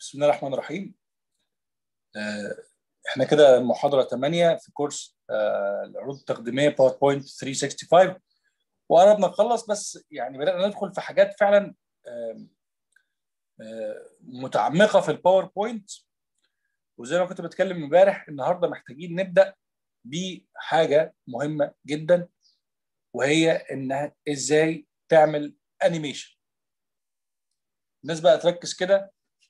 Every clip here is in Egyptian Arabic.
بسم الله الرحمن الرحيم آه، احنا كده المحاضرة 8 في كورس آه، العروض التقديمية باوربوينت 365 وقربنا نخلص بس يعني بدأنا ندخل في حاجات فعلا آم، آه، متعمقة في الباوربوينت وزي ما كنت بتكلم امبارح النهارده محتاجين نبدأ بحاجة مهمة جدا وهي انها ازاي تعمل انيميشن الناس بقى تركز كده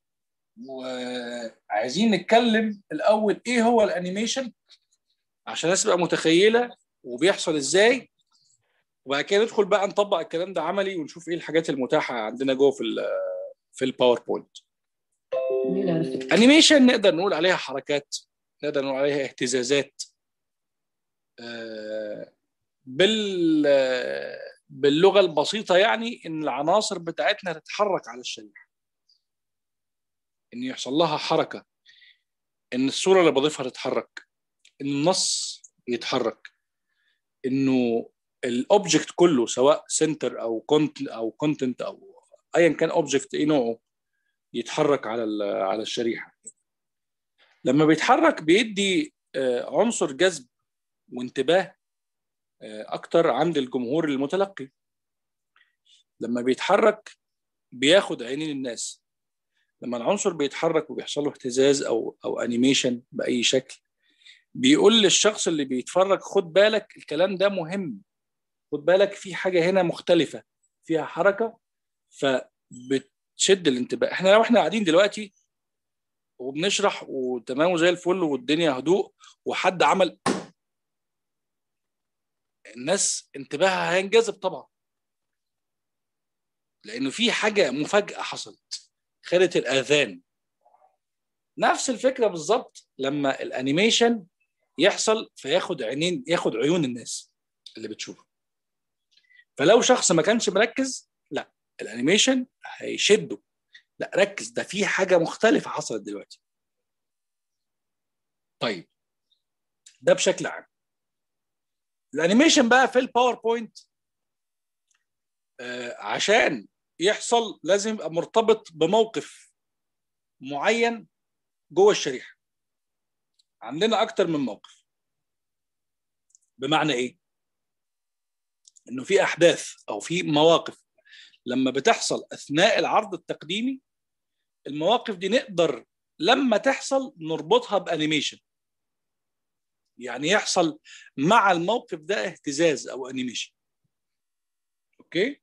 وعايزين نتكلم الاول ايه هو الانيميشن عشان الناس تبقى متخيله وبيحصل ازاي وبعد كده ندخل بقى نطبق الكلام ده عملي ونشوف ايه الحاجات المتاحه عندنا جوه في ال في الباوربوينت انيميشن نقدر نقول عليها حركات نقدر نقول عليها اهتزازات آه، بال باللغه البسيطه يعني ان العناصر بتاعتنا تتحرك على الشريحه ان يحصل لها حركه ان الصوره اللي بضيفها تتحرك ان النص يتحرك انه الاوبجكت كله سواء سنتر او كونت او كونتنت او ايا كان اوبجكت ايه نوعه يتحرك على ال- على الشريحه لما بيتحرك بيدي آه، عنصر جذب وانتباه آه، اكتر عند الجمهور المتلقي لما بيتحرك بياخد عينين الناس لما العنصر بيتحرك وبيحصل له اهتزاز او او انيميشن باي شكل بيقول للشخص اللي بيتفرج خد بالك الكلام ده مهم خد بالك في حاجه هنا مختلفه فيها حركه فبتشد الانتباه احنا لو احنا قاعدين دلوقتي وبنشرح وتمام وزي الفل والدنيا هدوء وحد عمل الناس انتباهها هينجذب طبعا لانه في حاجه مفاجاه حصلت خدت الاذان نفس الفكره بالظبط لما الانيميشن يحصل فياخد عينين ياخد عيون الناس اللي بتشوفه فلو شخص ما كانش مركز لا الانيميشن هيشده لا ركز ده في حاجه مختلفه حصلت دلوقتي طيب ده بشكل عام الانيميشن بقى في الباوربوينت آه عشان يحصل لازم يبقى مرتبط بموقف معين جوه الشريحه عندنا اكتر من موقف بمعنى ايه انه في احداث او في مواقف لما بتحصل اثناء العرض التقديمي المواقف دي نقدر لما تحصل نربطها بانيميشن يعني يحصل مع الموقف ده اهتزاز او انيميشن اوكي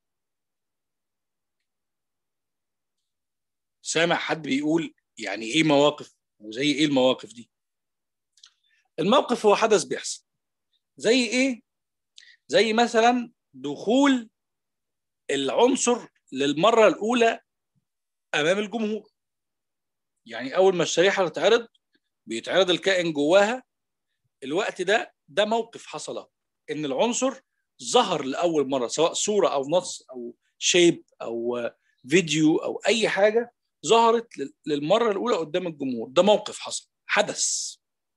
سامع حد بيقول يعني ايه مواقف وزي ايه المواقف دي الموقف هو حدث بيحصل زي ايه زي مثلا دخول العنصر للمره الاولى امام الجمهور يعني اول ما الشريحه تتعرض بيتعرض الكائن جواها الوقت ده ده موقف حصل ان العنصر ظهر لاول مره سواء صوره او نص او شيب او فيديو او اي حاجه ظهرت للمره الاولى قدام الجمهور ده موقف حصل حدث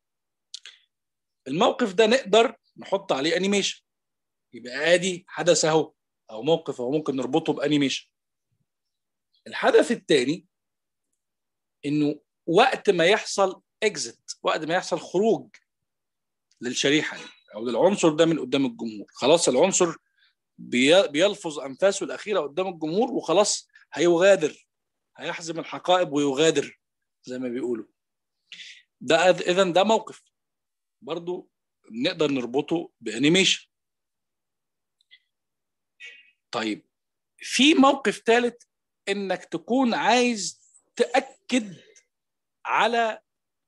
الموقف ده نقدر نحط عليه انيميشن يبقى ادي حدث اهو او موقف اهو ممكن نربطه بانيميشن الحدث الثاني انه وقت ما يحصل اكزit وقت ما يحصل خروج للشريحه دي او للعنصر ده من قدام الجمهور خلاص العنصر بي- بيلفظ انفاسه الاخيره قدام الجمهور وخلاص هيغادر هيحزم الحقائب ويغادر زي ما بيقولوا ده اذا ده موقف برضو نقدر نربطه بانيميشن طيب في موقف ثالث انك تكون عايز تاكد على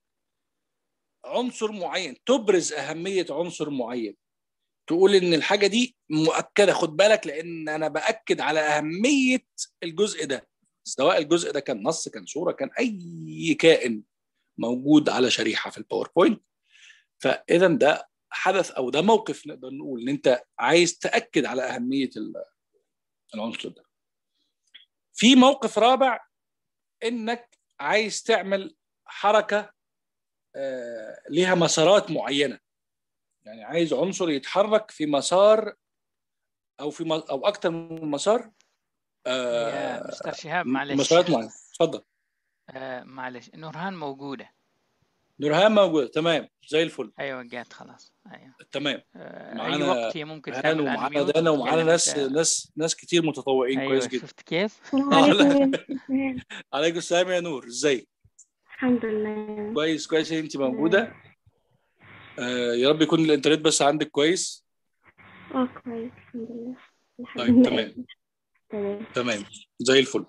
عنصر معين تبرز اهميه عنصر معين تقول ان الحاجه دي مؤكده خد بالك لان انا باكد على اهميه الجزء ده سواء الجزء ده كان نص كان صوره كان اي كائن موجود على شريحه في الباوربوينت فاذا ده حدث او ده موقف نقدر نقول ان انت عايز تاكد على اهميه ال- العنصر ده في موقف رابع انك عايز تعمل حركه آه، ليها مسارات معينه يعني عايز عنصر يتحرك في مسار او في م- او اكتر من مسار يا مستر شهاب معلش مسارات معينه اتفضل آه معلش نورهان موجودة نورهان موجودة تمام زي الفل ايوه جات خلاص ايوه تمام آه اي معانا وقت هي ممكن هان تعمل ومعانا unmute دانا ومعانا وتتكلم ناس انت ناس ناس كتير متطوعين ايوه كويس جدا شفت كيف؟ وعليكم السلام عليكم السلام يا نور ازيك الحمد لله كويس كويس ان انت موجودة آه يا رب يكون الانترنت بس عندك كويس اه كويس الحمد لله الحمد طيب لله تمام تمام تمام زي الفل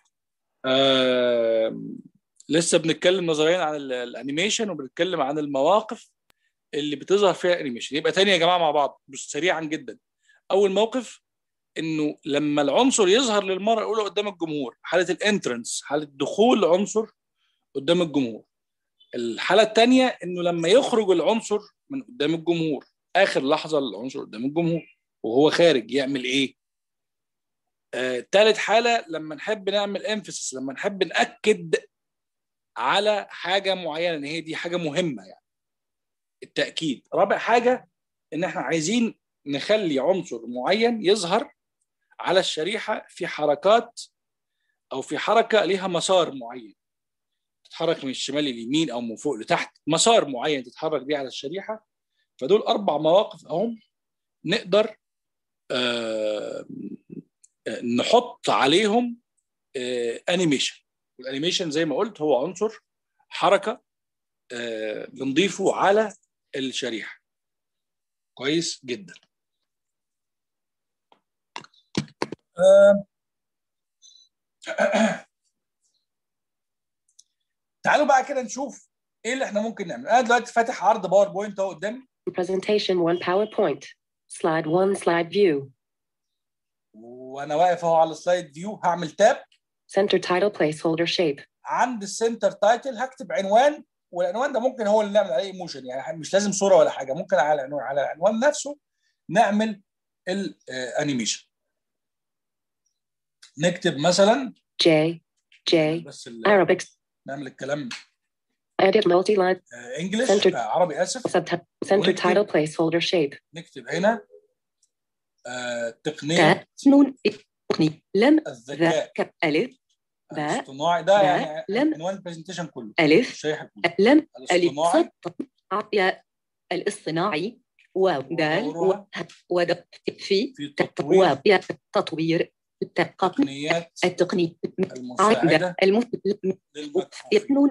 آه لسه بنتكلم نظريا عن ال- الانيميشن وبنتكلم عن المواقف اللي بتظهر فيها الانيميشن يبقى تاني يا جماعه مع بعض بس سريعا جدا اول موقف انه لما العنصر يظهر للمره الاولى قدام الجمهور حاله الانترنس حاله دخول عنصر قدام الجمهور الحاله الثانيه انه لما يخرج العنصر من قدام الجمهور اخر لحظه للعنصر قدام الجمهور وهو خارج يعمل ايه آه، تالت حاله لما نحب نعمل انفسس لما نحب ناكد على حاجه معينه ان هي دي حاجه مهمه يعني التاكيد رابع حاجه ان احنا عايزين نخلي عنصر معين يظهر على الشريحه في حركات او في حركه ليها مسار معين تتحرك من الشمال لليمين او من فوق لتحت مسار معين تتحرك بيه على الشريحه فدول اربع مواقف اهم نقدر آه آه، نحط عليهم آه انيميشن والانيميشن زي ما قلت هو عنصر حركه آه بنضيفه على الشريحه كويس جدا آه، تعالوا بقى كده نشوف ايه اللي احنا ممكن نعمل انا دلوقتي فاتح عرض باوربوينت اهو قدامي Presentation 1 PowerPoint. Slide 1 Slide View. وانا واقف اهو على السلايد فيو هعمل تاب Center title placeholder shape. عند السنتر تايتل هكتب عنوان والعنوان ده ممكن هو اللي نعمل عليه ايموشن يعني مش لازم صوره ولا حاجه ممكن على العنوان على العنوان نفسه نعمل الانيميشن نكتب مثلا J. J. بس ال- Arabic. نعمل الكلام Edit multi-line. انجلش Center- عربي اسف Subti- center ونكتب- title placeholder shape. نكتب هنا آه، تقنيه تاء نون تقني لم ذا الذكاء كب ألف باء الاصطناعي ده باء يعني لم عنوان البرزنتيشن كله ألف الشريحه كله لم ألف الاصطناعي صد يا الاصطناعي واو دال ودورها و- ود في في تط- تطوير واو يا تطوير التقني تقنيات التقني المساعده المت... للمكفوفين نون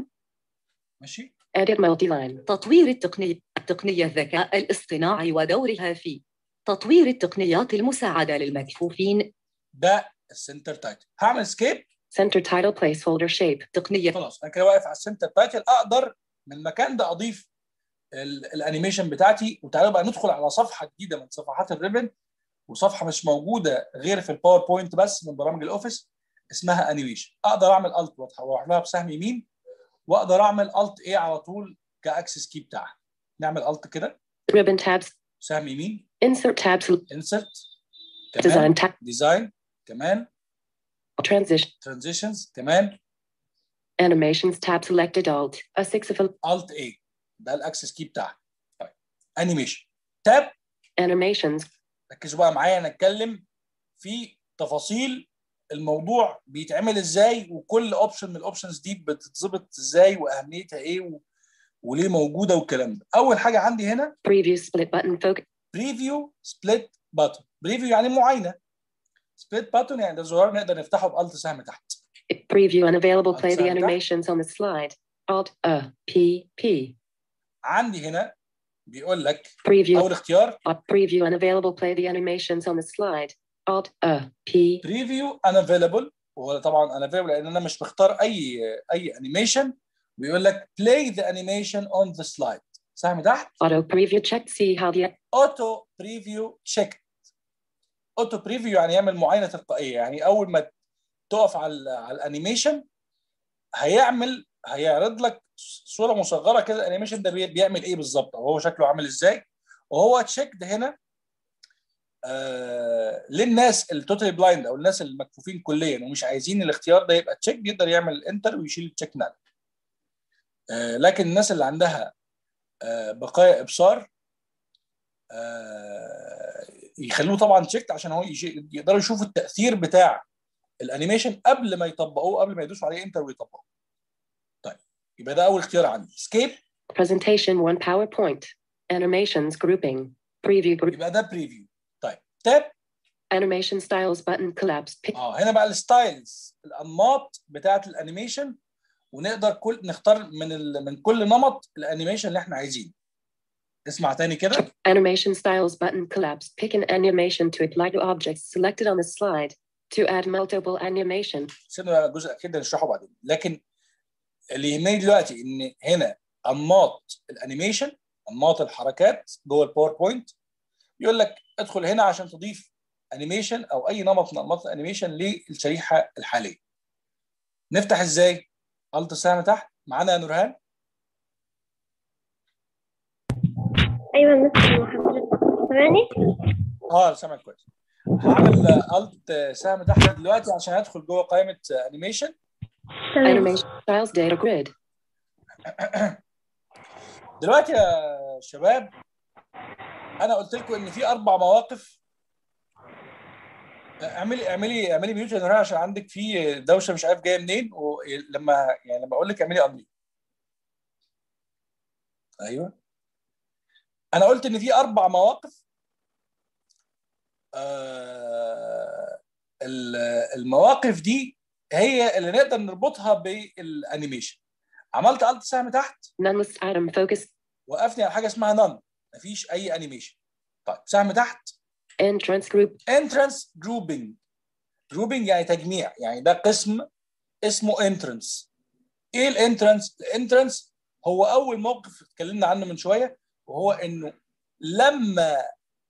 ماشي Edit multi-line تطوير التقنية التقنية الذكاء الاصطناعي ودورها في تطوير التقنيات المساعدة للمكفوفين ده السنتر تايتل هعمل سكيب Center title placeholder shape تقنية خلاص انا كده واقف على السنتر تايتل اقدر من المكان ده اضيف ال- الانيميشن بتاعتي وتعالوا بقى ندخل على صفحه جديده من صفحات الريبن وصفحه مش موجوده غير في الباوربوينت بس من برامج الاوفيس اسمها انيميشن اقدر اعمل الت واروح لها بسهم يمين واقدر اعمل الت ايه على طول كاكسس كي بتاعها نعمل الت كده ribbon tabs سهم يمين insert tabs انسرت كمان design tab ديزاين كمان transition ترانزيشنز كمان animations tab selected alt a six of الت ايه ده الاكسس كي بتاعها طيب انيميشن تاب animations ركزوا بقى معايا نتكلم في تفاصيل الموضوع بيتعمل ازاي وكل اوبشن من الاوبشنز دي بتتظبط ازاي واهميتها ايه و... وليه موجوده والكلام ده اول حاجه عندي هنا preview split button focus بريفيو سبليت باتون بريفيو يعني معاينه سبليت باتون يعني ده زرار نقدر نفتحه بالت سهم تحت preview unavailable play the Outside that. animations on the slide alt a p p عندي هنا بيقول لك preview اول اختيار uh, preview unavailable play the animations on the slide alt a p بريفيو unavailable وهو طبعا unavailable لان انا مش بختار اي اي انيميشن بيقول لك play the animation on the slide سهم تحت auto preview check see how the اوتو بريفيو تشيك اوتو بريفيو يعني يعمل معاينه تلقائيه يعني اول ما تقف على ال على الانيميشن هيعمل هيعرض لك صوره مصغره كده الانيميشن ده بي- بيعمل ايه بالظبط او هو شكله عامل ازاي وهو تشيك ده هنا آه للناس التوتالي بلايند او الناس المكفوفين كليا ومش عايزين الاختيار ده يبقى تشيك يقدر يعمل انتر ويشيل التشيك نال آه لكن الناس اللي عندها آه بقايا ابصار آه، يخلوه طبعا تشيكت عشان هو يش- يقدروا يشوفوا التاثير بتاع الانيميشن قبل ما يطبقوه قبل ما يدوسوا عليه انتر ويطبقوه يبقى ده اول اختيار عندي اسكيب Presentation 1 PowerPoint. Animations grouping. Preview group. يبقى ده بريفيو طيب تاب Animation styles button collapse. Pick. اه هنا بقى الستايلز الانماط بتاعه الانيميشن ونقدر كل نختار من ال... من كل نمط الانيميشن اللي احنا عايزينه اسمع تاني كده Animation styles button collapse. Pick an animation to apply to objects selected on the slide. To add multiple animation. سيبنا بقى الجزء الاخير ده نشرحه بعدين لكن اللي يهمني دلوقتي ان هنا انماط الانيميشن انماط الحركات جوه الباوربوينت يقول لك ادخل هنا عشان تضيف انيميشن او اي نمط من انماط الانيميشن للشريحه الحاليه نفتح ازاي الت سهم تحت معانا يا نورهان أيوة مستر محمد سامعني؟ اه سامعك كويس هعمل الت سهم تحت دلوقتي عشان ادخل جوه قائمه انيميشن تمام Animation styles data grid. دلوقتي يا شباب انا قلت لكم ان في اربع مواقف اعملي اعملي اعملي ميوت يا نورهان عشان عندك في دوشه مش عارف جايه منين ولما يعني لما اقول لك اعملي امري ايوه انا قلت ان في اربع مواقف آه ال- المواقف دي هي اللي نقدر نربطها بالانيميشن عملت الت سهم تحت None list item focus. وقفني على حاجه اسمها نون مفيش اي انيميشن طيب سهم تحت Entrance group. entrance grouping grouping يعني تجميع يعني ده قسم اسمه entrance ايه الانترنس الانترنس هو اول موقف اتكلمنا عنه من شويه وهو انه لما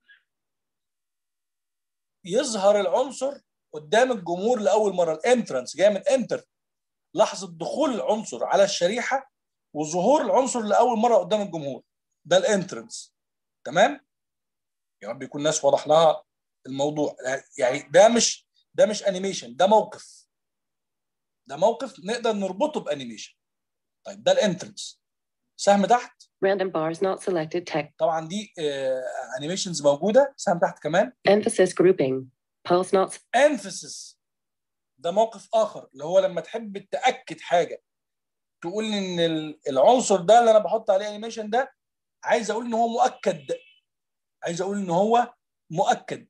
يظهر العنصر قدام الجمهور لاول مره الانترنس جاي من انتر لحظه دخول العنصر على الشريحه وظهور العنصر لاول مره قدام الجمهور ده الانترنس تمام يا رب يكون الناس واضح لها الموضوع يعني ده مش ده مش انيميشن ده موقف ده موقف نقدر نربطه بانيميشن طيب ده الانترنس سهم تحت Random bars not selected text. طبعا دي انيميشنز موجوده سهم تحت كمان Emphasis grouping. Pulse not. emphasis ده موقف اخر اللي هو لما تحب تاكد حاجه تقول ان ال- العنصر ده اللي انا بحط عليه انيميشن ده عايز اقول ان هو مؤكد عايز اقول ان هو مؤكد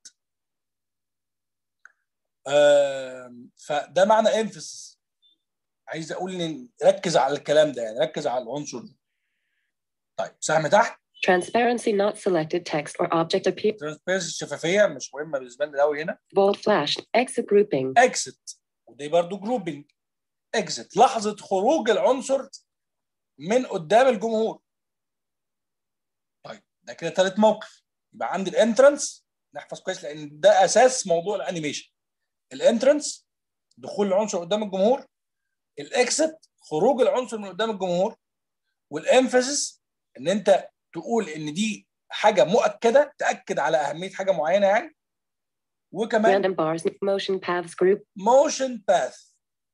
آم، فده معنى emphasis عايز اقول ان ركز على الكلام ده يعني ركز على العنصر ده طيب سهم تحت Transparency not selected text or object appear. ترانسبيرنسي الشفافيه مش مهمه بالنسبه لنا قوي هنا Bold flash. Exit grouping. اكزت ودي برضو جروبنج اكزت لحظه خروج العنصر من قدام الجمهور طيب ده كده ثالث موقف يبقى عندي الانترنس نحفظ كويس لان ده اساس موضوع الانيميشن الانترنس دخول العنصر قدام الجمهور الاكزت خروج العنصر من قدام الجمهور والامفاسيس ان انت تقول ان دي حاجه مؤكده تاكد على اهميه حاجه معينه يعني وكمان Random bars. Motion paths group. موشن باث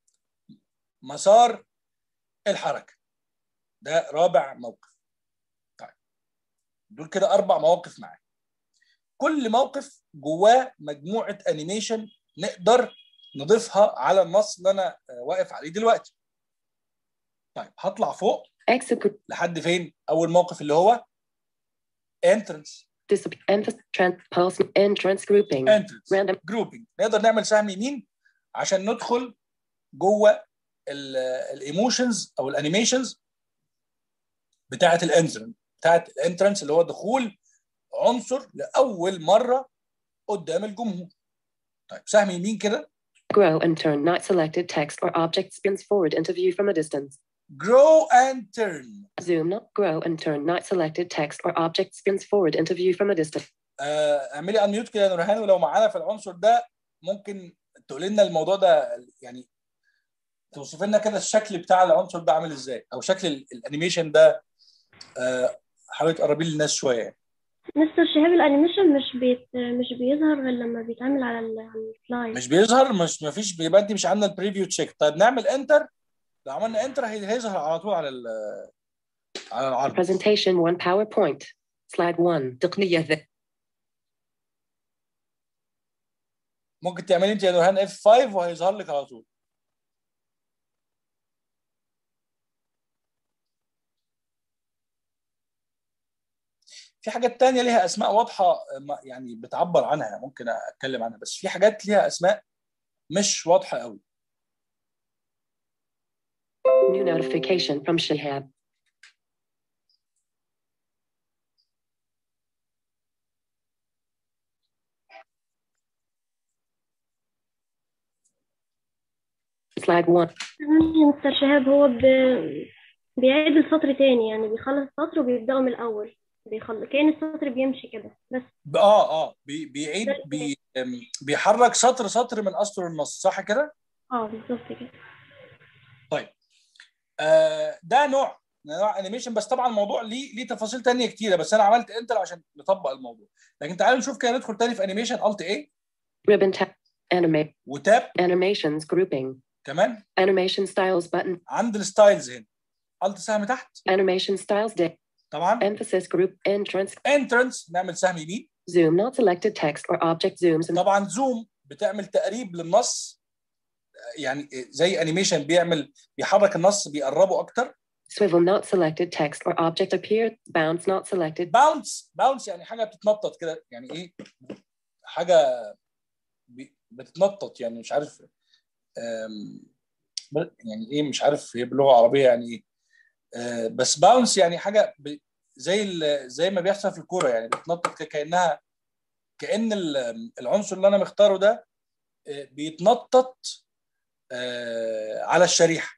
مسار الحركه ده رابع موقف طيب دول كده اربع مواقف معاك كل موقف جواه مجموعه انيميشن نقدر نضيفها على النص اللي انا آه، واقف عليه دلوقتي طيب هطلع فوق Exit group. لحد فين اول موقف اللي هو entrance Dis- emphasis. Trans. Pulse. Entrance grouping. entrance Random. جروبنج نقدر نعمل سهم يمين عشان ندخل جوه الايموشنز او الانيميشنز بتاعه الانترنس بتاعه الانترنس اللي هو دخول عنصر لاول مره قدام الجمهور طيب سهم يمين كده Grow and turn not selected text or object spins forward into view from a distance. grow and turn Zoom not grow and turn not selected text or object spins forward into view from a distance. آه، اعملي انميوت كده يا نورهان ولو معانا في العنصر ده ممكن تقول لنا الموضوع ده يعني توصف لنا كده الشكل بتاع العنصر ده عامل ازاي او شكل ال- الانيميشن ده آه، حاولي تقربيه للناس شويه يعني. مستر شهاب الانيميشن مش بيت مش بيظهر غير لما بيتعمل على ال- على السلايد مش بيظهر مش ما فيش بيبقى انت مش عندنا البريفيو تشيك طيب نعمل انتر لو عملنا انتر هي- هيظهر على طول على ال- على العرض Presentation 1 PowerPoint. Slide 1. تقنية ذكاء ممكن تعملي انت يا نورهان اف 5 وهيظهر لك على طول في حاجات تانية ليها اسماء واضحه آه، ما- يعني بتعبر عنها ممكن اتكلم عنها بس في حاجات ليها اسماء مش واضحه قوي New notification from Shihab. Slide 1. تمام مستر شهاب هو ب... بيعيد السطر تاني يعني بيخلص السطر وبيبدأه من الأول بيخلص كأن السطر بيمشي كده بس ب- اه اه بي بيعيد بي آم، بيحرك سطر سطر من اسطر النص صح كده؟ اه بالظبط كده آه ده نوع نوع انيميشن بس طبعا الموضوع ليه ليه تفاصيل تانية كتيره بس انا عملت انتر عشان نطبق الموضوع لكن تعالوا نشوف كده ندخل تاني في انيميشن الت ايه Ribbon tab. Animate. وتاب Animations grouping. كمان Animation styles button. عند الستايلز هنا الت سهم تحت Animation styles day. طبعا Emphasis group entrance. انترنس نعمل سهم يمين Zoom not selected text or object zooms and طبعا زوم بتعمل تقريب للنص يعني زي انيميشن بيعمل بيحرك النص بيقربه اكتر swivel not selected text or object appear. Bounce not selected. باونس باونس يعني حاجه بتتنطط كده يعني ايه حاجه بي- بتتنطط يعني مش عارف أم، ب- يعني ايه مش عارف هي باللغه العربيه يعني ايه أه، بس باونس يعني حاجه ب- زي ال- زي ما بيحصل في الكوره يعني بتنطط ك- كانها كان ال- العنصر اللي انا مختاره ده أه، بيتنطط أه، على الشريحه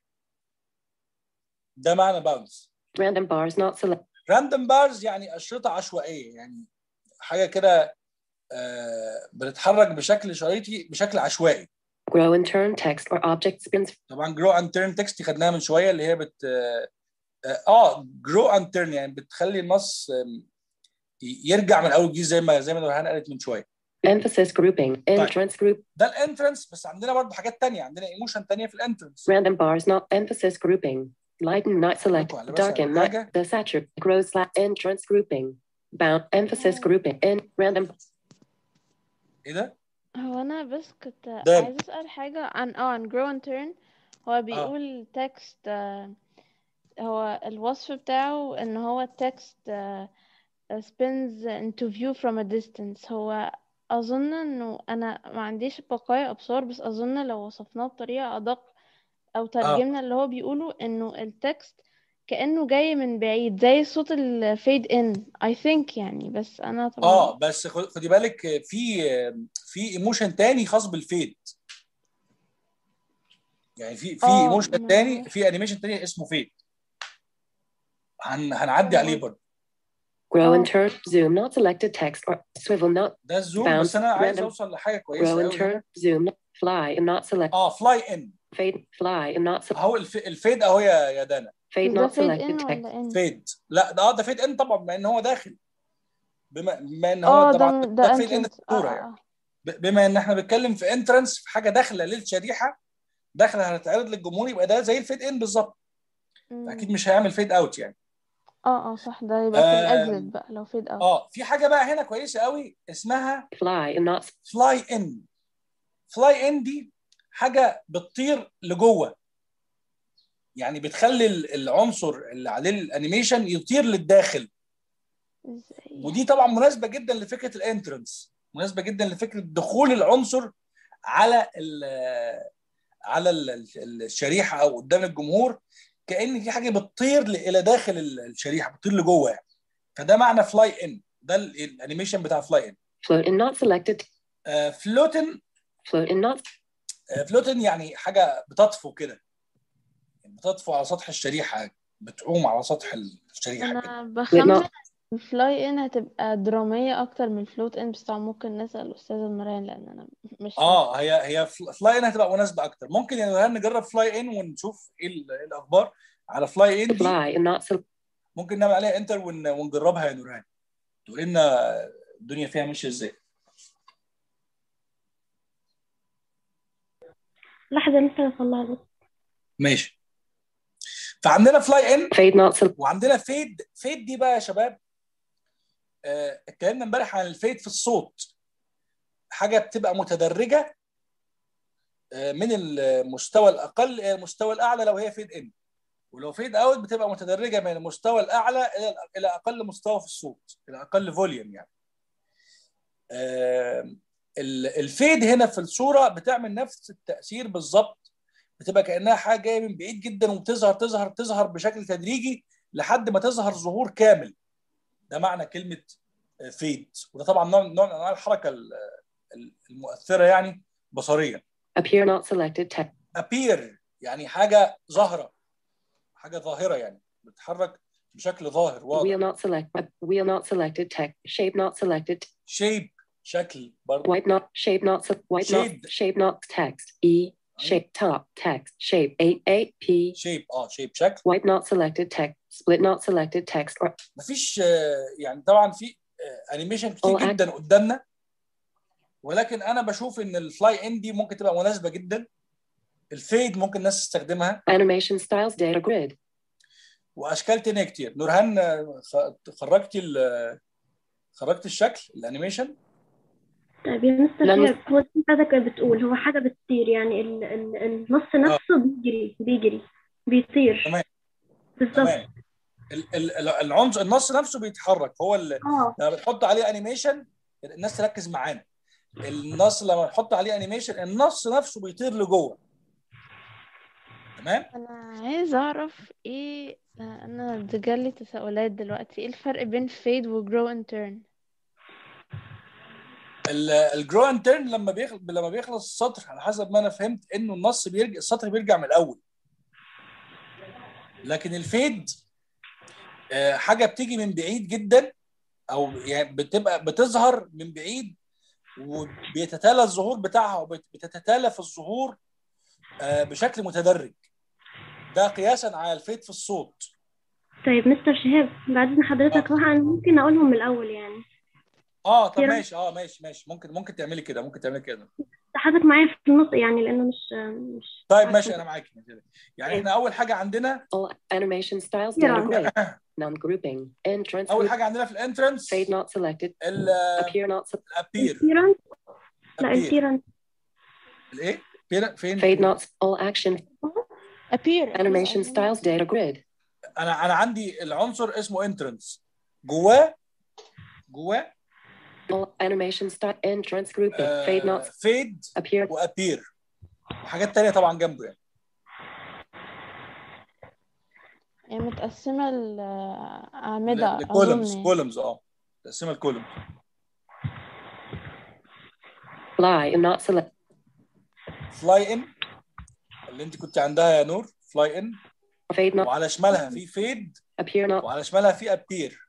ده معنى باونس Random bars not select. راندوم بارز يعني اشرطه عشوائيه يعني حاجه كده آه، بتتحرك بشكل شريطي بشكل عشوائي Grow and turn text or object spins. طبعا جرو اند تيرن تكست خدناها من شويه اللي هي بت اه جرو اند تيرن يعني بتخلي النص آم، ي- يرجع من اول وجديد زي ما زي ما نورهان قالت من شويه Emphasis grouping. Entrance group. ده الانترنس بس عندنا برضه حاجات تانية عندنا ايموشن تانية في الانترنس Random bars not emphasis grouping. Lighten not select. على بس Darken not حاجة. the saturate. Grow slash entrance grouping. Bound emphasis grouping. In random ايه ده؟ هو انا بس كنت ده- عايزه اسال حاجه عن اه عن grow and turn هو بيقول text آه، هو الوصف بتاعه ان هو text آه، spins into view from a distance هو اظن انه انا ما عنديش بقايا ابصار بس اظن لو وصفناه بطريقه ادق او ترجمنا اللي هو بيقوله انه التكست كانه جاي من بعيد زي صوت الفيد ان I think يعني بس انا طبعا اه بس خد- خدي بالك في في ايموشن تاني خاص بالفيد يعني في في آه، ايموشن ما- تاني في انيميشن تاني اسمه فيد هن هنعدي عليه برضه grow and Oh. turn. Zoom not selected text or swivel not. ده الزوم Bounce, بس انا عايز random. اوصل لحاجه كويسه Grow and قوي turn. هنا. Zoom not. Fly and not select. اه فلاي ان Fade. Fly and not select. اهو الف... الفيد اهو يا يا دانا Fade ده not فيد selected ان text. ولا ان فيد لا ده اه ده فيد ان طبعا بما ان هو داخل بما, بما ان هو اه ده طبعا م- ده فيد ان entrance اه الصوره اه يعني اه ب- بما ان احنا بنتكلم في انترنس في حاجه داخله للشريحه داخله هتتعرض للجمهور يبقى ده زي الفيد ان بالظبط مم. اكيد مش هيعمل فيد اوت يعني اه اه صح ده يبقى في آم، الاكزit بقى لو فيد اوت اه في حاجه بقى هنا كويسه قوي اسمها Fly and not. فلاي ان فلاي ان دي حاجه بتطير لجوه يعني بتخلي ال- العنصر اللي عليه الانيميشن يطير للداخل ازاي ودي طبعا مناسبه جدا لفكره الانترنس مناسبه جدا لفكره دخول العنصر على ال على ال- الشريحه او قدام الجمهور كان في حاجه بتطير ل- الى داخل ال- الشريحه بتطير لجوه يعني فده معنى فلاي ان ده ال- الانيميشن بتاع فلاي ان Float and not selected. فلوتن Float and not. فلوتن يعني حاجه بتطفو كده بتطفو على سطح الشريحه بتعوم على سطح الشريحه كده انا بخمن الفلاي ان هتبقى درامية اكتر من الفلوت ان بس طبعا ممكن نسأل استاذة مريان لان انا مش اه هي هي فلاي ان هتبقى مناسبه اكتر ممكن يا نورهان نجرب فلاي ان ونشوف ايه ال- إيه الاخبار على فلاي ان دي Fly and not select. ممكن نعمل عليها انتر ون- ونجربها يا نورهان تقول لنا الدنيا فيها ماشيه ازاي لحظة لسه أطلع بس ماشي فعندنا فلاي ان Fade not select. وعندنا فيد فيد دي بقى يا شباب آه، اتكلمنا امبارح عن الفيد في الصوت حاجه بتبقى متدرجه آه، من المستوى الاقل الى المستوى الاعلى لو هي فيد ان ولو فيد اوت بتبقى متدرجه من المستوى الاعلى الى الى اقل مستوى في الصوت الى اقل فوليوم يعني آم، ال- الفيد هنا في الصوره بتعمل نفس التاثير بالظبط بتبقى كانها حاجه جايه من بعيد جدا وبتظهر تظهر تظهر بشكل تدريجي لحد ما تظهر ظهور كامل ده معنى كلمه فيد وده طبعا نوع نوع من انواع الحركه ال- ال- المؤثره يعني بصريا Appear not selected text. appear يعني حاجه ظاهره حاجه ظاهره يعني بتتحرك بشكل ظاهر Wheel واضح not select. Wheel not selected text. Shape not selected. شيب شكل برضه White not. Shape not. se- White Shade. not. Shape not text. E. Shape top text. Shape 8 8 P. شيب اه شيب شكل White not selected text. Split not selected text. Or مفيش آه، يعني طبعا في انيميشن كتير Oh, جدا قدامنا ولكن انا بشوف ان الفلاي ان دي ممكن تبقى مناسبه جدا الفيد ممكن الناس تستخدمها animation styles data grid. واشكال تانية كتير نورهان آه، خ- خرجتي ال- خرجتي الشكل الانيميشن طيب يا مستر لما- شهاب هو في حضرتك بتقول هو حاجة بتطير يعني ال ال النص نفسه بيجري بيجري بيطير تمام. بالظبط تمام ال- ال- ال- العنصر النص نفسه بيتحرك هو اللي اه لما بنحط عليه انيميشن الناس تركز معانا النص لما نحط عليه انيميشن النص نفسه بيطير لجوه تمام انا عايز اعرف ايه انا ده جالي تساؤلات دلوقتي ايه الفرق بين fade و grow and turn الجرو اند تيرن لما بيخلص لما بيخلص السطر على حسب ما انا فهمت انه النص بيرجع السطر بيرجع من الاول لكن الفيد آه، حاجه بتيجي من بعيد جدا او يعني بتبقى بتظهر من بعيد وبيتتالى الظهور بتاعها وبتتتالى في الظهور آه، بشكل متدرج ده قياسا على الفيد في الصوت طيب مستر شهاب بعد إذن حضرتك هو أنا ممكن أقولهم من الأول يعني اه طب كده. ماشي اه ماشي ماشي ممكن ممكن تعملي كده ممكن تعملي كده حضرتك معايا في النص يعني لأنه مش مش طيب ماشي انا معاكي يعني احنا اول حاجه عندنا All animation styles Yeah. data grid. Non-grouping. Entrance اول group. حاجه عندنا في الانترنس Fade not selected. Appear not. se- الابير التيرنت لا appear. التيرنت الايه فين فين Fade not. All action. appear Animation styles data grid. انا انا عندي العنصر اسمه انترنس جواه جواه All animation style. Entrance grouping. Fade not. فيد Appear. وابير وحاجات تانية طبعا جنبه يعني يعني متقسمة لأعمدة لكولمز أظن يعني. كولمز اه تقسمها الكولمز Fly and not select. فلاي ان اللي انت كنت عندها يا نور فلاي ان Fade not. وعلى شمالها في فيد Appear not. وعلى شمالها في ابير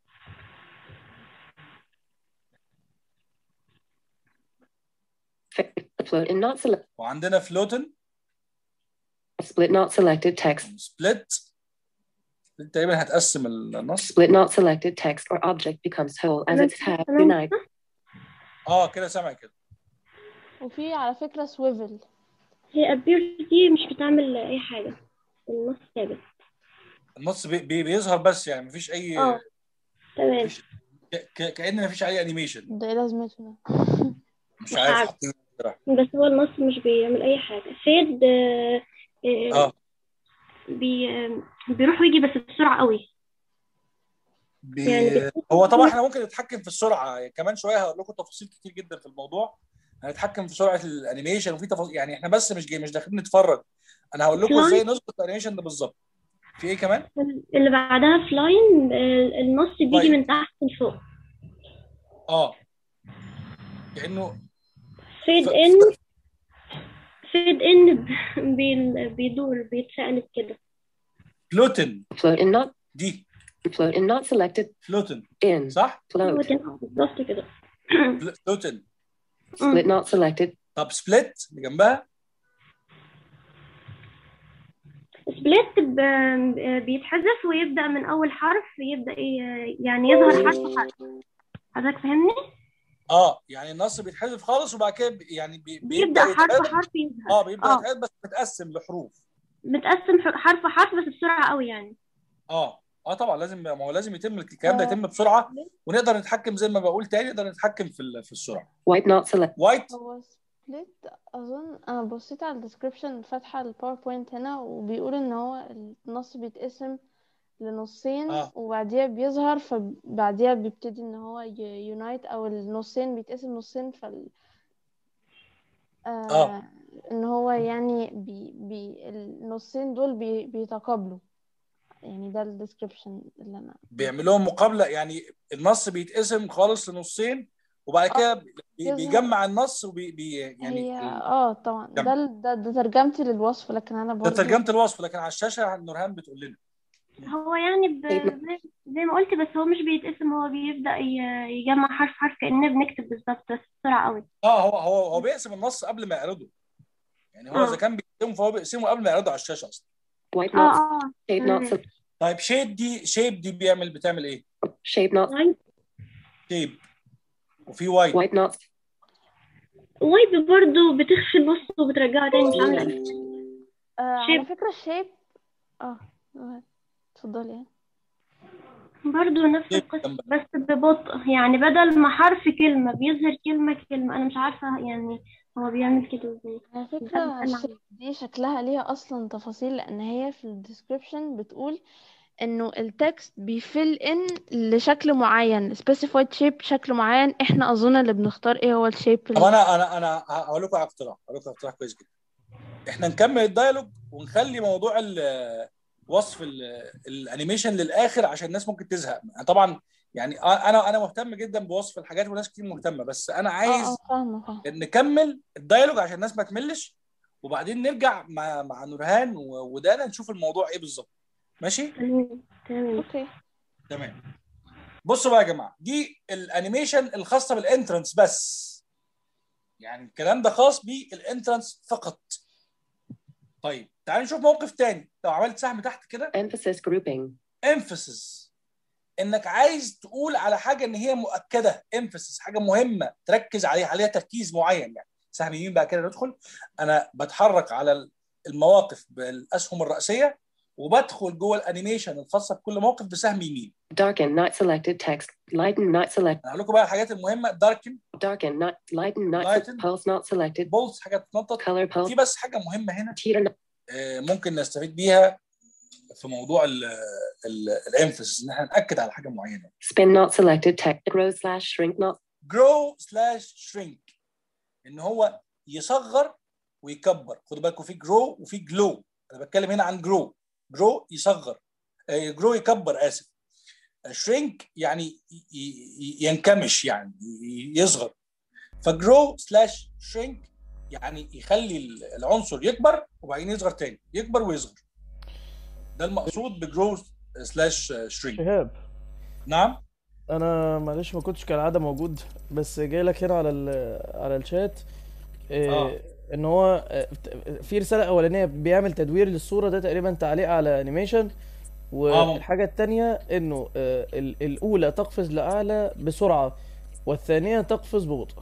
Fade. Float and not select. وعندنا فلوتن Split not selected text. سبليت تقريبا هتقسم النص Split not selected text or object becomes whole as its tab تمام unites. اه كده سامع كده وفي على فكرة swivel هي أبير دي مش بتعمل أي حاجة النص ثابت النص بي بي بيظهر بس يعني مفيش اي اه تمام ك- ك- كأن مفيش عليه انيميشن ده ايه لازمته ده مش مش عارف عارف. حاطين بصراحة. بس هو النص مش بيعمل أي حاجة فيد آه، آه، اه بي آه، بيروح ويجي بس بسرعة قوي بي... يعني هو طبعا احنا ممكن نتحكم في السرعه يعني كمان شويه هقول لكم تفاصيل كتير جدا في الموضوع هنتحكم في سرعه الانيميشن وفي تفاصيل يعني احنا بس مش جاي مش داخلين نتفرج انا هقول لكم فلاي. ازاي نظبط الانيميشن ده بالظبط في ايه كمان اللي بعدها فلاين آه، النص بيجي فلاين. من تحت لفوق اه كانه فيد ف- ان فيد ان بي- بيدور بيتشقلب كده فلوتن Float and not. دي Float and not selected. فلوتن In. صح Float. هو بالظبط كده فل- فلوتن Split not selected. طب سبليت اللي جنبها سبليت ب- بيتحذف ويبدأ من أول حرف يبدأ ي- يعني يظهر حرف حرف حضرتك فاهمني؟ اه يعني النص بيتحذف خالص وبعد كده بي- يعني بي... بيبدأ حرف يتعرض حرف يظهر اه بيبدا اه يتعرض بس متقسم لحروف متقسم ح- حرف حرف بس بسرعة قوي يعني اه اه طبعا لازم ما هو لازم يتم الكلام ده آه. يتم بسرعه ونقدر نتحكم زي ما بقول تاني نقدر نتحكم في ال- في السرعه White not select. وايت هو سبليت اظن انا بصيت على الديسكريبشن فاتحه الباوربوينت هنا وبيقول ان هو النص بيتقسم لنصين آه. وبعديها بيظهر فبعديها بيبتدي ان هو يونايت او النصين بيتقسم نصين فال آه. ان هو يعني بي بي النصين دول بي بيتقابلوا يعني ده الديسكريبشن اللي انا بيعملوهم مقابله يعني النص بيتقسم خالص لنصين وبعد آه. كده بي- يظهر. بيجمع النص وبي بي يعني هي ال- اه طبعا كمل. ده ال- ده, ده ترجمتي للوصف لكن انا ده برضو ترجمه الوصف لكن على الشاشه نورهان بتقول لنا هو يعني ب... زي- زي ما قلت بس هو مش بيتقسم هو بيبدأ ي- يجمع حرف حرف كأننا بنكتب بالظبط بس بسرعة قوي اه هو هو هو بيقسم النص قبل ما يعرضه يعني هو آه. اذا كان بيقسمه فهو بيقسمه قبل ما يعرضه على الشاشه اصلا White اه not اه shape not تمام. se- طيب شيب دي شيب دي بيعمل بتعمل ايه؟ shape not وايت شيب وفي وايت white not وايت برضه بتخفي النص وبترجعه تاني مش عاملة ايه آه على شيب. فكرة الشيب اه go ahead. اتفضلي يعني برضه نفس شيب القصة جنب- بس ببطء يعني بدل ما حرف كلمة بيظهر كلمة كلمة أنا مش عارفة يعني هو بيعمل كده ازاي على ده فكرة بسأل الشيب دي شكلها ليها أصلا تفاصيل لأن هي في الديسكريبشن بتقول إنه التكست بيفل إن لشكل معين specified shape شكل معين إحنا أظن اللي بنختار إيه هو الشيب طب انا انا انا هقول لكم على اقتراح هقول لكم على اقتراح كويس جدا احنا نكمل الدايلوج ونخلي موضوع ال- وصف ال- الانيميشن للاخر عشان الناس ممكن تزهق طبعا يعني انا انا مهتم جدا بوصف الحاجات وناس كتير مهتمه بس انا اه عايز اه فاهمة فاهمة نكمل الدايلوج عشان الناس ما تملش وبعدين نرجع مع مع نورهان و- ودانا نشوف الموضوع ايه بالظبط ماشي تمام تمام اوكي تمام بصوا بقى يا جماعه دي الانيميشن الخاصه بالانترنس بس يعني الكلام ده خاص بالانترنس فقط طيب تعال نشوف موقف تاني لو عملت سهم تحت كده emphasis grouping emphasis انك عايز تقول على حاجه ان هي مؤكده emphasis حاجه مهمه تركز عليها عليها تركيز معين يعني سهم يمين بقى كده ندخل انا بتحرك على المواقف بالاسهم الرئيسيه وبدخل جوه الانيميشن الخاصه بكل موقف بسهم يمين darken not selected text lighten not select انا هقول لكم بقى الحاجات المهمه داركن darken not lighten not Lighten. pulse not selected بولز حاجه تتنطط color pulse في بس حاجه مهمه هنا teeter not آه، ممكن نستفيد بيها في موضوع الانفس ان احنا ناكد على حاجه معينه spin not selected text grow slash shrink not grow slash shrink ان هو يصغر ويكبر خدوا بالكم في grow وفي glow انا بتكلم هنا عن grow grow يصغر آه، grow يكبر اسف shrink يعني ي- ي- ينكمش يعني ي- يصغر فجرو سلاش shrink يعني يخلي العنصر يكبر وبعدين يصغر تاني يكبر ويصغر ده المقصود بجرو سلاش shrink شهاب نعم انا معلش ما كنتش كالعاده موجود بس جاي لك هنا على ال على الشات إيه آه. ان هو آه، في رساله اولانيه بيعمل تدوير للصوره ده تقريبا تعليق على انيميشن ممكن. والحاجه التانية انه آه، ال- الاولى تقفز لاعلى بسرعه والثانيه تقفز ببطء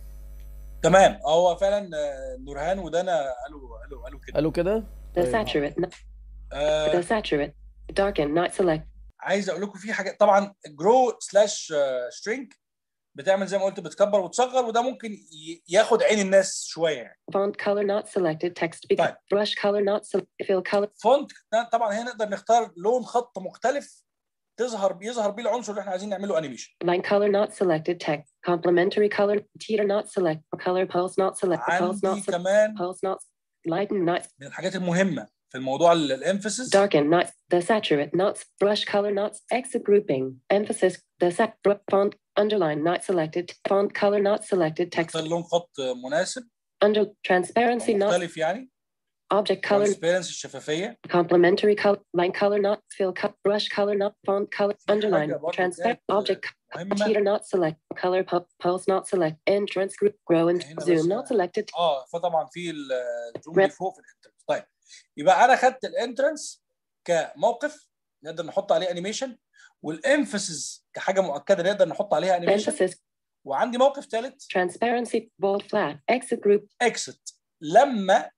تمام هو فعلا آه، نورهان ودانا قالوا قالوا قالوا كده قالوا كده the طيب. saturate not آه the saturate darken not select عايز اقول لكم في حاجات طبعا جرو سلاش shrink بتعمل زي ما قلت بتكبر وتصغر وده ممكن ي- ياخد عين الناس شويه يعني font color not selected text be طيب. brush color not select fill color فونت طبعا هنا نقدر نختار لون خط مختلف تظهر بيظهر بيه العنصر اللي احنا عايزين نعمله انيميشن line color not selected text complementary color teeter not select color pulse not select pulse عندي not select كمان pulse not lighten not من الحاجات المهمه في الموضوع الانفيسيس darken not the saturate not brush color not exit grouping emphasis the sat br- font underline not selected font color not selected text نختار لون خط مناسب under transparency not مختلف يعني object color ترانسبيرنس الشفافيه complementary color line color not fill cut brush color not font color underline برضو transparent كانت object مهمه teeter not select color pu- pulse not select entrance group grow and هنا zoom بس- not selected اه فطبعا في الزوم دي فوق في الانترنس طيب يبقى انا خدت الانترنس كموقف نقدر نحط عليه انيميشن والانفيسيس كحاجه مؤكده نقدر نحط عليها انيميشن emphasis وعندي موقف ثالث transparency bold flat exit group اكست لما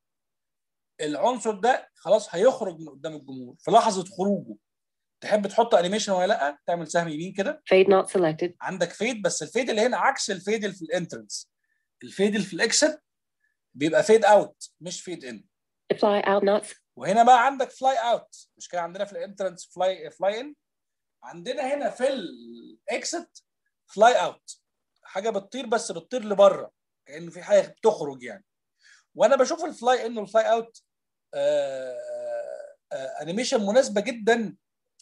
العنصر ده خلاص هيخرج من قدام الجمهور في لحظه خروجه تحب تحط انيميشن ولا لا تعمل سهم يمين كده fade not selected عندك فيد بس الفيد اللي هنا عكس الفيد اللي في الانترنس الفيد اللي في الاكست بيبقى فيد اوت مش فيد ان Fly out not وهنا بقى عندك فلاي اوت مش كده عندنا في الانترنس فلاي فلاي ان عندنا هنا في الاكست فلاي اوت حاجه بتطير بس بتطير لبره كأن في حاجه بتخرج يعني وانا بشوف الفلاي ان والفلاي اوت انيميشن مناسبه جدا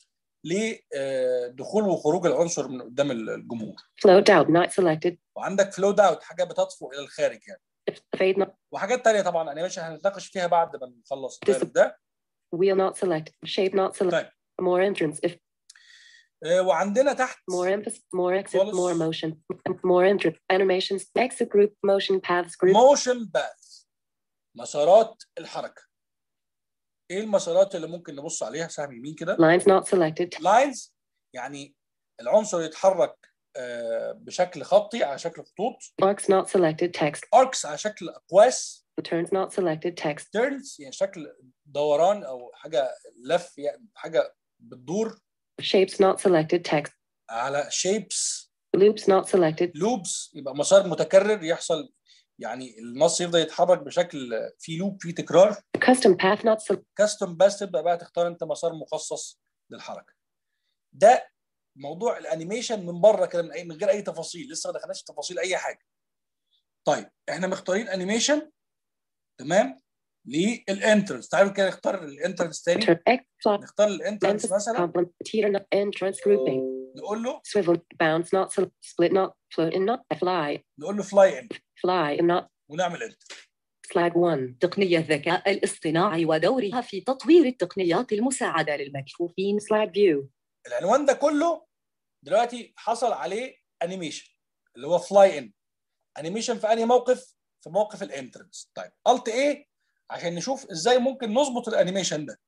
لدخول وخروج العنصر من قدام الجمهور float out not selected. وعندك فلود اوت حاجه بتطفو الى الخارج يعني Fade not وحاجات تانية طبعا انيميشن هنتناقش فيها بعد ما نخلص التعريف ده wheel not select. Shape not select. طيب More entrance if آه، وعندنا تحت more emphasis more exit خالص. more motion more entrance animations exit group motion paths group موشن باث مسارات الحركه ايه المسارات اللي ممكن نبص عليها سهم يمين كده lines not selected لاينز يعني العنصر يتحرك آه، بشكل خطي على شكل خطوط arcs not selected text اركس على شكل اقواس turns not selected text تيرنز يعني شكل دوران او حاجه لف يعني حاجه بتدور shapes not selected text على شيبس loops not selected لوبس يبقى مسار متكرر يحصل يعني النص يفضل يتحرك بشكل في لوب في تكرار custom path not selected كاستم بس تبدا بقى تختار انت مسار مخصص للحركه ده موضوع الانيميشن من بره كده من اي من غير اي تفاصيل لسه ما دخلناش في تفاصيل اي حاجه طيب احنا مختارين انيميشن تمام للانترنس تعالوا كده نختار الانترنس تاني turn x plot نختار الانترنس emphasis مثلا complement teeter not entrance grouping نقول له swivel bounce not select split not float in not fly نقول له فلاي ان fly in not ونعمل انتر slide 1 تقنية الذكاء الاصطناعي ودورها في تطوير التقنيات المساعدة للمكفوفين slide view العنوان ده كله دلوقتي حصل عليه انيميشن اللي هو فلاي ان انيميشن في انهي موقف في موقف الانترنس طيب الت ايه عشان نشوف ازاي ممكن نظبط الانيميشن ده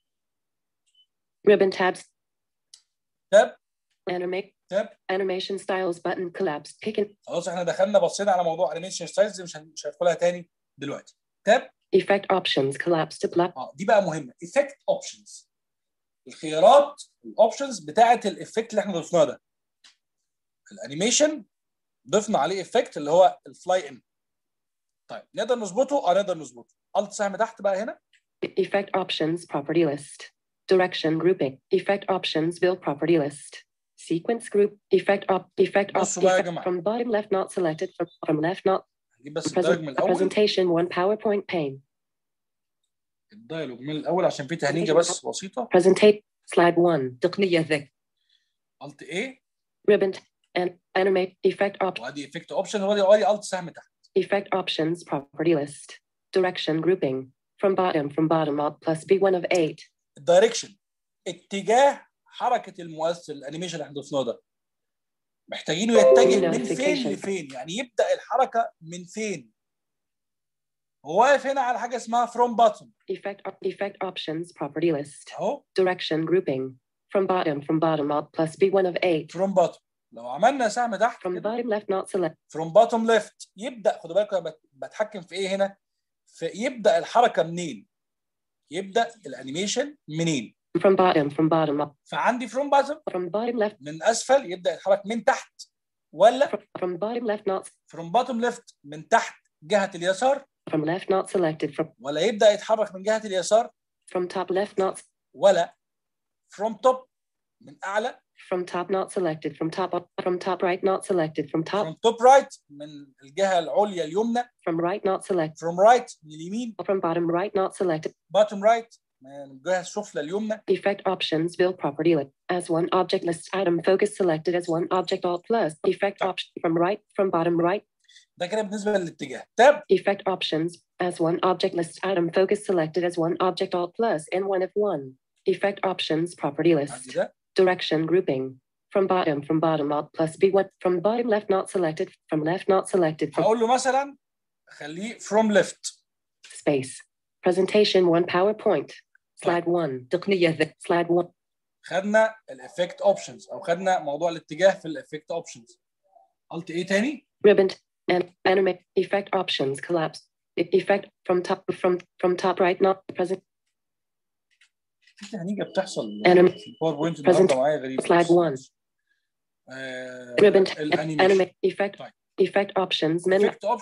ribbon tabs تاب animate تاب animation styles button collapse pick and خلاص احنا دخلنا بصينا على موضوع انيميشن ستايلز مش هن- مش هندخلها تاني دلوقتي تاب effect options collapse to black اه دي بقى مهمه افكت اوبشنز الخيارات الاوبشنز بتاعه الافكت اللي احنا ضفناه ده الانيميشن ضفنا عليه افكت اللي هو الفلاي ان طيب نقدر نظبطه اه نقدر نظبطه الت سهم تحت بقى هنا effect options property list direction grouping effect options build property list sequence group effect op effect op بصوا بقى يا effect جماعة. from bottom left not selected from, from left not هجيب بس الدايلوج من present الاول presentation one PowerPoint pane الدايلوج من الاول عشان في تهنيجه بس بسيطه presentate slide 1 تقنية ذكاء الت ايه ribbon and animate effect op وادي افكت اوبشن وادي وادي الت سهم تحت effect options property list direction grouping from bottom from bottom alt plus b1 of 8 الدايركشن اتجاه حركه المؤثر الانيميشن اللي احنا ضفناه ده محتاجينه يتجه من فين Notification. لفين يعني يبدا الحركه من فين هو واقف هنا على حاجه اسمها فروم باتون effect op- effect options property list اهو direction grouping from bottom from bottom alt plus b1 of 8 فروم باتون لو عملنا سهم تحت from كده bottom left not select فروم باتوم ليفت يبدا خدوا بالكم انا بت- بتحكم في ايه هنا في يبدا الحركه منين يبدا الانيميشن منين from bottom from bottom up فعندي فروم باتوم from bottom left من اسفل يبدا يتحرك من تحت ولا from, from bottom left not فروم باتوم ليفت من تحت جهه اليسار from left not selected from ولا يبدا يتحرك من جهه اليسار from top left not ولا فروم توب من اعلى from top not selected from top up from top right not selected from top فروم توب رايت من الجهه العليا اليمنى from right not selected فروم رايت من اليمين from bottom right not selected باتوم رايت من الجهه السفلى اليمنى effect options build property list as one object list item focus selected as one object alt plus effect option from right from bottom right ده كده بالنسبه للاتجاه تاب effect options as one object list item focus selected as one object alt plus and one of one effect options property عندي list ده direction grouping from bottom from bottom alt plus b1 from bottom left not selected from left not selected from هقول له مثلا خليه فروم ليفت space presentation one powerpoint slide one تقنية ذكاء slide one خدنا الافكت اوبشنز او خدنا موضوع الاتجاه في الافكت اوبشنز قلت ايه تاني ribbon and animate effect options collapse E- effect from top from from top right not present في تهنيجه بتحصل Anim- في الباوربوينت النهارده present- معايا غريب slide one. آه ribbon and الانيميشن animate effect طيب. effect options menu افكت اوبشنز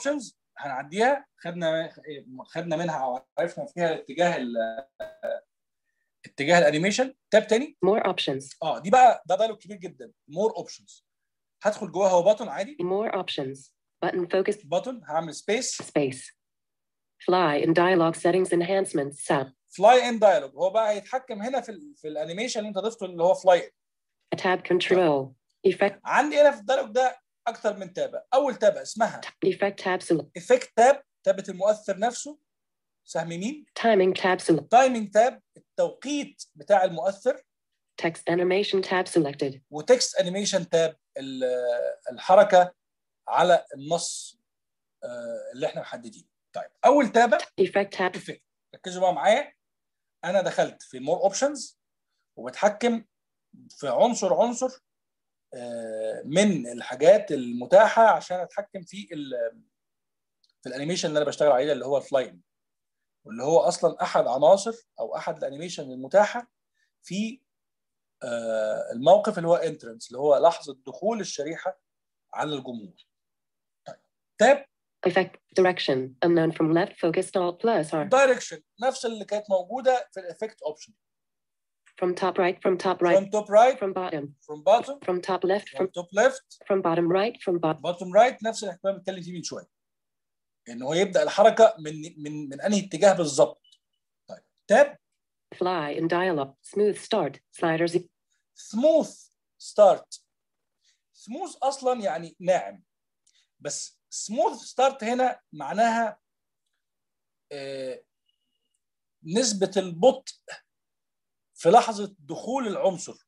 هنعديها خدنا خدنا منها او عرفنا فيها اتجاه ال- اتجاه الانيميشن تاب تاني More options. اه دي بقى ده دايلوج كبير جدا مور اوبشنز هدخل جواها هو باتون عادي More options. Button focused باتون هعمل سبيس space. Fly in dialog settings enhancements tab. فلاي ان دايلوج هو بقى هيتحكم هنا في ال في الانيميشن اللي انت ضفته اللي هو فلاي Tab control. Effect عندي هنا في الدايلوج ده اكتر من تابه اول تابه اسمها effect tab select. افكت تاب تابه المؤثر نفسه سهم يمين Timing tab select. تايمينج تاب التوقيت بتاع المؤثر Text animation tab selected. وتكست انيميشن تاب ال- الحركه على النص آه، اللي احنا محددينه طيب اول تابه Effect tab افكت ركزوا بقى معايا انا دخلت في مور اوبشنز وبتحكم في عنصر عنصر آه، من الحاجات المتاحه عشان اتحكم في ال- في الانيميشن اللي انا بشتغل عليه اللي هو الفلاين واللي هو اصلا احد عناصر او احد الانيميشن المتاحه في آه، الموقف اللي هو انترنس اللي هو لحظه دخول الشريحه على الجمهور طيب تاب effect direction unknown from left focus alt plus R. دايركشن نفس اللي كانت موجوده في الافكت اوبشن From top right from top right from top right from bottom from bottom from top left from from top left from bottom right from bottom bottom right نفس اللي احنا بنتكلم فيه من شويه ان هو يبدا الحركه من من من انهي اتجاه بالظبط طيب تاب fly in dialog smooth start sliders سموث ستارت سموث اصلا يعني ناعم بس سموث ستارت هنا معناها آه، نسبة البطء في لحظة دخول العنصر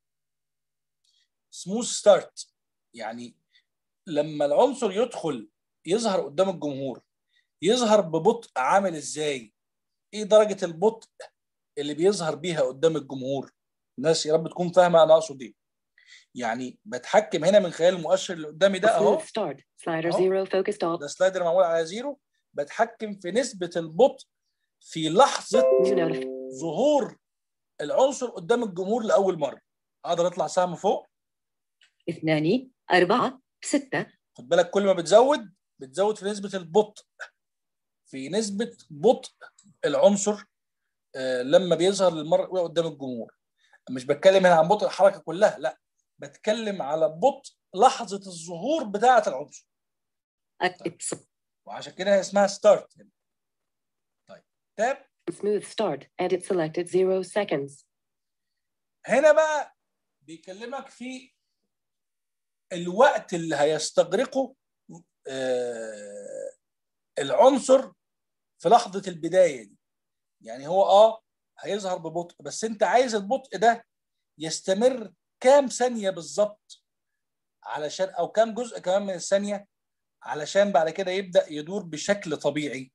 سموث ستارت يعني لما العنصر يدخل يظهر قدام الجمهور يظهر ببطء عامل ازاي ايه درجة البطء اللي بيظهر بيها قدام الجمهور الناس يا رب تكون فاهمه انا اقصد ايه يعني بتحكم هنا من خلال المؤشر اللي قدامي ده اهو smooth start slider أهو. zero focused alt ده سلايدر معمول على زيرو بتحكم في نسبه البطء في لحظه new notif ظهور العنصر قدام الجمهور لاول مره اقدر اطلع سهم فوق اثنان أربعة ستة خد بالك كل ما بتزود بتزود في نسبه البطء في نسبه بطء العنصر آه، لما بيظهر للمره الاولى قدام الجمهور مش بتكلم هنا عن بطء الحركه كلها لا بتكلم على بطء لحظه الظهور بتاعه العنصر التص- وعشان كده هي اسمها ستارت طيب تاب smooth start edit selected zero seconds هنا بقى بيكلمك في الوقت اللي هيستغرقه آه، العنصر في لحظة البداية دي يعني هو اه هيظهر ببطء بس انت عايز البطء ده يستمر كام ثانية بالظبط علشان او كام جزء كمان من الثانية علشان بعد كده يبدأ يدور بشكل طبيعي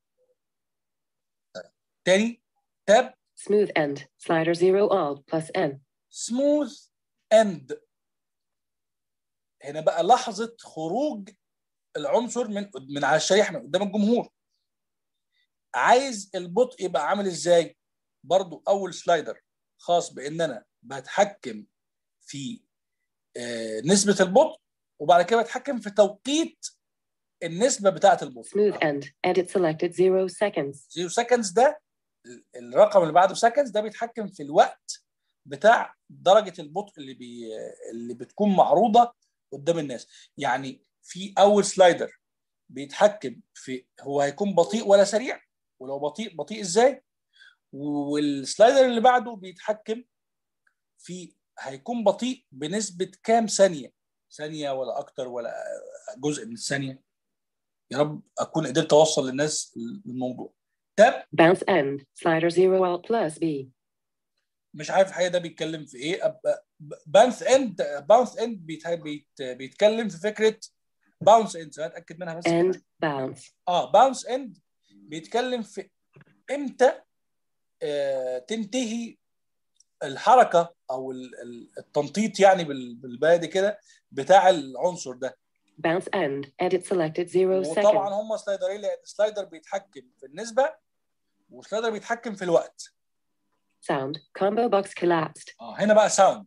طيب. تاني تاب smooth end slider zero alt plus n سموث اند هنا بقى لحظه خروج العنصر من من على الشريحه من قدام الجمهور عايز البطء يبقى عامل ازاي برضو اول سلايدر خاص بان انا بتحكم في آه، نسبه البطء وبعد كده بتحكم في توقيت النسبه بتاعه البطء smooth end edit selected zero seconds زيرو سكندز ده ال- الرقم اللي بعده سكندز ده بيتحكم في الوقت بتاع درجه البطء اللي بي اللي بتكون معروضه قدام الناس يعني في اول سلايدر بيتحكم في هو هيكون بطيء ولا سريع ولو بطيء بطيء ازاي والسلايدر اللي بعده بيتحكم في هيكون بطيء بنسبه كام ثانيه ثانيه ولا اكتر ولا جزء من الثانيه يا رب اكون قدرت اوصل للناس الموضوع تاب bounce end slider zero alt plus b مش عارف الحقيقه ده بيتكلم في ايه باونس اند باونس اند بيتكلم في فكره باونس اند اتاكد منها بس end كده. bounce اه باونس اند بيتكلم في امتى آه تنتهي الحركه او ال- ال- التنطيط يعني بال- بالبلدي كده بتاع العنصر ده bounce end edit selected zero وطبعا seconds هم سلايدرين لان سلايدر بيتحكم في النسبه وسلايدر بيتحكم في الوقت sound combo box collapsed اه هنا بقى ساوند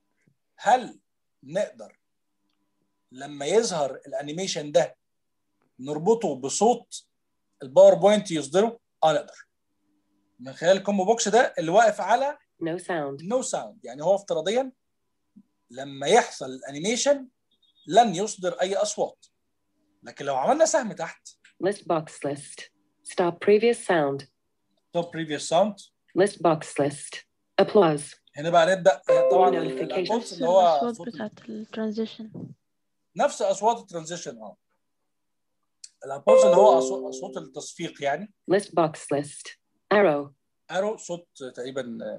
هل نقدر لما يظهر الانيميشن ده نربطه بصوت الباوربوينت يصدره اه نقدر من خلال الكومبو بوكس ده اللي واقف على No sound. نو ساوند يعني هو افتراضيا لما يحصل الانيميشن لن يصدر اي اصوات لكن لو عملنا سهم تحت List box list. Stop previous sound. توب بريفيوس ساوند List box list. Applause. هنا بقى نبدا طبعا Notification. الابولس نفس اللي هو الأصوات صوت بتاعت الترانزيشن نفس اصوات الترانزيشن اه الابولس اللي هو أصو- صوت التصفيق يعني List box list. Arrow. ارو صوت تقريبا آه،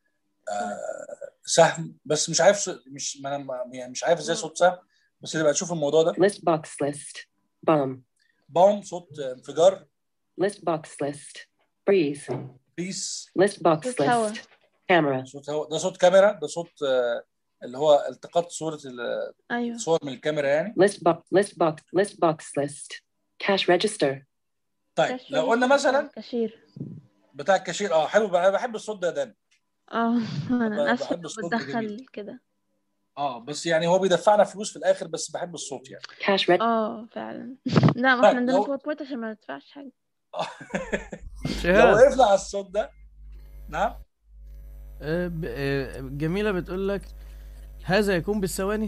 آه، سهم بس مش عارف ص- مش ما انا ما- يعني مش عارف ازاي صوت سهم بس اللي بقى اشوف الموضوع ده List box list. Bomb. بوم صوت انفجار List box list. Breeze. بيس List box صوت هوا. list. Camera. صوت هو ده صوت كاميرا ده صوت آه، اللي هو التقاط صورة ال- أيوه الصور من الكاميرا يعني List box. List box. List box list. Cash register. طيب كاش لو قلنا ريجستر مثلا كاشير بتاع الكاشير اه حلو بقى- انا بحب الصوت ده ده اه بحب- انا اسفه بحب الصوت بتدخل الجميل. كده اه بس يعني هو بيدفعنا فلوس في الاخر بس بحب الصوت يعني Cash register. اه فعلا لا ما طيب، احنا عندنا لو- باوربوينت عشان ما ندفعش حاجه لو شهاب وقفنا على الصوت ده نعم آه، ب- آه، جميلة بتقول لك هذا يكون بالثواني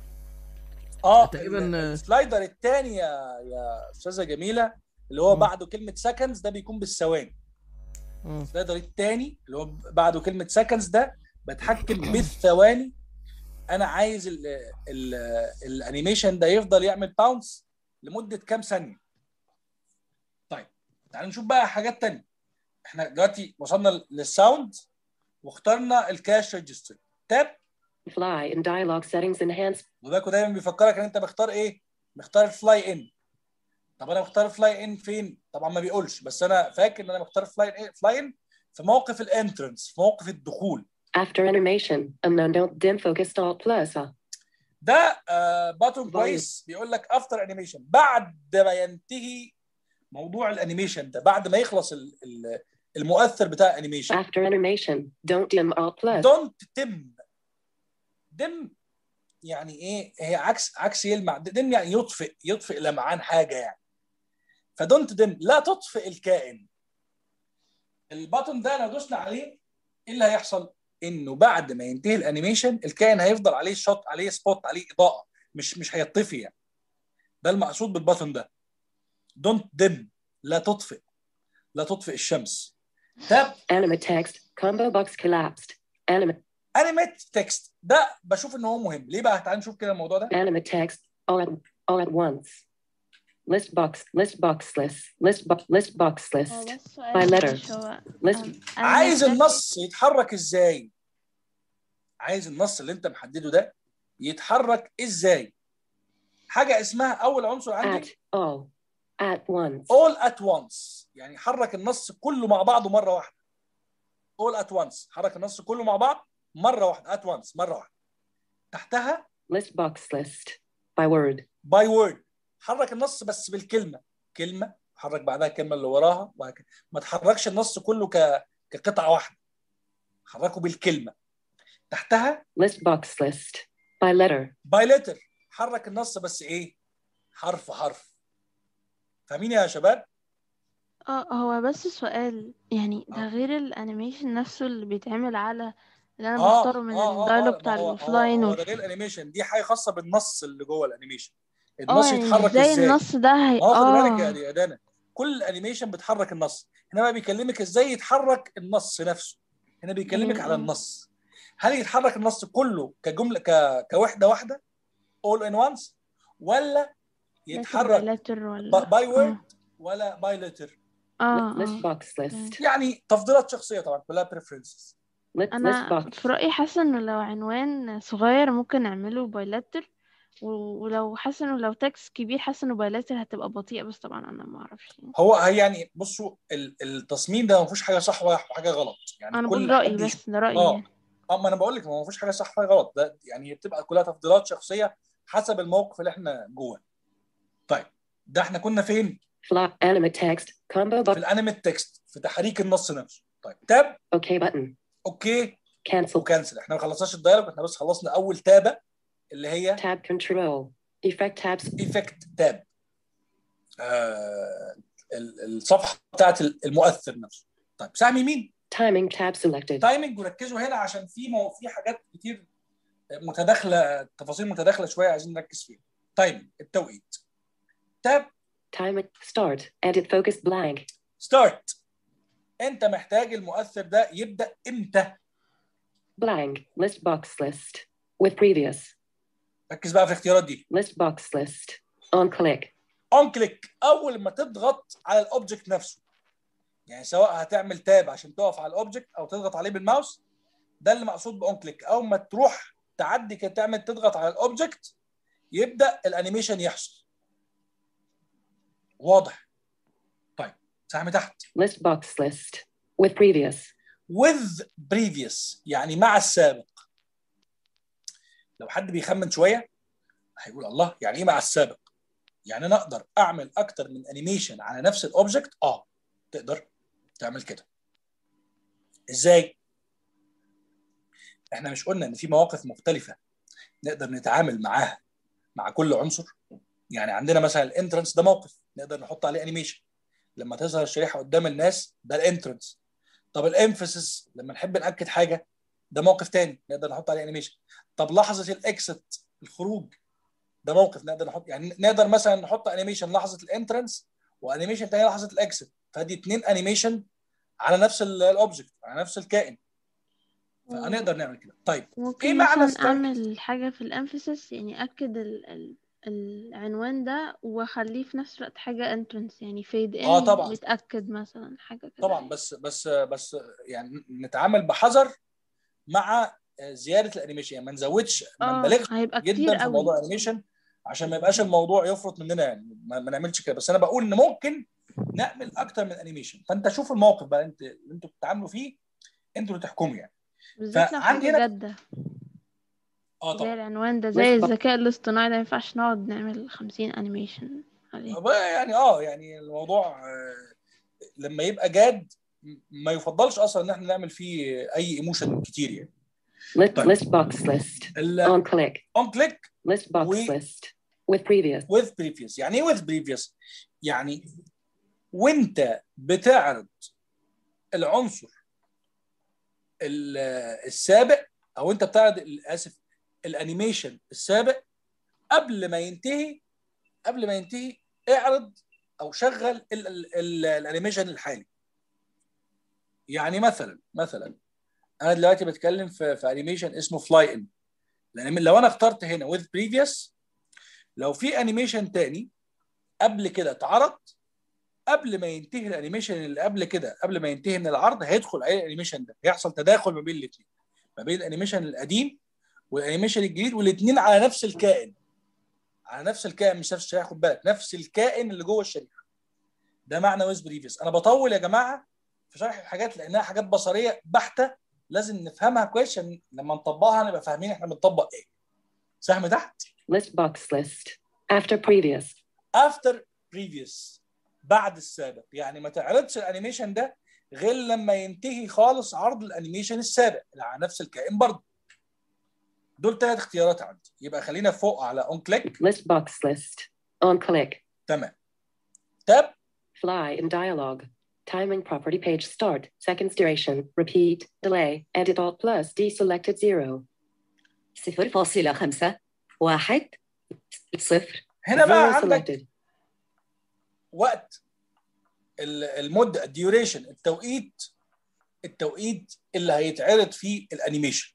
اه تقريباً، ال- آه. السلايدر الثاني يا يا استاذه جميله اللي هو مم. بعده كلمه سكندز ده بيكون بالثواني مم. السلايدر الثاني اللي هو بعده كلمه سكندز ده بتحكم بالثواني انا عايز ال ال الانيميشن ده يفضل يعمل باونس لمده كام ثانيه طيب تعالوا نشوف بقى حاجات تانية احنا دلوقتي وصلنا للساوند واخترنا الكاش ريجستر تاب Fly in dialog settings enhance. وباكو دايما بيفكرك ان انت مختار ايه مختار فلاي ان طب انا مختار فلاي ان فين طبعا ما بيقولش بس انا فاكر ان انا مختار فلاي ان فلاي ان في موقف الانترنس في موقف الدخول After animation. Unknown don't dim focus alt plus. uh, ده آه باتون طيب. كويس بيقول لك افتر انيميشن بعد ما ينتهي موضوع الانيميشن ده بعد ما يخلص ال- ال- المؤثر بتاع الانيميشن After animation. Don't dim alt plus. دونت دم دم يعني ايه هي عكس عكس يلمع دم يعني يطفئ يطفئ لمعان حاجه يعني فدونت دم لا تطفئ الكائن الباتون ده لو دوسنا عليه ايه اللي هيحصل انه بعد ما ينتهي الانيميشن الكائن هيفضل عليه شوت عليه سبوت عليه اضاءه مش مش هيطفي يعني ده المقصود بالباتون ده دونت دم لا تطفئ لا تطفئ الشمس تاب Animate text. Combo box collapsed. Animate. انيميت تكست ده بشوف ان هو مهم ليه بقى تعال نشوف كده الموضوع ده Animate text. All at, all at once. List box. List box list. List box. List box هو list. بس By سؤال letter. معلش هو List. أم، أنا عايز محتاج- النص يتحرك ازاي عايز النص اللي انت محدده ده يتحرك ازاي حاجه اسمها اول عنصر At عندي all. At once. all at once يعني حرك النص كله مع بعضه مره واحده all at once حرك النص كله مع بعض مره واحده at once مره واحده تحتها List box list. By word. by word حرك النص بس بالكلمه كلمه حرك بعدها الكلمه اللي وراها وهكذا ما تحركش النص كله ك... كقطعه واحده حركه بالكلمه تحتها List box list. By letter. باي لتر حرك النص بس ايه حرف حرف فاهمين يا شباب اه هو بس سؤال يعني ده آه. غير الانيميشن نفسه اللي بيتعمل على اللي انا اه بختاره من اه اه الدايلوج آه، بتاع ما هو- الفلاين هو, هو و... ده غير الانيميشن دي حاجه خاصه بالنص اللي جوه الانيميشن اه النص يعني يتحرك ازاي ازاي النص ده هي ما هو خلي بالك يا اه يا دانا كل الانيميشن بتحرك النص هنا بقى بيكلمك ازاي يتحرك النص نفسه هنا بيكلمك ايوه على اه النص هل يتحرك النص كله كجمله ك... كوحده واحده all in once ولا لاتر يتحرك لاتر ولا باي اه وورد ولا باي لتر اه List اه box list. يعني تفضيلات شخصيه طبعا كلها preferences List, list انا box. في رأيي حاسة انه لو عنوان صغير ممكن نعمله بايلاتر ولو حاسة انه لو تكست كبير حاسة انه بايلاتر هتبقى بطيئة بس طبعا انا ما اعرفش يعني هو هي يعني بصوا ال- التصميم ده ما فيهوش حاجه صح وحاجه غلط يعني انا كل بقول رأيي حد يش- بس ده رأيي اه يعني اه ما انا بقول لك ما فيش حاجه صح وحاجه غلط ده يعني بتبقى كلها تفضيلات شخصيه حسب الموقف اللي احنا جوه طيب ده احنا كنا فين Fly. Animate text. Combo في box. الانيميت تكست في تحريك النص نفسه طيب تاب OK button. اوكي Cancel. وكنسل احنا ما خلصناش الدايلوج احنا بس خلصنا اول تابه اللي هي Tab control. Effect tabs. ايفكت تاب آه ال- الصفحه بتاعت المؤثر نفسه طيب سهم يمين Timing tab selected. تايمنج وركزوا هنا عشان في مو في حاجات كتير متداخله تفاصيل متداخله شويه عايزين نركز فيها تايمنج التوقيت تاب Time start. Edit focus blank. ستارت انت محتاج المؤثر ده يبدا امتى Blank. List box list. With previous. ركز بقى في الاختيارات دي List box list. On click. اون كليك اول ما تضغط على الاوبجكت نفسه يعني سواء هتعمل تاب عشان تقف على الاوبجكت او تضغط عليه بالماوس ده اللي مقصود باون كليك اول ما تروح تعدي كده تعمل تضغط على الاوبجكت يبدا الانيميشن يحصل واضح طيب سهم تحت List box list. With previous. with previous يعني مع السابق لو حد بيخمن شويه هيقول الله يعني ايه مع السابق يعني انا اقدر اعمل اكتر من انيميشن على نفس الاوبجكت اه تقدر تعمل كده ازاي احنا مش قلنا ان في مواقف مختلفه نقدر نتعامل معاها مع كل عنصر يعني عندنا مثلا الانترنس ده موقف نقدر نحط عليه انيميشن لما تظهر الشريحه قدام الناس ده الانترنس طب الامفاسيس لما نحب ناكد حاجه ده موقف تاني نقدر نحط عليه انيميشن طب لحظه الاكست الخروج ده موقف نقدر نحط يعني نقدر مثلا نحط انيميشن لحظه الانترنس وانيميشن تاني لحظه الاكست فدي اتنين انيميشن على نفس ال- الاوبجكت على نفس الكائن فهنقدر نعمل كده طيب ممكن إيه معنى مثلا start؟ اعمل حاجة في الامفيسيس يعني اكد ال ال العنوان ده واخليه في نفس الوقت حاجة entrance يعني fade in آه طبعاً. متأكد مثلا حاجة كده طبعا يعني. بس بس بس يعني نتعامل بحذر مع زياده الانيميشن يعني ما نزودش ما اه نبالغش هيبقى كتير جدا في قوي موضوع الانيميشن عشان ما يبقاش الموضوع يفرط مننا يعني ما, ما نعملش كده بس انا بقول ان ممكن نعمل اكتر من انيميشن فانت شوف الموقف بقى انت اللي انتوا بتتعاملوا فيه انتوا اللي تحكموا يعني بالذات لو فعندي حاجة هنا- جادة اه زي طبعا العنوان ده بس زي بق- الذكاء الاصطناعي ده مينفعش نقعد نعمل خمسين انيميشن عليه بقى يعني اه يعني الموضوع آه، لما يبقى جاد ما يفضلش اصلا ان احنا نعمل فيه اي ايموشن كتير يعني List, طيب. list box list. الاون On click. كليك List box We- list. With previous. with previous يعني ايه with previous يعني وانت بتعرض العنصر ال- السابق او انت بتعرض ال- اسف الانيميشن السابق قبل ما ينتهي قبل ما ينتهي اعرض او شغل ال- ال- ال- الانيميشن الحالي يعني مثلا مثلا انا دلوقتي بتكلم في في انيميشن اسمه فلاي ان لان لو انا اخترت هنا with previous لو في انيميشن تاني قبل كده اتعرض قبل ما ينتهي الانيميشن اللي قبل كده قبل ما ينتهي من العرض هيدخل عليه الانيميشن ده هيحصل تداخل ما بين الاثنين ما بين الانيميشن القديم والانيميشن الجديد والاثنين على نفس الكائن على نفس الكائن مش نفس الشريحه خد بالك نفس الكائن اللي جوه الشريحه ده معنى ويز بريفيس انا بطول يا جماعه في شرح الحاجات لانها حاجات بصريه بحته لازم نفهمها كويس عشان لما نطبقها نبقى فاهمين احنا بنطبق ايه سهم تحت List box list. After previous. after previous بعد السابق يعني ما تعرضش الانيميشن ده غير لما ينتهي خالص عرض الانيميشن السابق اللي على نفس الكائن برضه دول ثلاث اختيارات عندي يبقى خلينا فوق على اون كليك List box list. On click. تمام تاب Fly in dialog. Timing property page start. Seconds duration. Repeat. Delay. Edit alt plus deselected zero. صفر فاصلة خمسة واحد صفر هنا بقى Zero عندك selected. وقت ال- المده الديوريشن التوقيت التوقيت اللي هيتعرض فيه الانيميشن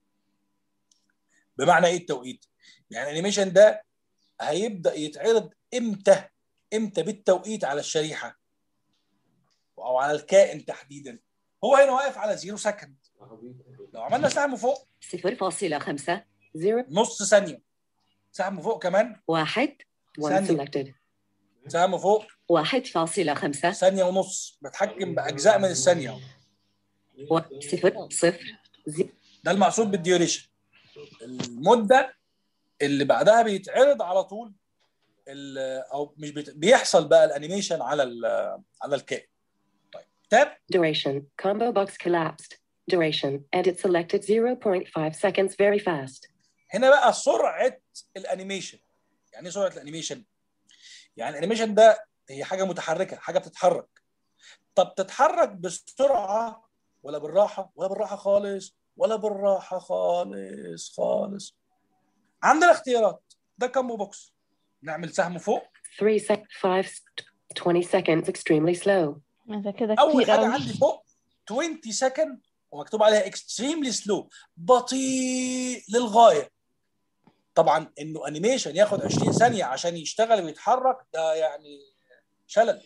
بمعنى ايه التوقيت يعني الانيميشن ده هيبدا يتعرض امتى امتى بالتوقيت على الشريحه او على الكائن تحديدا هو هنا واقف على زيرو سكند لو عملنا سهم فوق صفر فاصلة خمسة Zero. نص ثانيه سهم فوق كمان واحد One ثانية. selected. سهم فوق واحد فاصلة خمسة ثانيه ونص بتحكم باجزاء من الثانيه و- صفر صفر ده المقصود بالديوريشن المده اللي بعدها بيتعرض على طول ال- او مش بيت... بيحصل بقى الانيميشن على ال- على الكائن طيب تاب Duration. Combo box collapsed. Duration. Edit selected 0.5 seconds very fast. هنا بقى سرعه الانيميشن يعني ايه سرعه الانيميشن يعني الانيميشن ده هي حاجه متحركه حاجه بتتحرك طب تتحرك بسرعه ولا بالراحه ولا بالراحه خالص ولا بالراحه خالص خالص عندنا اختيارات ده كامبو بوكس نعمل سهم فوق 3 sec 5 20 seconds extremely slow ده كده اول كتير حاجه قوي عندي فوق 20 سكند ومكتوب عليها اكستريملي سلو بطيء للغايه طبعا انه انيميشن ياخد 20 ثانيه عشان يشتغل ويتحرك ده يعني شلل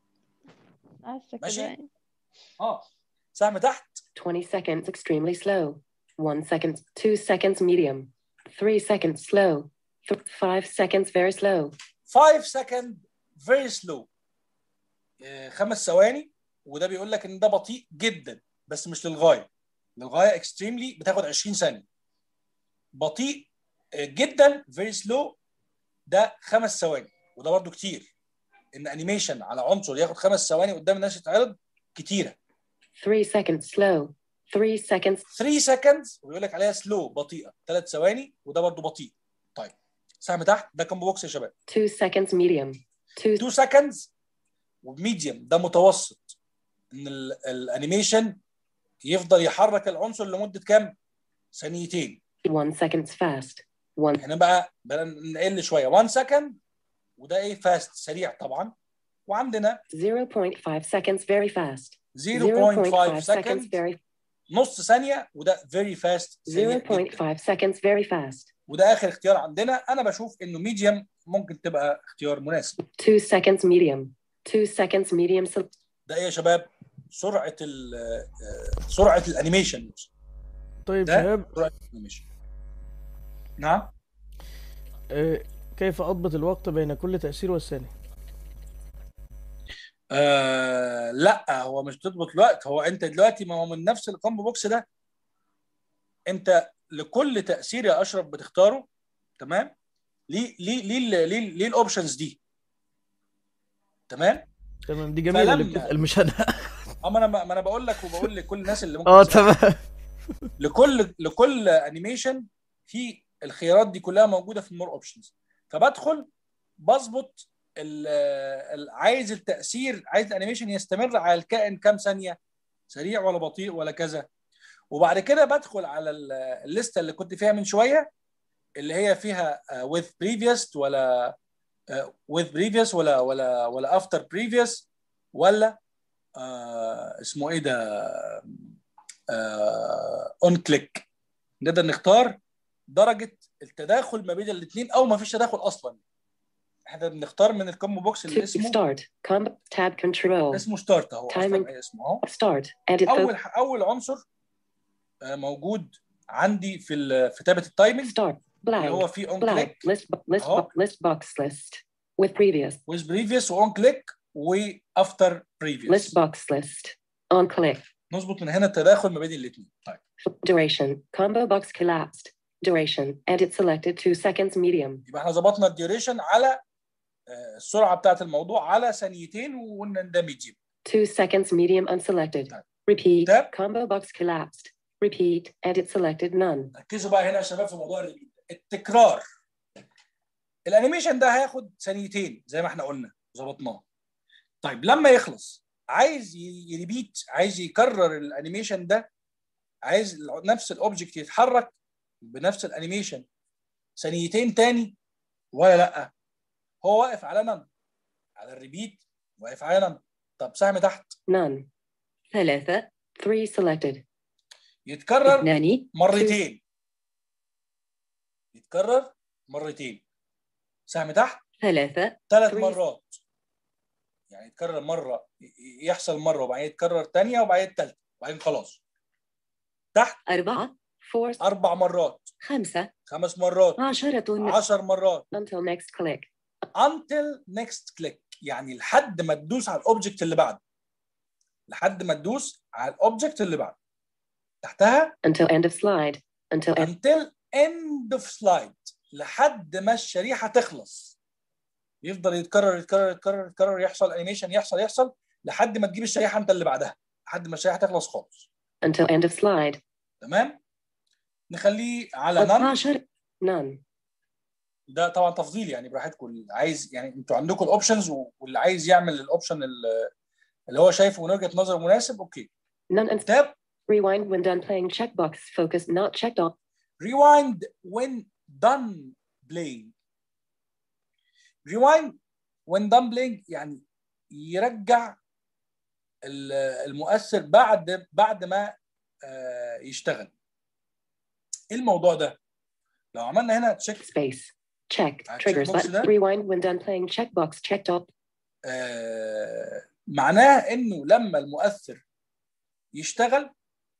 حاسه ماشي. كده يعني. اه سهم تحت 20 seconds extremely slow 1 second 2 seconds medium 3 seconds slow 5 seconds very slow 5 سكند فيري سلو خمس ثواني وده بيقول لك ان ده بطيء جدا بس مش للغايه للغايه اكستريملي بتاخد 20 ثانيه بطيء آه، جدا فيري سلو ده خمس ثواني وده برضو كتير ان انيميشن على عنصر ياخد خمس ثواني قدام الناس يتعرض كتيره 3 seconds slow 3 seconds 3 سكندز ويقول لك عليها سلو بطيئه ثلاث ثواني وده برضو بطيء طيب سهم تحت ده كومبو بوكس يا شباب 2 seconds medium 2 2 سكندز وميديوم ده متوسط ان ال- الانيميشن يفضل يحرك العنصر لمده كام؟ ثانيتين 1 seconds fast 1 احنا بقى بقى نقل شويه 1 سكند وده ايه فاست سريع طبعا وعندنا 0.5 seconds very fast 0.5 seconds سكند very نص ثانيه وده فيري فاست 0.5 seconds very fast وده اخر اختيار عندنا انا بشوف انه ميديوم ممكن تبقى اختيار مناسب 2 seconds medium 2 seconds medium so ده ايه يا شباب سرعه ال آه، سرعه الانيميشن طيب ده شهاب سرعه الانيميشن نعم آه، كيف أضبط الوقت بين كل تأثير والثاني آه لا هو مش تضبط الوقت هو انت دلوقتي ما هو من نفس الكومبو بوكس ده انت لكل تاثير يا اشرف بتختاره تمام ليه ليه ليه ليه, ليه الاوبشنز دي تمام تمام دي جميلة اللي فلما- بتسأل مش أنا اما انا ما انا بقول لك وبقول لكل الناس اللي ممكن اه تسأل. تمام لكل لكل انيميشن في الخيارات دي كلها موجوده في المور اوبشنز فبدخل بظبط ال- ال- عايز التاثير عايز الانيميشن يستمر على الكائن كام ثانيه سريع ولا بطيء ولا كذا وبعد كده بدخل على ال- الليسته اللي كنت فيها من شويه اللي هي فيها آه، with previous ولا آه، with previous ولا ولا ولا after previous ولا آه، اسمه ايه ده اون كليك نقدر نختار درجه التداخل ما بين الاثنين او ما فيش تداخل اصلا احنا بنختار من الكومبو بوكس اللي 2 اسمه start combo tab control اسمه ستارت اهو Timing. اصلا اسمه اهو start edit اول focus اول عنصر آه، موجود عندي في ال- في تابه التايمنج start اللي هو blank فيه اون blank كليك list bo- list أهو. bo- list box list with previous with previous واون كليك وافتر list previous box list on click نظبط من هنا التداخل ما بين الاثنين طيب duration combo box collapsed duration edit selected 2 seconds medium يبقى احنا ظبطنا الديوريشن على آه، السرعه بتاعت الموضوع على ثانيتين وقلنا ان ده ميديوم 2 seconds medium unselected Tab. repeat Tab. combo box collapsed repeat edit selected none ركزوا بقى هنا يا شباب في موضوع الريبيت التكرار الانيميشن ده هياخد ثانيتين زي ما احنا قلنا ظبطناه طيب لما يخلص عايز ي- يريبيت عايز يكرر الانيميشن ده عايز ال- نفس الاوبجكت يتحرك بنفس الانيميشن ثانيتين تاني ولا لا هو واقف على نن على الريبيت واقف على نن طب سهم تحت none ثلاثة 3 selected يتكرر اثنان مرتين يتكرر مرتين سهم تحت ثلاثة ثلاث Three. مرات يعني يتكرر مره ي- يحصل مره وبعدين يتكرر ثانيه وبعدين الثالثه وبعدين خلاص تحت أربعة four اربع مرات خمسة خمس مرات عشرة عشر مرات until next click until next click يعني لحد ما تدوس على الاوبجكت اللي بعده لحد ما تدوس على الاوبجكت اللي بعده تحتها until end of slide until end until end of slide لحد ما الشريحه تخلص يفضل يتكرر يتكرر يتكرر يتكرر يحصل انيميشن يحصل يحصل لحد ما تجيب الشريحه انت اللي بعدها لحد ما الشريحه تخلص خالص until end of slide تمام نخليه على نن 12 none ده طبعا تفضيل يعني براحتكم اللي عايز يعني انتوا عندكم الاوبشنز واللي عايز يعمل الاوبشن اللي هو شايفه من وجهه نظره مناسب اوكي None and تاب rewind when done playing checkbox focus not checked off. rewind when done playing rewind when done playing يعني يرجع ال- المؤثر بعد بعد ما آه، يشتغل ايه الموضوع ده لو عملنا هنا تشيك Space. Check. Ah, Triggers checkbox button. ده. Rewind when done playing checkbox checked off. آه، معناه انه لما المؤثر يشتغل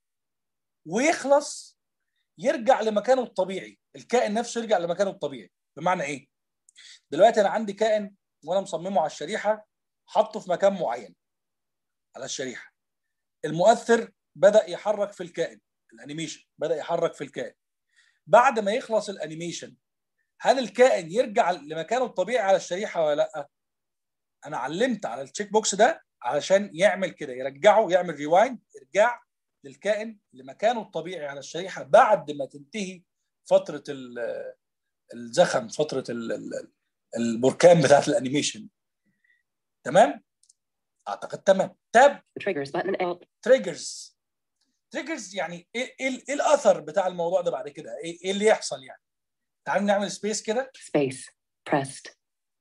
ويخلص يرجع لمكانه الطبيعي الكائن نفسه يرجع لمكانه الطبيعي بمعنى ايه دلوقتي انا عندي كائن وانا مصممه على الشريحه حاطه في مكان معين على الشريحه المؤثر بدا يحرك في الكائن الانيميشن بدا يحرك في الكائن بعد ما يخلص الانيميشن هل الكائن يرجع لمكانه الطبيعي على الشريحه ولا لا انا علمت على التشيك بوكس ده علشان يعمل كده يرجعه يعمل ريوايند يرجع للكائن لمكانه الطبيعي على الشريحه بعد ما تنتهي فتره ال- الزخم فتره ال- ال- البركان بتاعت الانيميشن تمام اعتقد تمام تاب Triggers button out. تريجرز تريجرز يعني ايه ايه إيه الاثر بتاع الموضوع ده بعد كده ايه إيه اللي يحصل يعني تعالوا نعمل سبيس كده Space. Pressed.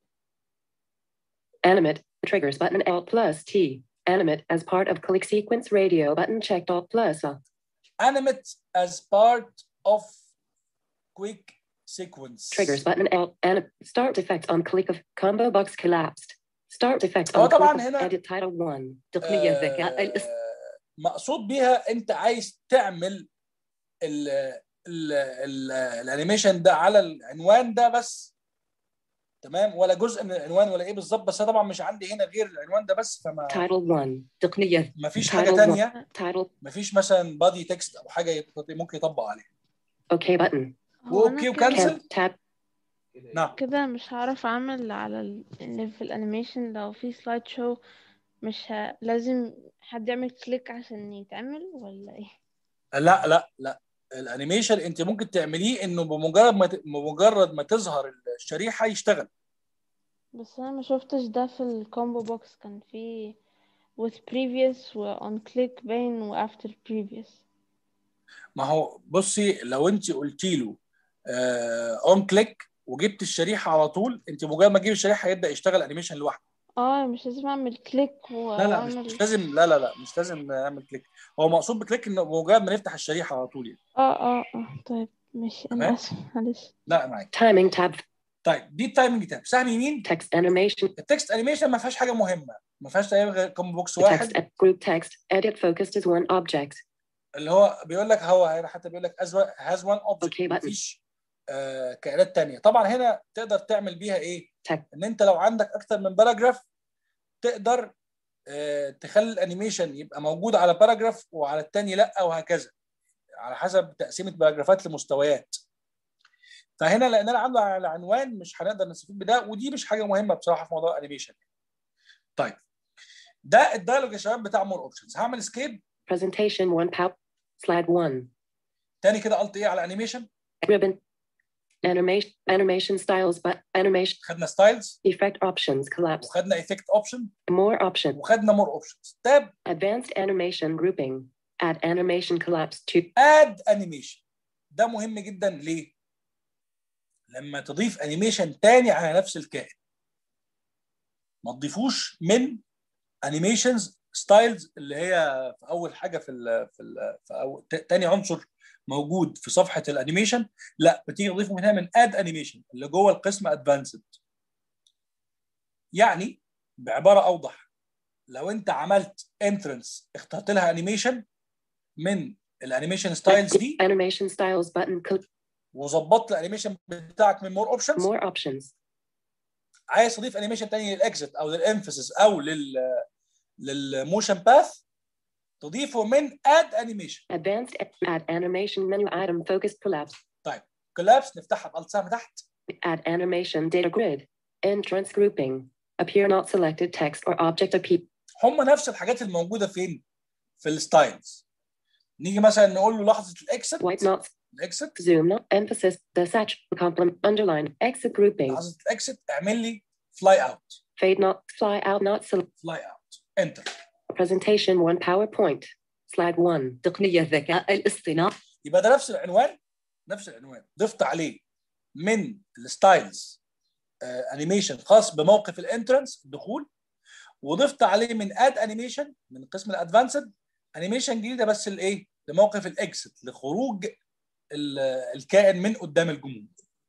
Animate. Triggers button Alt plus T. Animate as part of click sequence radio button checked off plus uh, animate as part of quick sequence triggers button Alt anim- start effects on click of combo box collapsed. Start effects هو on طبعاً click of هنا- edit title one. تقنية الذكاء الاص- آه، مقصود بيها انت عايز تعمل ال ال ال الانيميشن ده على العنوان ده بس تمام ولا جزء من العنوان ولا ايه بالظبط بس انا طبعا مش عندي هنا غير العنوان ده بس فما title one. تقنية ما فيش حاجه title تانية title ما فيش مثلا بادي تكست او حاجه يط- ممكن يطبق عليها OK button. هو أنا اوكي كده- وكنسل Can tab نعم كده مش هعرف اعمل على ال... اللي في الانيميشن لو في سلايد شو مش ه... لازم حد يعمل كليك عشان يتعمل ولا ايه لا لا لا الانيميشن انت ممكن تعمليه انه بمجرد ما ت- بمجرد ما تظهر الشريحه يشتغل بس انا ما شفتش ده في الكومبو بوكس كان في with previous و on click باين و after previous ما هو بصي لو انت قلتي له اون كليك وجبت الشريحه على طول انت مجرد ما تجيب الشريحه هيبدا يشتغل انيميشن لوحده اه مش لازم اعمل كليك لا لا مش, واعمل مش لازم لا لا لا مش لازم نعمل كليك هو مقصود بكليك انه مجرد ما نفتح الشريحه على طول يعني اه اه اه طيب ماشي تمام. انا اسف معلش لا معاك timing tab طيب دي التايمنج تاب سهم يمين text animation التكست انيميشن ما فيهاش حاجه مهمه ما فيهاش تقريبا غير كومبو بوكس text واحد at group text edit focused as one object اللي هو بيقول لك هو هنا حتى بيقول لك هاز وان اوبجكت Okay, button. مفيش آه كائنات تانية طبعا هنا تقدر تعمل بيها ايه Tag. ان انت لو عندك اكتر من باراجراف تقدر آه تخلي الانيميشن يبقى موجود على باراجراف وعلى التاني لا وهكذا على حسب تقسيمه باراجرافات لمستويات فهنا لان انا عامله على عنوان مش هنقدر نستفيد بده ودي مش حاجه مهمه بصراحه في موضوع الانيميشن طيب ده الدايلوج يا شباب بتاع مور اوبشنز هعمل سكيب presentation one pow slide one تاني كده قلت ايه على انيميشن ribbon animation animation styles but animation خدنا ستايلز effect options collapse وخدنا ايفكت اوبشن more option وخدنا مور اوبشنز تاب advanced animation grouping add animation collapse to اد انيميشن ده مهم جدا ليه؟ لما تضيف انيميشن تاني على نفس الكائن ما تضيفوش من انيميشنز ستايلز اللي هي في اول حاجه في ال في, ال في أول ت- تاني عنصر موجود في صفحه الانيميشن لا بتيجي تضيفه من هنا من اد انيميشن اللي جوه القسم ادفانسد يعني بعباره اوضح لو انت عملت انترنس اخترت لها انيميشن من الانيميشن ستايلز دي animation styles button col- وظبطت الانيميشن بتاعك من مور اوبشنز more options عايز تضيف انيميشن تاني للاكزت او للانفيسيس او لل للموشن باث تضيفه من اد انيميشن advanced add animation menu item focused collapse كولابس نفتحها بألت سهم تحت add animation data grid entrance grouping appear not selected text or object appear هم نفس الحاجات الموجوده فين؟ في الستايلز نيجي مثلا نقول له لحظه الاكست white not الاكست Zoom not emphasis the sat complement underline exit grouping لحظه الاكست اعمل لي فلاي اوت fade not fly out not select فلاي اوت انتر presentation one PowerPoint slide one تقنية الذكاء الاصطناعي يبقى ده نفس العنوان نفس العنوان ضفت عليه من الستايلز انيميشن خاص بموقف الانترنس الدخول وضفت عليه من اد انيميشن من قسم الادفانسد انيميشن جديده بس الايه لموقف الاكست لخروج ال- الكائن من قدام الجمهور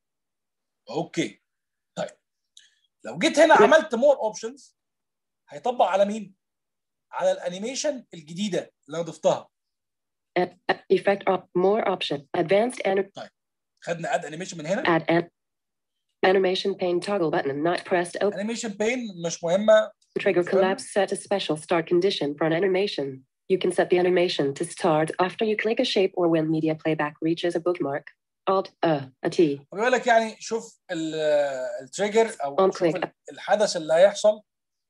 اوكي طيب لو جيت هنا عملت مور اوبشنز هيطبق على مين على الانيميشن الجديده اللي انا ضفتها Add- add- effect op more option advanced and خدنا اد انيميشن من هنا add an animation pane toggle button not pressed open انيميشن بين مش مهمه trigger collapse set a special start condition for an animation you can set the animation to start after you click a shape or when media playback reaches a bookmark alt a a t بيقول لك يعني شوف ال- التريجر او On شوف click. ال- الحدث اللي هيحصل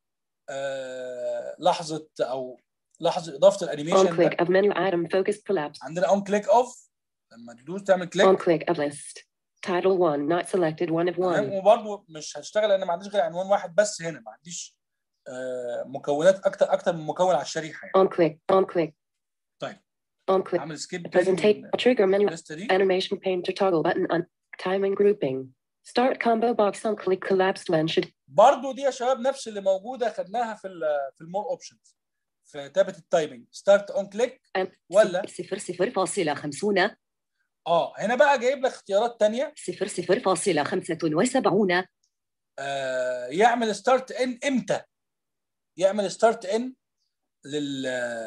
آه، لحظه او لحظه اضافه on الانيميشن click ده of menu item focus collapse عندنا اون كليك اوف لما تدوس تعمل on كليك click of list title one not selected one of one وبرضه مش هتشتغل لان ما عنديش غير عنوان واحد بس هنا ما عنديش آه، مكونات اكتر اكتر من مكون على الشريحه يعني on click on click طيب. on click عامل سكيب presentation trigger menu الليسته دي animation pane to toggle button on timing grouping start combo box on click collapsed when should برضه دي يا شباب نفس اللي موجوده خدناها في ال في المور اوبشنز في تابه التايمنج ستارت اون كليك and ولا صفر صفر فاصلة خمسون اه هنا بقى جايب لك اختيارات تانية صفر صفر فاصلة خمسة وسبعون آه يعمل ستارت ان امتى يعمل ستارت ان لل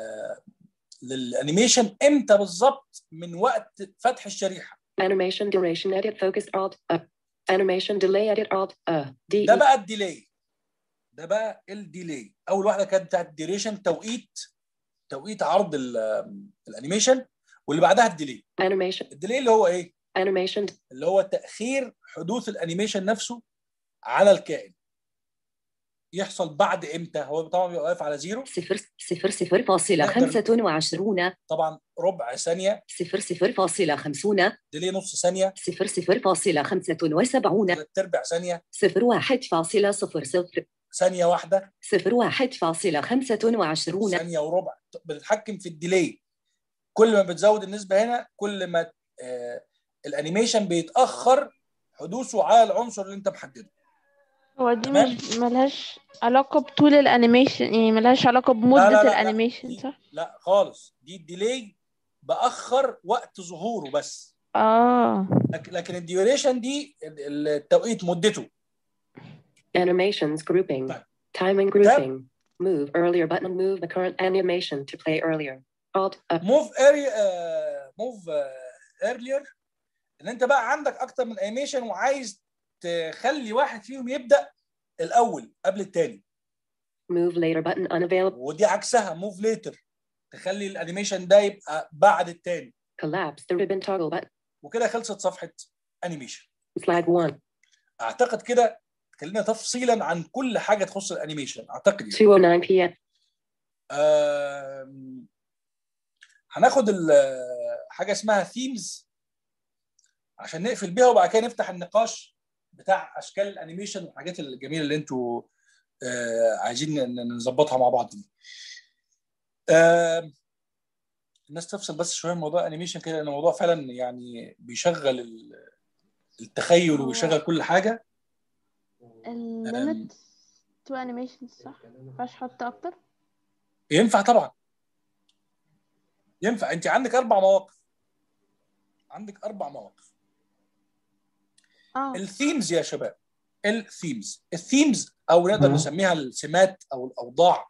للانيميشن امتى بالظبط من وقت فتح الشريحه animation duration edit focus alt up animation delay edit alt uh d ده بقى الديلي ده بقى الديلي اول واحده كانت بتاعت الديوريشن توقيت توقيت عرض ال- الانيميشن واللي بعدها الديلي animation الديلي اللي هو ايه animation اللي هو تاخير حدوث الانيميشن نفسه على الكائن يحصل بعد امتى هو طبعا بيبقى واقف على زيرو صفر صفر صفر فاصلة نقدر- خمسة وعشرون طبعا ربع ثانيه صفر صفر فاصلة خمسون ديلي نص ثانيه صفر صفر فاصلة خمسة وسبعون ثلاث ارباع ثانيه صفر واحد فاصلة صفر صفر ثانيه واحده صفر واحد فاصلة خمسة وعشرون ثانيه وربع بتتحكم في الديلي كل ما بتزود النسبه هنا كل ما آه الانيميشن بيتاخر حدوثه على العنصر اللي انت محدده هو دي تمام. مش ملهاش علاقة بطول الانيميشن يعني ملهاش علاقة لا، بمدة لا، لا، الانيميشن دي- صح؟ لا خالص دي الديلي باخر وقت ظهوره بس اه لك- لكن الديوريشن دي ال- التوقيت مدته animations grouping طيب. timing grouping move earlier button move the current animation to play earlier alt up موف اريا موف ايرلير ان انت بقى عندك اكتر من انيميشن وعايز تخلي واحد فيهم يبدا الاول قبل الثاني move later button unavailable ودي عكسها موف ليتر تخلي الانيميشن ده يبقى بعد الثاني collapse the ribbon toggle button وكده خلصت صفحه انيميشن slide one اعتقد كده اتكلمنا تفصيلا عن كل حاجه تخص الانيميشن اعتقد يعني 209 p.m. آم، هناخد ال- حاجه اسمها ثيمز عشان نقفل بيها وبعد كده نفتح النقاش بتاع اشكال الانيميشن والحاجات الجميله اللي انتوا آه، عايزين ن- نظبطها مع بعض دي. آم، الناس تفصل بس شويه من موضوع الانيميشن كده لان الموضوع فعلا يعني بيشغل ال- التخيل هو- وبيشغل كل حاجه الليمت تو انيميشن صح؟ مينفعش احط اكتر؟ ينفع طبعا ينفع انت عندك اربع مواقف عندك اربع مواقف اه الثيمز يا شباب الثيمز الثيمز او نقدر مم. نسميها السمات او الاوضاع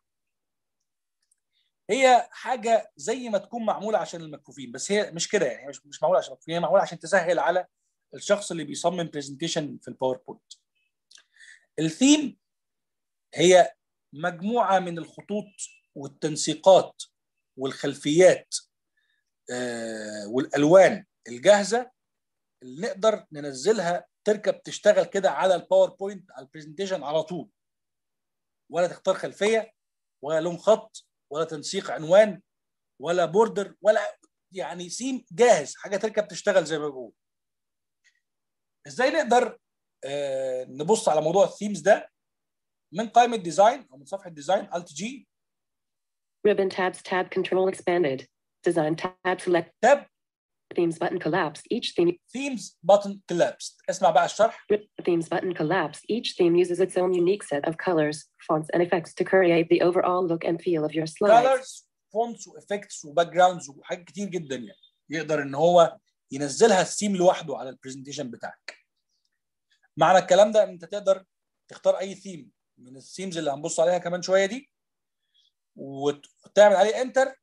هي حاجه زي ما تكون معموله عشان المكفوفين بس هي مش كده يعني هي مش مش معموله عشان المكفوفين هي معموله عشان تسهل على الشخص اللي بيصمم برزنتيشن في الباوربوينت الثيم هي مجموعه من الخطوط والتنسيقات والخلفيات آه، والالوان الجاهزه اللي نقدر ننزلها تركب تشتغل كده على الباوربوينت على البرزنتيشن على طول ولا تختار خلفيه ولا لون خط ولا تنسيق عنوان ولا بوردر ولا يعني سيم جاهز حاجه تركب تشتغل زي ما بقول ازاي نقدر آه نبص على موضوع الثيمز ده من قائمه ديزاين او من صفحه ديزاين الت جي Ribbon tabs tab control expanded. Design tab select تاب themes button collapsed. Each theme ثيمز بutton collapsed اسمع بقى الشرح themes button collapsed. Each theme uses its own unique set of colors, fonts, and effects to create the overall look and feel of your slides. كالرز فونتس وافكتس وباك جراوندز وحاجات كتير جدا يعني يقدر ان هو ينزلها الثيم لوحده على البرزنتيشن بتاعك معنى الكلام ده ان انت تقدر تختار اي ثيم من الثيمز اللي هنبص عليها كمان شويه دي وت- وتعمل عليه انتر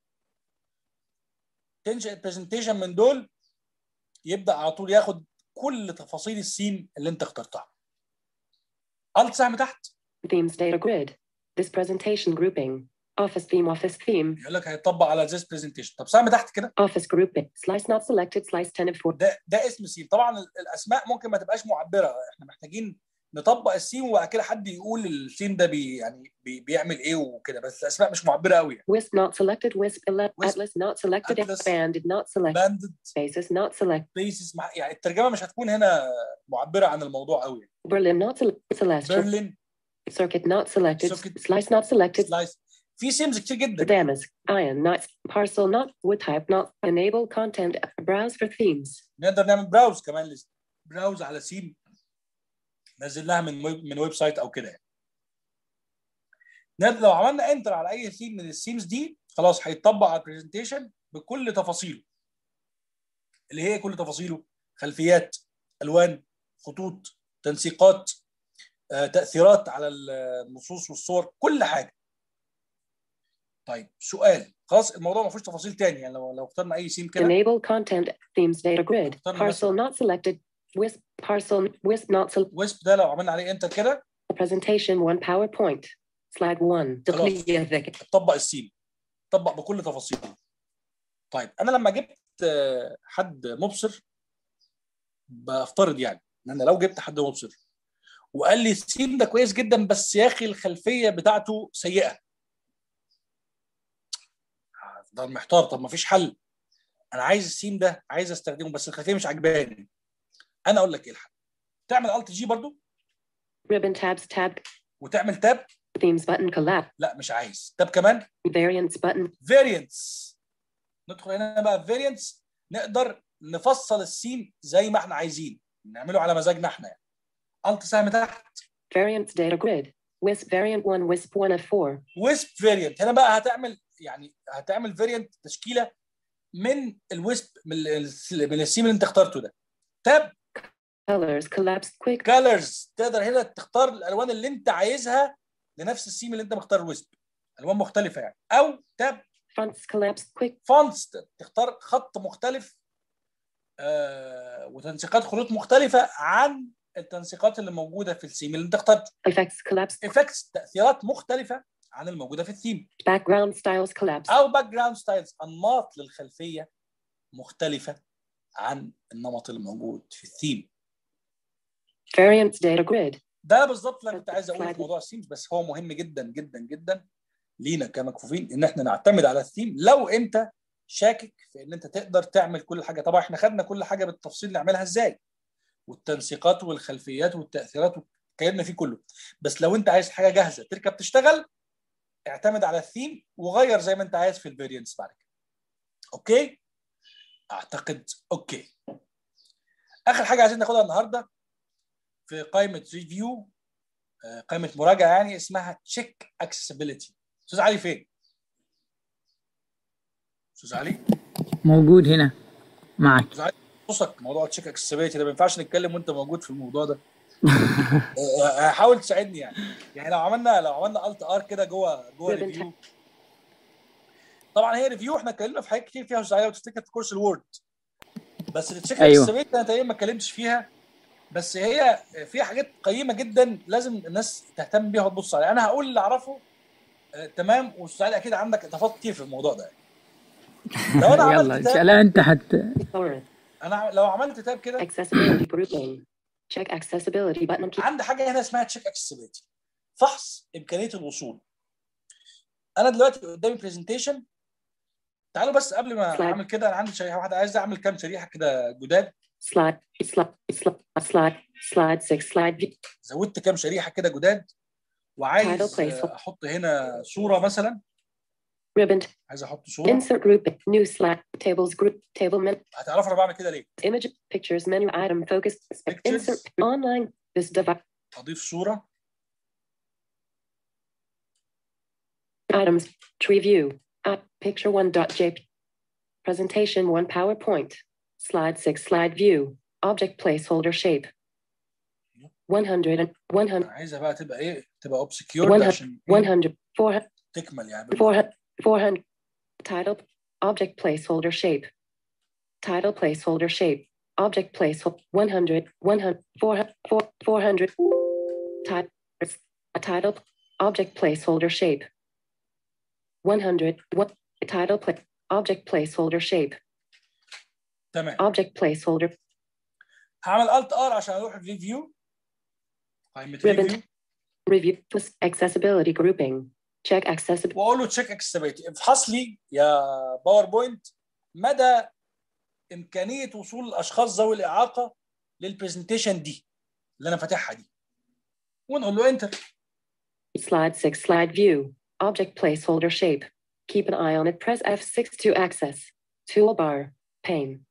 تنشئ البرزنتيشن من دول يبدا على طول ياخد كل تفاصيل الثيم اللي انت اخترتها الت سهم تحت Themes data grid. This presentation grouping. Office theme, office theme. يقول لك هيطبق على this presentation طب سهم تحت كده Office grouping. Slice not selected. Slice 10 of 4. ده ده اسم سيم طبعا ال- الاسماء ممكن ما تبقاش معبره احنا محتاجين نطبق السيم وبعد كده حد يقول السيم ده بي يعني بي بيعمل ايه وكده بس الاسماء مش معبره قوي يعني Wisp not selected. Wisp 11. Wisp. Atlas not selected. Atlas. Expanded not selected. باندد Spaces not selected. بيسز مع يعني الترجمه مش هتكون هنا معبره عن الموضوع قوي يعني. Berlin not selected. Celestial. برلين Circuit not selected. Circuit. Slice not selected. سلايس في سيمز كتير جدا Damask. Iron not. Parcel not. Wood type not. Enable content. Browse for themes. نقدر نعمل براوز كمان لسه براوز على سيم نزلناها من ويب من ويب سايت او كده يعني نقدر لو عملنا انتر على اي ثيم من الثيمز دي خلاص هيتطبق على البرزنتيشن بكل تفاصيله اللي هي كل تفاصيله خلفيات الوان خطوط تنسيقات آه، تاثيرات على النصوص والصور كل حاجه طيب سؤال خلاص الموضوع ما فيهوش تفاصيل تاني يعني لو لو اخترنا اي سيم كده Enable content. Themes data grid. اخترنا Parcel not selected. Wisp. Parcel. Wisp not selected. ويسب ده لو عملنا عليه انتر كده Presentation 1 PowerPoint. Slide 1. تقنية ذكية طبق السيم طبق بكل تفاصيله طيب انا لما جبت آه، حد مبصر بفترض يعني ان انا لو جبت حد مبصر وقال لي السيم ده كويس جدا بس يا اخي الخلفيه بتاعته سيئه هفضل محتار طب ما فيش حل انا عايز السيم ده عايز استخدمه بس الخلفيه مش عجباني انا اقول لك ايه الحل تعمل الت جي برضو Ribbon tabs tab. وتعمل تاب Themes button collapse. لا مش عايز تاب كمان Variants button. فاريانتس ندخل هنا بقى فاريانتس نقدر نفصل السين زي ما احنا عايزين نعمله على مزاجنا احنا يعني الت سهم تحت Variants data grid. Wisp variant 1 Wisp 1 of 4. ويسب فاريانت هنا بقى هتعمل يعني هتعمل فاريانت تشكيله من الويسب من ال- من السيم اللي انت اخترته ده تاب Colors collapsed quick. كالرز تقدر هنا تختار الالوان اللي انت عايزها لنفس السيم اللي انت مختار الويسب الوان مختلفه يعني او تاب Fonts collapsed quick. فونتس تختار خط مختلف آه وتنسيقات خطوط مختلفه عن التنسيقات اللي موجوده في الثيم اللي انت اخترته Effects collapsed. افكتس تاثيرات مختلفه عن الموجوده في الثيم Background styles collapsed. او باك جراوند ستايلز انماط للخلفيه مختلفه عن النمط اللي موجود في الثيم Variants data grid. ده بالظبط اللي أنا كنت عايز اقوله في موضوع الثيمز بس هو مهم جدا جدا جدا لينا كمكفوفين ان احنا نعتمد على الثيم لو انت شاكك في ان انت تقدر تعمل كل حاجه طبعا احنا خدنا كل حاجه بالتفصيل نعملها ازاي والتنسيقات والخلفيات والتاثيرات اتكلمنا فيه كله بس لو انت عايز حاجه جاهزه تركب تشتغل اعتمد على الثيم وغير زي ما انت عايز في الفاريانتس بعد كده اوكي اعتقد اوكي اخر حاجه عايزين ناخدها النهارده في قائمه ريفيو قائمه مراجعه يعني اسمها تشيك اكسسبيليتي استاذ علي فين استاذ علي موجود هنا معك استاذ علي بصك موضوع تشيك اكسسبيليتي ده ما ينفعش نتكلم وانت موجود في الموضوع ده آه، حاول تساعدني يعني يعني لو عملنا لو عملنا الت ار كده جوه جوه Ribbon ريفيو طبعا هي ريفيو احنا اتكلمنا في حاجات كتير فيها استاذ علي لو تفتكر في كورس الوورد بس التشيك أيوة. اكسسبيليتي انا تقريبا ما اتكلمتش فيها بس هي فيها حاجات قيمه جدا لازم الناس تهتم بيها وتبص عليها انا هقول اللي اعرفه آه، تمام واستاذ علي اكيد عندك اضافات كتير في الموضوع ده لو انا يلا عملت ان تاب شاء الله انت حت Authority. انا لو عملت تاب كده Accessibility grouping. Check accessibility button. Keep عندي حاجه هنا اسمها تشيك اكسسبيليتي فحص امكانيه الوصول انا دلوقتي قدامي برزنتيشن تعالوا بس قبل ما Slide. اعمل كده انا عندي شريحه واحده عايز اعمل كام شريحه كده جداد Slide, slide, slide, slide, slide six, slide view, زودت كام شريحه كده جداد وعايز Title place. آه، احط هنا صوره مثلا ribbon, عايز احط صوره insert group, new slide, tables group, table menu, هتعرفوا انا بعمل كده ليه image, pictures menu item focus, Pictures. insert online, this device, اضيف صوره items, tree view, app, picture one dot jp, presentation one PowerPoint, slide six, slide view, object placeholder shape. 100 and 100, انا عايزها بقى تبقى ايه تبقى اوبسكيورد 100 عشان إيه؟ 100, 400, تكمل يعني 400, 400, title, object placeholder shape, title placeholder shape, object placeholder 100, 100, 400, 400, type, a title, object placeholder shape, 100, what, title, pla- object placeholder shape, تمام object placeholder, هعمل الت ار عشان اروح الريفيو قائمه Ribbon. ريفيو review, accessibility grouping, check accessibility, واقول له تشيك اكسبيتي افحص لي يا باوربوينت مدى امكانيه وصول الاشخاص ذوي الاعاقه للبرزنتيشن دي اللي انا فاتحها دي ونقول له انتر slide six, slide view, object placeholder shape, keep an eye on it, press F6 to access, toolbar, pane.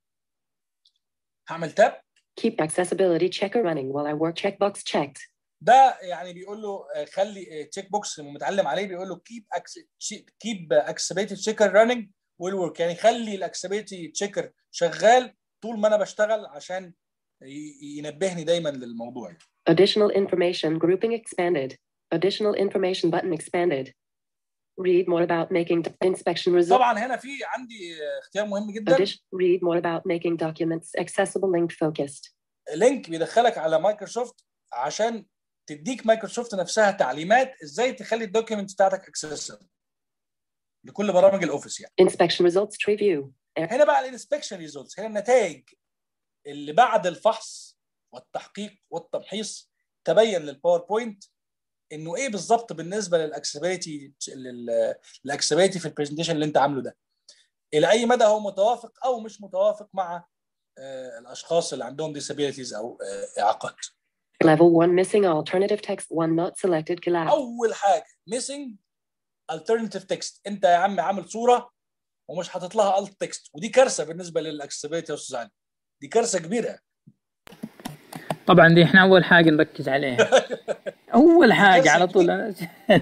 هعمل تاب Keep accessibility checker running while I work checkbox checked. ده يعني بيقول له آه، خلي تشيك بوكس متعلم عليه بيقول له كيب كيب اكسبيتي تشيكر راننج ويل ورك يعني خلي الاكسبيتي تشيكر شغال طول ما انا بشتغل عشان ي- ينبهني دايما للموضوع Additional information grouping expanded. Additional information button expanded. Read more about making d- inspection results. طبعا هنا في عندي آه، اختيار مهم جدا Addition, read more about making documents accessible link focused. لينك بيدخلك على مايكروسوفت عشان تديك مايكروسوفت نفسها تعليمات ازاي تخلي الدوكيومنت بتاعتك اكسسبل لكل برامج الاوفيس يعني Inspection results tree view. هنا بقى الانسبكشن ريزولتس هنا النتائج اللي بعد الفحص والتحقيق والتمحيص تبين للباوربوينت انه ايه بالظبط بالنسبه للاكسبيليتي للاكسبيليتي في البرزنتيشن اللي انت عامله ده الى اي مدى هو متوافق او مش متوافق مع آه، الاشخاص اللي عندهم disabilities او آه، اعاقات Level 1 missing alternative text 1 not selected collapse. اول حاجه missing alternative text انت يا عم عامل صوره ومش حاطط لها alt text ودي كارثه بالنسبه للاكسبيليتي يا استاذ علي دي كارثه كبيره طبعا دي احنا اول حاجه نركز عليها اول حاجه على طول أنا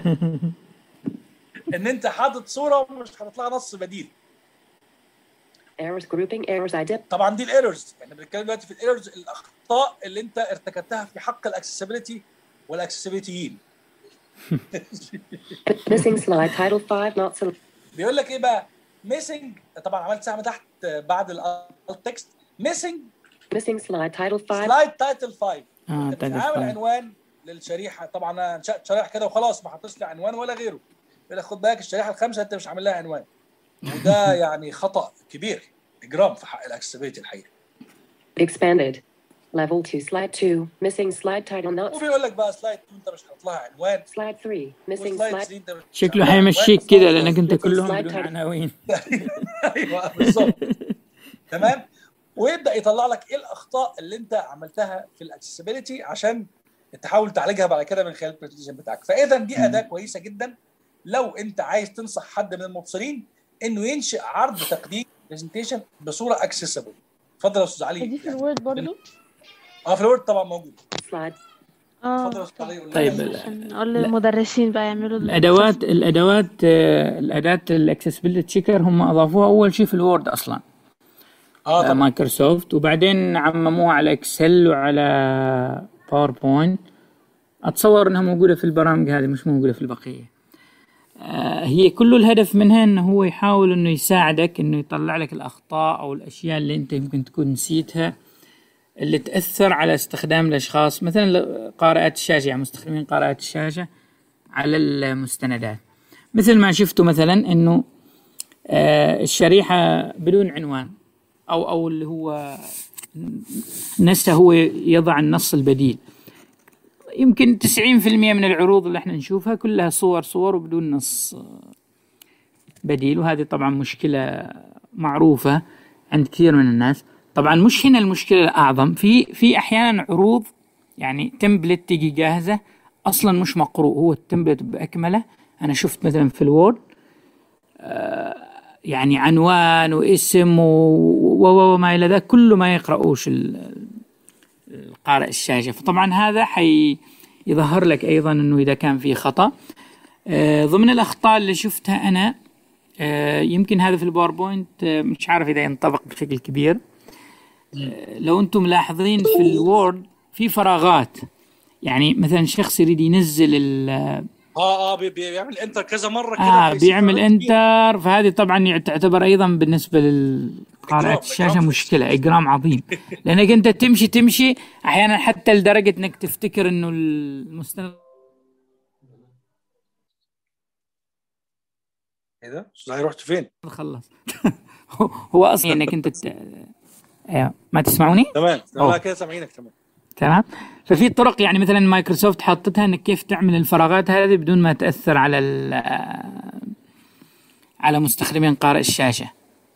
ان انت حاطط صوره ومش حاطط لها نص بديل Errors grouping errors ident. طبعا دي الايرورز احنا بنتكلم دلوقتي في الايرورز الاخطاء اللي انت ارتكبتها في حق الاكسسبيليتي والاكسسبيليتيين Missing slide title 5 not selected. بيقول لك ايه بقى ميسنج طبعا عملت سهم تحت بعد التكست ميسنج Missing slide title 5 سلايد تايتل 5 اه انت تعرف عامل فاهم. عنوان للشريحه طبعا انا انشات شريحه كده وخلاص ما حطيتش لي عنوان ولا غيره يقول لك خد بالك الشريحه الخامسه انت مش عامل لها عنوان وده يعني خطا كبير اجرام في حق الاكسسبيليتي الحقيقه expanded. Level 2 slide 2 missing slide title not وبيقول لك بقى سلايد 2 انت مش حاطط لها عنوان slide 3 missing وسلايد slide 3 انت مش شكله عامل لها حيمشيك عنوان. كذا لانك انت Missing كلهم slide بدون title. عناوين ايوه بالظبط تمام ويبدا يطلع لك ايه الاخطاء اللي انت عملتها في الاكسسبيليتي عشان تحاول تعالجها بعد كده من خلال البرزنتيشن بتاعك فاذا دي اداه كويسه جدا لو انت عايز تنصح حد من المبصرين انه ينشئ عرض تقديم برزنتيشن بصوره اكسسبل اتفضل يا استاذ علي دي في الوورد برضو اه في الوورد طبعا موجود slide اتفضل يا اه استاذ علي قول لنا. طيب عشان نقول للمدرسين بقى يعملوا ال- الادوات الادوات آه، الاداه الاكسسبيلتي تشيكر هم اضافوها اول شيء في الوورد اصلا اه آه، طبعا مايكروسوفت وبعدين عمموها على اكسل وعلى باوربوينت اتصور انها موجوده في البرامج هذه مش موجوده في البقيه آه، هي كل الهدف منها انه هو يحاول انه يساعدك انه يطلع لك الاخطاء او الاشياء اللي انت يمكن تكون نسيتها اللي تاثر على استخدام الاشخاص مثلا قارئات الشاشه يعني مستخدمين قارئات الشاشه على المستندات مثل ما شفتوا مثلا انه آه، الشريحه بدون عنوان او او اللي هو نفسه هو يضع النص البديل يمكن 90% من العروض اللي احنا نشوفها كلها صور صور وبدون نص بديل وهذه طبعا مشكلة معروفة عند كثير من الناس طبعا مش هنا المشكلة الأعظم في في أحيانا عروض يعني تمبلت تجي جاهزة أصلا مش مقروء هو التمبلت بأكمله أنا شفت مثلا في الوورد آه، يعني عنوان واسم و- و- وما إلى ذلك كله ما يقرأوش ال- القارئ الشاشة فطبعا هذا حي يظهر لك أيضا أنه إذا كان في خطأ آه، ضمن الأخطاء اللي شفتها أنا آه، يمكن هذا في الباوربوينت آه، مش عارف إذا ينطبق بشكل كبير آه، لو أنتم ملاحظين في الوورد في فراغات يعني مثلا شخص يريد ينزل ال اه اه بي- بي- بيعمل انتر كذا مره كده اه فيصير بيعمل فراغات كبيرة. انتر فهذه طبعا تعتبر ايضا بالنسبه للقارئة إجرام، الشاشه إجرام. مشكله اجرام عظيم لانك انت تمشي تمشي احيانا حتى لدرجه انك تفتكر انه المستند ايه ده؟ استاذ رحت فين؟ خلص هو- هو اصلا انك انت ت... ايوه ما تسمعوني؟ تمام أوه. لا كده سامعينك تمام تمام ففي طرق يعني مثلا مايكروسوفت حطتها انك كيف تعمل الفراغات هذه بدون ما تاثر على ال- على مستخدمين قارئ الشاشه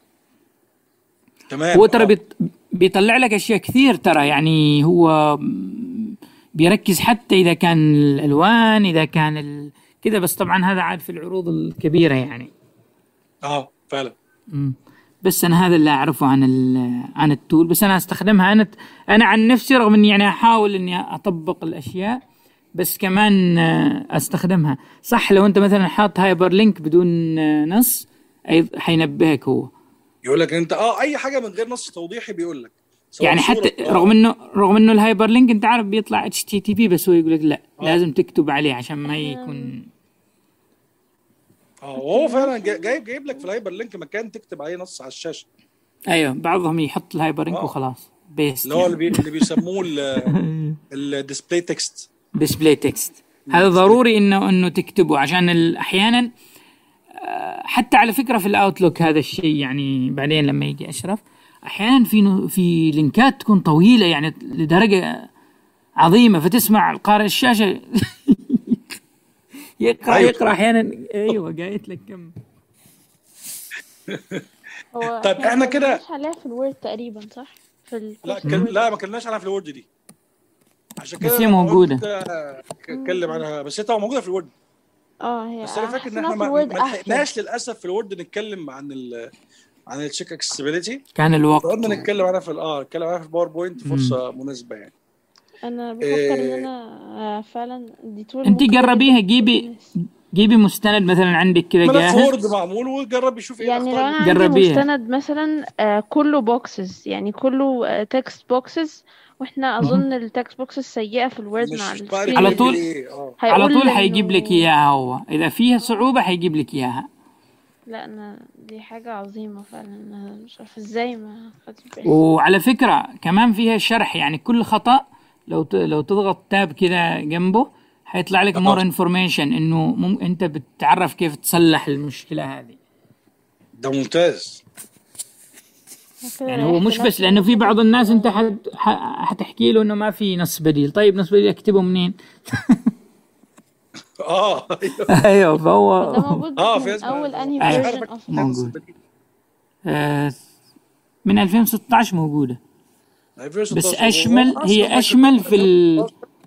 تمام هو ترى آه. بيط... بيطلع لك اشياء كثير ترى يعني هو بيركز حتى اذا كان الالوان اذا كان ال... كذا بس طبعا هذا عاد في العروض الكبيره يعني اه فعلا مم. بس انا هذا اللي اعرفه عن ال... عن التول بس انا استخدمها انا انا عن نفسي رغم اني يعني احاول اني اطبق الاشياء بس كمان آه، استخدمها صح لو انت مثلا حاط هايبر لينك بدون آه، نص أي حينبهك هو يقول لك انت اه اي حاجه من غير نص توضيحي بيقول لك سواء يعني صورة- حتى آه. رغم انه رغم انه الهايبر لينك انت عارف بيطلع اتش تي تي بي بس هو يقول لك لا لازم تكتب عليه عشان ما يكون اه وهو فعلا جا- جايب جايب لك في الهايبر لينك مكان تكتب عليه نص على الشاشه ايوه بعضهم يحط الهايبر لينك آه. وخلاص بيست اللي هو اللي, بي... اللي بيسموه الديسبلاي تكست ديسبلاي تكست هذا ضروري انه انه تكتبه عشان ال- احيانا آه، حتى على فكره في الاوتلوك هذا الشيء يعني بعدين لما يجي اشرف احيانا في نو- في لينكات تكون طويله يعني لدرجه عظيمه فتسمع القارئ الشاشه يقرا أيوة. يقرا احيانا ايوه قايت لك كم هو طيب إحنا كده- مش عليها في الوورد تقريبا صح؟ في ال لا في كل... الوورد. لا ما كلمناش عنها في الورد دي عشان كده بس هي لما قلت موجودة. كده اتكلم عنها بس هي طبعا موجوده في الورد اه هي بس انا فاكر ان حاسة احنا إنها ما, في الوورد ما أحسن. لحقناش للاسف في الورد نتكلم عن ال عن التشيك اكسسبيليتي كان الوقت قلنا نتكلم عنها في ال- اه نتكلم عنها في الباوربوينت فرصه مناسبه يعني انا بفكر إيه. ان انا آه، فعلا دي تول انت ممكن جربيها تفيد جيبي الناس. جيبي مستند مثلا عندك كذا ملف جاهز وورد معمول وجرب يشوف ايه يعني لو الاخطاء انا اللي- عندي جربيها. مستند مثلا آه، كله بوكسز يعني كله تكست بوكسز واحنا اظن التكست بوكسز سيئة في الوورد مش مع عارف السكرين على يعمل طول- ايه اه على هيقول طول حيجيب إنه- لك اياها هو اذا فيها صعوبه حيجيب لك اياها لا انا دي حاجة عظيمة فعلا انا مش عارفة ازاي ما خدتش بالي وعلى فكره كمان فيها شرح يعني كل خطا لو ت- لو تضغط تاب كده جنبه حيطلع لك مور انفورميشن انه مم انت بتعرف كيف تصلح المشكله هذه ده ممتاز كده يعني هو مش اختلاف بس لانه في بعض الناس انت حت ح- حتحكي له انه ما في نص بديل طيب نص بديل اكتبه منين اه ايوه فهو ده موجود اه من في اسمع اول انهي أيوة. مش عارف فيرجن اوف موجود. آه، من 2016 موجوده بس اشمل هي اشمل في ال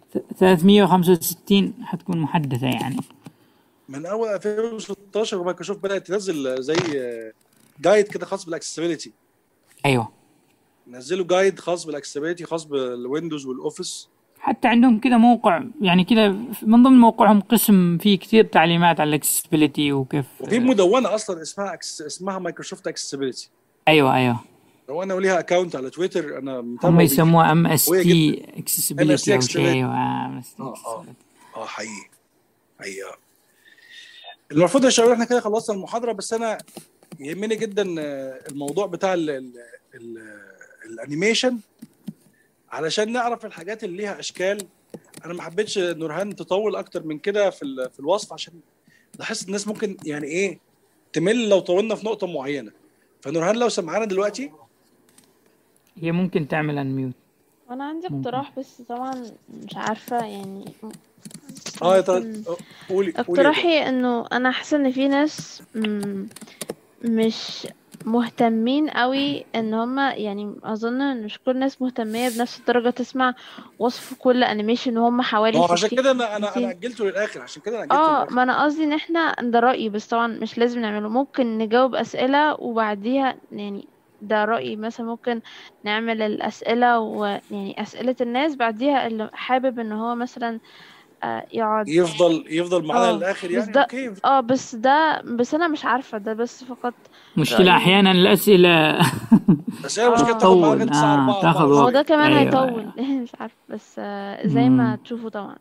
365 حتكون محدثه يعني من اول 2016 مايكروسوفت بدات تنزل زي جايد كده خاص بالاكسسبيلتي ايوه نزلوا جايد خاص بالاكسسبيلتي خاص بالويندوز والاوفيس حتى عندهم كده موقع يعني كده من ضمن موقعهم قسم فيه كثير تعليمات على الاكسسبيلتي وكيف وفي مدونه اصلا اسمها أكس... اسمها مايكروسوفت اكسسبيلتي ايوه ايوه مدونه وليها اكونت على تويتر انا متابعه هم بيه. يسموها ام اس قوية تي اكسسبيلتي او شيء accessibility. ايوه ام اس اه اه تي اه حقيقي حقيقي المفروض يا شباب احنا كده خلصنا المحاضره بس انا يهمني جدا آه، الموضوع بتاع ال ال ال الانيميشن علشان نعرف الحاجات اللي ليها اشكال انا ما حبيتش نورهان تطول اكتر من كده في ال- في الوصف عشان لاحظت الناس ممكن يعني ايه تمل لو طولنا في نقطه معينه فنورهان لو سمعانا دلوقتي هي ممكن تعمل انميوت وانا عندي ممكن. اقتراح بس طبعا مش عارفة يعني بس اه يا ممكن طارق قولي قولي يا طارق. اقتراحي انه انا حاسه ان في ناس مم، مش مهتمين قوي ان هما يعني اظن ان مش كل الناس مهتميه بنفس الدرجه تسمع وصف كل انيميشن وهم حوالي ما هو عشان 60 كده انا انا 50 انا اجلته للاخر عشان كده انا اجلته اه للاخر ما انا قصدي ان احنا ده رأيي بس طبعا مش لازم نعمله ممكن نجاوب اسئلة وبعديها يعني ده رأيي مثلا ممكن نعمل الأسئلة ويعني أسئلة الناس بعديها اللي حابب ان هو مثلا آه، يقعد يفضل يفضل معانا اه للاخر بس يعني ده اوكي اه بس ده بس انا مش عارفة ده بس فقط مشكلة رأيي أحيانا الأسئلة بس هي مشكله اه تاخد معاك تطول الساعه آه 4 تاخذ 4 هو وقت ده كمان أيوة هيطول أيوة مش عارفة بس آه، زي ما مم. تشوفوا طبعا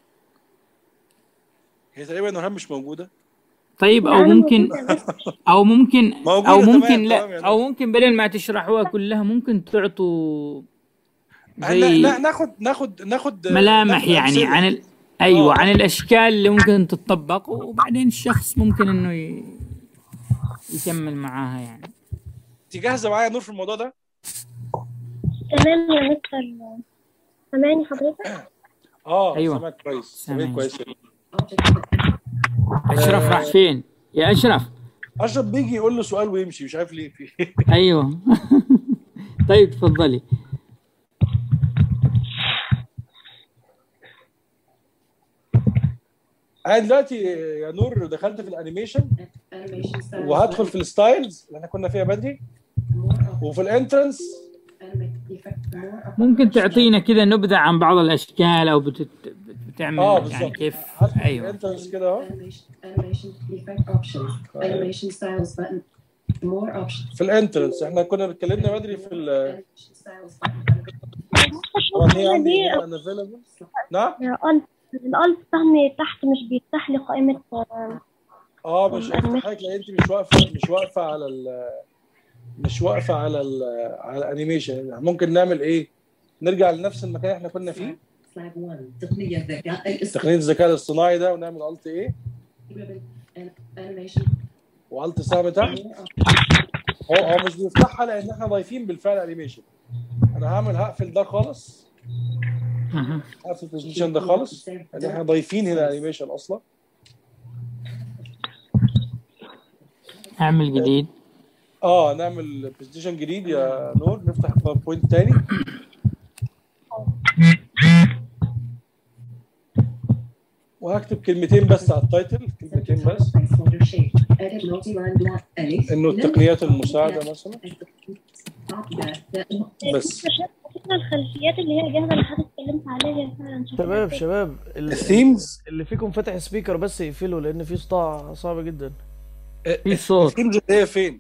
هي تقريبا نورهان مش موجوده طيب لا أو انا ممكن موجودة بس أو ممكن أو موجوده تمام ممكن تمام لا يا أو نور ممكن بدل ما تشرحوها كلها ممكن تعطوا نا- زي نا- ناخد ناخد ناخد ملامح ناخد يعني امثله عن ال... اه أيوة عن ناخد الأشكال اللي ممكن تطبق وبعدين الشخص ممكن إنه ي... يكمل معاها يعني انت جاهزه معايا يا نور في الموضوع ده تمام يا مستر سامعني حضرتك اه أيوة سامعك كويس سامعك سامعين كويس يا نور. أشرف راح آه فين يا أشرف اشرف بيجي يقول له سؤال ويمشي مش عارف ليه في أيوة طيب تفضلي انا دلوقتي يا نور دخلت في الانيميشن وهدخل في الستايلز اللي احنا كنا فيها بدري وفي الانترنس ممكن تعطينا كذا نبذة عن بعض الأشكال أو بت... بتعمل اه يعني بالظبط كيف هدخل في أيوة الانترنس كده اهو في الانترنس احنا كنا اتكلمنا بدري في ال طبعا هي عندي دي هنا unavailable نعم الألف الألف سهم تحت مش بيفتح لي قائمة آه، اه مش هيفتح الأنيميشن لك لان انت مش واقفه مش واقفه على ال مش واقفه على ال على الانيميشن يعني ممكن نعمل ايه نرجع لنفس المكان اللي احنا كنا فيه تقنية الذكاء تقنيه الذكاء الاصطناعي ده ونعمل الت ايه والت سهم تحت هو هو مش بيفتحها لان احنا ضايفين بالفعل انيميشن انا هعمل هقفل ده خالص أها. هقفل البرزنتيشن ده خالص لان احنا ضايفين هنا انيميشن اصلا أعمل جديد اه نعمل برزنتيشن جديد يا نور نفتح باوربوينت تاني وهكتب كلمتين بس على التايتل كلمتين بس انه التقنيات المساعده مثلا بس فكرة الخلفيات اللي هي جاهزة اللي حضرتك اتكلمت عليها فعلا شكلها شباب كويس. شباب ال- الثيمز اللي فيكم فاتح سبيكر بس يقفله لان في صداع صعب جدا في صوت الثيمز اللي هي فين؟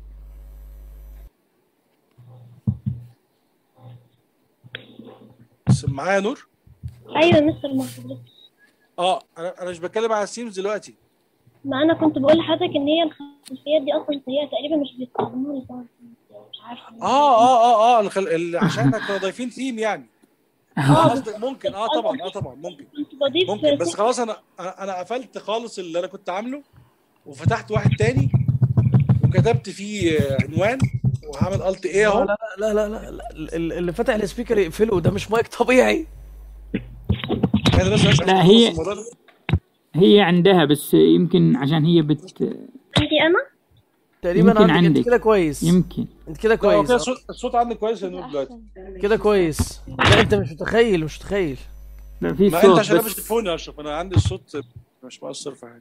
بس معايا نور؟ ايوه يا مستر مع حضرتك اه انا انا مش بتكلم على الثيمز دلوقتي ما انا كنت بقول لحضرتك ان هي الخلفيات دي اصلا سيئة تقريبا مش بيستخدموها لبعض مش عارفة اه اه اه اه الخل... ال- عشان احنا كنا ضايفين ثيم يعني اه اه بس قصدك ممكن اه طبعا اه طبعا ممكن كنت بضيف ممكن بس خلاص انا انا أنا قفلت خالص اللي انا كنت عامله وفتحت واحد تاني وكتبت فيه عنوان وهعمل الت ايه لا اهو لا لا لا لا, لا. ال- اللي فاتح السبيكر يقفله ده مش مايك طبيعي انا بس عشان لا أخلص هي الموضوع ده. هي عندها بس يمكن عشان هي بت عندي انا تقريبا يمكن عندك انت عندك كده كويس يمكن انت كده لا هو كويس كده الصوت الصوت عندك كويس يا نور كده دلوقتي احسن كده كويس لا انت مش متخيل مش متخيل لا في ما انت صوت عشان لابس بس تليفون يا اشرف انا عندي الصوت مش مؤثر في حاجه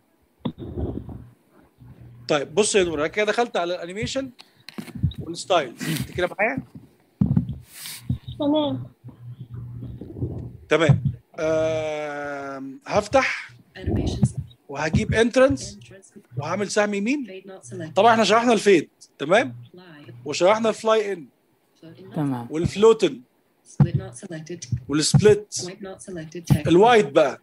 طيب بص يا نور انا كده دخلت على الانيميشن والستايل انت كده معايا تمام تمام آم، هفتح وهجيب انترنس وهعمل سهم يمين طبعا احنا شرحنا الفيد تمام وشرحنا الفلاي ان تمام والفلوتن والسبليت الوايت بقى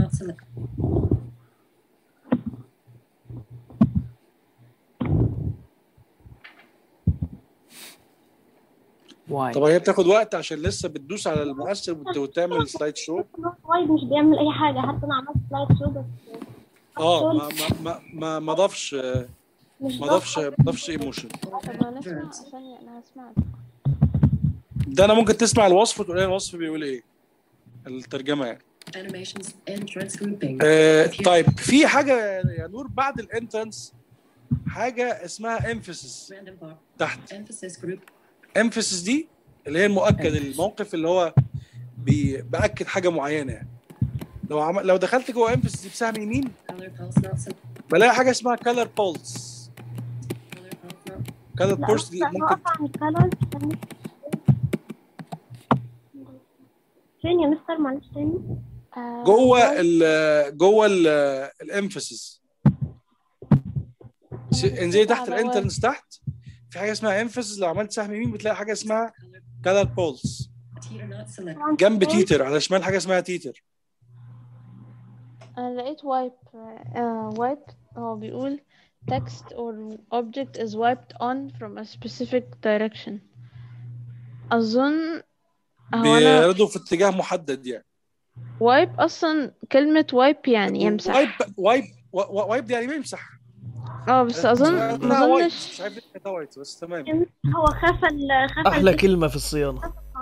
وايد طبعا هي بتاخد وقت عشان لسه بتدوس على المؤثر وت- وتعمل سلايد شو وايد مش بيعمل اي حاجة حتى انا عملت سلايد شو بس اه ما ما ما ما, ما ضافش مش ما ضافش ما ضافش ايموشن طب ما نسمع ثانية انا هسمعك ده انا ممكن تسمع الوصف وتقول لي الوصف بيقول ايه الترجمه يعني Animations entrance grouping. آه طيب في حاجه يا نور بعد الانترنس حاجه اسمها emphasis Random bar. تحت Emphasis group. emphasis دي اللي هي المؤكد الموقف اللي هو بي- باكد حاجه معينه يعني لو عم... لو دخلت جوه emphasis دي بسهم يمين Color pulse not select. بلاقي حاجه اسمها color pulse Color pulse not. color لا pulse دي بس ممكن نقف عن الكالر فين يا مستر معلش تاني آه، جوه ال جوه الامفاسيس انزلي تحت على الانترنس تحت في حاجه اسمها emphasis لو عملت سهم يمين بتلاقي حاجه اسمها color pulse Teeter not select. طبعاً جنب فين؟ تيتر على الشمال حاجه اسمها تيتر انا لقيت وايب وايب هو بيقول text or object is wiped on from a specific direction اظن هو انا بيردوا في اتجاه محدد يعني وايب اصلا كلمة وايب يعني يمسح وايب وايب وايب دي يعني بيمسح اه بس اظن اسمها ما وايب. اظنش مش عارف ليه ده وايت بس تمام هو خفى ال خفى احلى ال- كلمه في الصيانه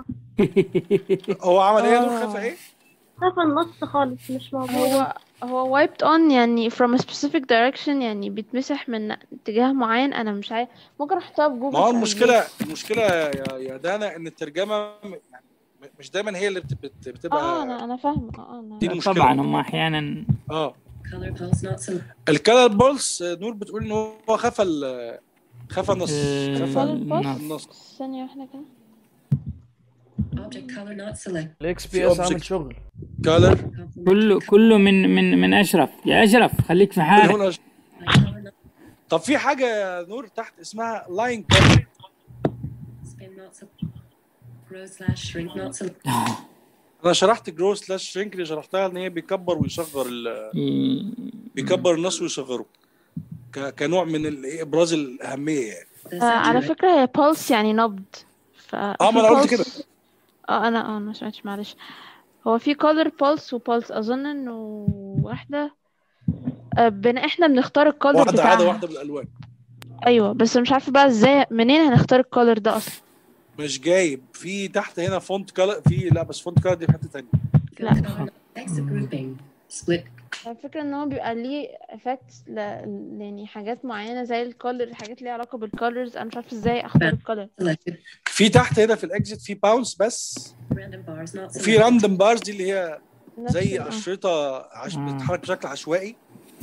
هو عمل ايه يا نور آه. خفى ايه؟ خفى النص خالص مش موجود هو هو wiped on يعني from a specific direction يعني بيتمسح من اتجاه معين انا مش عارف ممكن احطها بجوجل ما هو ترانزليت. المشكله المشكله يا يا دانا ان الترجمه م- يعني مش دايما هي اللي بت- بت- اه بتبقى انا انا فاهمه اه انا دي المشكله طبعا هم احيانا اه Color pulse not select. الكالر بولس نور بتقول ان هو خفى ال- خفى النص خفى النص. النص ثانية واحدة كده Object color not select. الاكس في بي اس عامل object. شغل كالر Complement كله كله من من من اشرف يا اشرف خليك في حالك هنا color not طب في حاجه يا نور تحت اسمها لاين كالر spin not select. Grow slash shrink not select. انا شرحت جرو سلاش شرينك اللي شرحتها ان هي بيكبر ويصغر ال- بيكبر النص ويصغره ك- كنوع من ال- إيه، ابراز الاهميه يعني The آه على center فكرة هي pulse يعني نبض ف اه ما انا قلت كده اه انا اه انا ما سمعتش معلش هو في color pulse و pulse اظن انه واحدة آه بن... احنا بنختار الكولر واحده بتاعها عاده واحده بالالوان ايوه بس مش عارفة بقى ازاي منين هنختار الكولر ده اصلا مش جايب في تحت هنا فونت كالر في لا بس فونت كالر دي في حته ثانيه لا. color not exit grouping. Split. الفكرة ان هو بيبقى ليه effects ل... يعني حاجات معينة زي الكولر حاجات ليها علاقة بالكولرز انا مش عارفة ازاي اختار الكولر Selected. في تحت هنا في الاكزit في باونس بس Random bars not وفي selected. راندوم بارز دي اللي هي نفس زي ال- آه. اشرطه عش... آه. بتتحرك بشكل عشوائي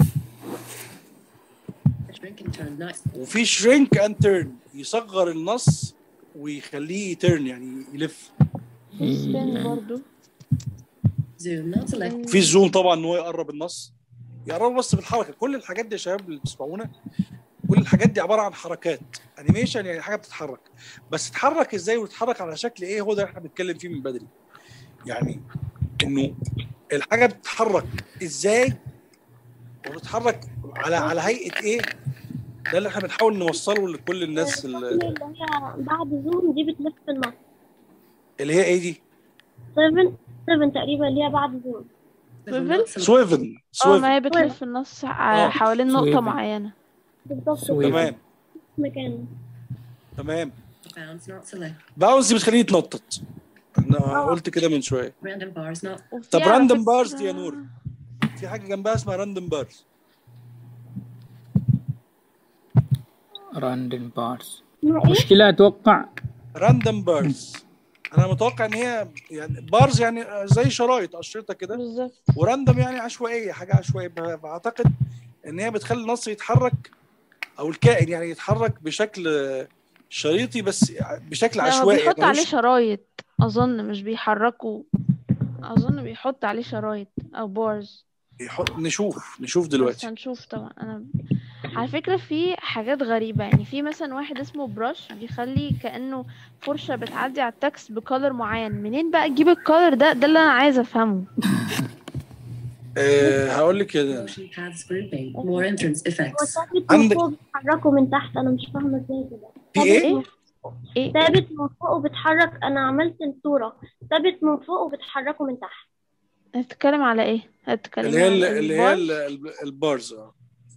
Shrink and turn not وفي شرينك اند تيرن يصغر النص ويخليه تيرن يعني يلف spin برضو zoom not select. في الزوم طبعا ان هو يقرب النص يقرب بس بالحركه كل الحاجات دي يا شباب اللي بتسمعونا كل الحاجات دي عباره عن حركات انيميشن يعني حاجه بتتحرك بس تتحرك ازاي وتتحرك على شكل ايه هو ده اللي احنا بنتكلم فيه من بدري يعني انه الحاجه بتتحرك ازاي وتتحرك على على هيئه ايه ده اللي احنا بنحاول نوصله لكل الناس اللي, اللي هي بعد زوم دي بتلف في النص اللي هي ايه دي 7 7 تقريبا اللي هي بعد زوم Swivel not select. سويفن اه سويفن ما هي بتلف في النص ع- آه. حوالين نقطة سويفل. معينة بالظبط سويفل. تمام مكان تمام Bounds not select. باونس دي بتخليه يتنطط انا قلت كده من شويه Random bars not. وفي طب على random فكرة- bars دي يا نور؟ في حاجه جنبها اسمها راندوم بارز راندن بارز اسمها ايه؟ مشكلة اتوقع راندوم بارز انا متوقع ان هي يعني بارز يعني زي شرايط اشرطه كده بالظبط وراندوم يعني عشوائيه حاجه عشوائيه ب- بعتقد ان هي بتخلي النص يتحرك او الكائن يعني يتحرك بشكل شريطي بس بشكل لا هو عشوائي بيحط يعني عليه مش شرايط اظن مش بيحركه اظن بيحط عليه شرايط او بارز يحط نشوف نشوف بس دلوقتي هنشوف طبعا انا على فكرة في حاجات غريبة يعني في مثلا واحد اسمه براش بيخلي كأنه فرشة بتعدي على التكست بكولر معين منين بقى تجيب الكولر ده ده اللي انا عايزة افهمه أه هقول لك كده Motion paths grouping. More entrance هو effects. ثابت من عندك- فوق بتحركه من تحت انا مش فاهمه ازاي كده في ايه؟ ثابت ايه ثابت من فوق وبتحرك انا عملت الصوره ثابت من فوق وبتحركه من تحت هتتكلم على ايه هتتكلم اللي هي على اللي هي البارز؟ ال- ال- البارز اه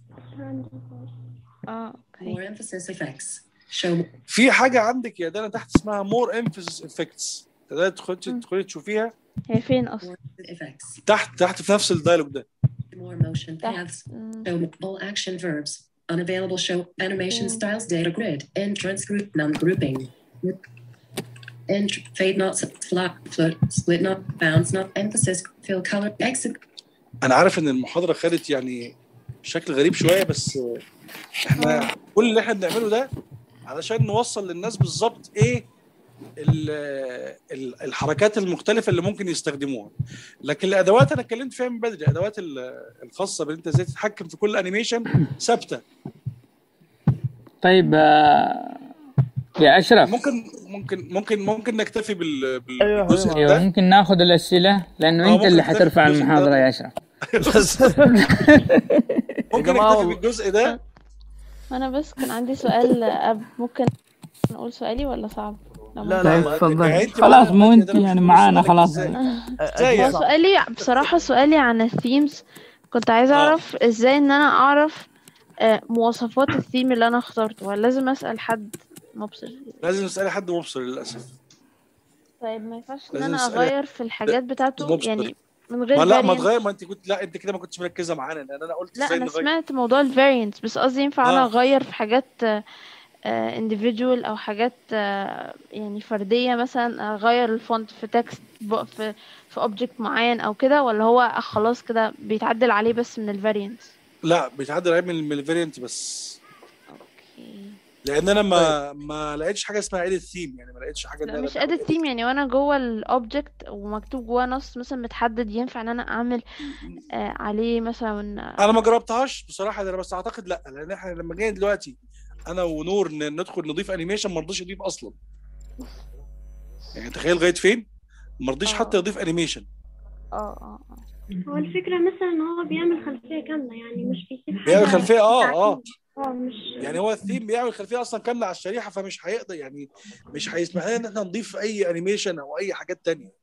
اه اوكي More emphasis effects. Show في حاجه عندك يا دانا تحت اسمها مور emphasis effects تقدري تدخلي مم. تدخلي تشوفيها هي فين اصلا Effects. تحت تحت في نفس الدايلوج ده More motion paths. Show all action verbs. Unavailable show animation Mm. styles data grid. Entrance group non grouping. Ent- fade not flat float split not bounce not emphasis fill color exit انا عارف ان المحاضره خدت يعني شكل غريب شويه بس احنا كل اللي احنا بنعمله ده علشان نوصل للناس بالظبط ايه ال- ال- الحركات المختلفه اللي ممكن يستخدموها لكن الادوات انا اتكلمت فيها من بدري الادوات ال- الخاصه بان انت ازاي تتحكم في كل انيميشن ثابته طيب آه، يا اشرف ممكن ممكن ممكن ممكن نكتفي بال- بال- أيوة، بالجزء ايوه ده ممكن ناخذ الاسئله لانه آه، انت اللي ممكن حترفع نكتفي بالجزء المحاضره ده. يا اشرف بس ممكن جماعة نكتفي والله. بالجزء ده انا بس كان عندي سؤال أب ممكن نقول سؤالي ولا صعب لو لا، ممكن. لا، طيب ما- تفضل يعني أنت خلاص معانا مو كده، انت أنا مش يعني فاهم معانا سؤالك خلاص إزاي. أكيد إزاي هو صعب. سؤالي بصراحة سؤالي عن الثيمز كنت عايزة آه. أعرف إزاي إن أنا أعرف آه، مواصفات الثيم اللي أنا اخترته ولا لازم أسأل حد مبصر لازم تسالي حد مبصر للاسف طيب ما ينفعش إن لازم أنا تسألي أغير في الحاجات بتاعته مبصر. يعني من غير ما لا ما variant؟ تغير ما انت كنت لا انت كده ما كنتش مركزه معانا لان انا قلت لا ازاي أنا نغير سمعت موضوع الفاريانتس بس قصدي ينفع أنا آه. أغير في حاجات آه، آه، individual أو حاجات آه، يعني فردية مثلا أغير الفونت في تكست في في object معين أو كده ولا هو خلاص كده بيتعدل عليه بس من الفاريانتس لا بيتعدل عليه من من الفاريانت بس اوكي لان انا ما ما لقيتش حاجه اسمها ايديت ثيم يعني ما لقيتش حاجه إن لا أنا مش بعمل edit theme يعني وانا جوه الاوبجكت ومكتوب جوه نص مثلا متحدد ينفع ان انا اعمل آه عليه مثلا انا ما جربتهاش بصراحه انا بس اعتقد لا لان احنا لما جينا دلوقتي انا ونور ن- ندخل نضيف انيميشن ما رضيش يضيف اصلا يعني تخيل لغايه فين ما رضيش آه. حتى يضيف انيميشن اه اه اه هو الفكرة مثلا إن هو بيعمل خلفية كاملة يعني مش بيسيب حاجة بيعمل خلفيه اه اه اه مش يعني هو الثيم بيعمل خلفيه اصلا كامله على الشريحه فمش هيقدر يعني مش هيسمح لنا ان احنا نضيف اي انيميشن او اي حاجات تانية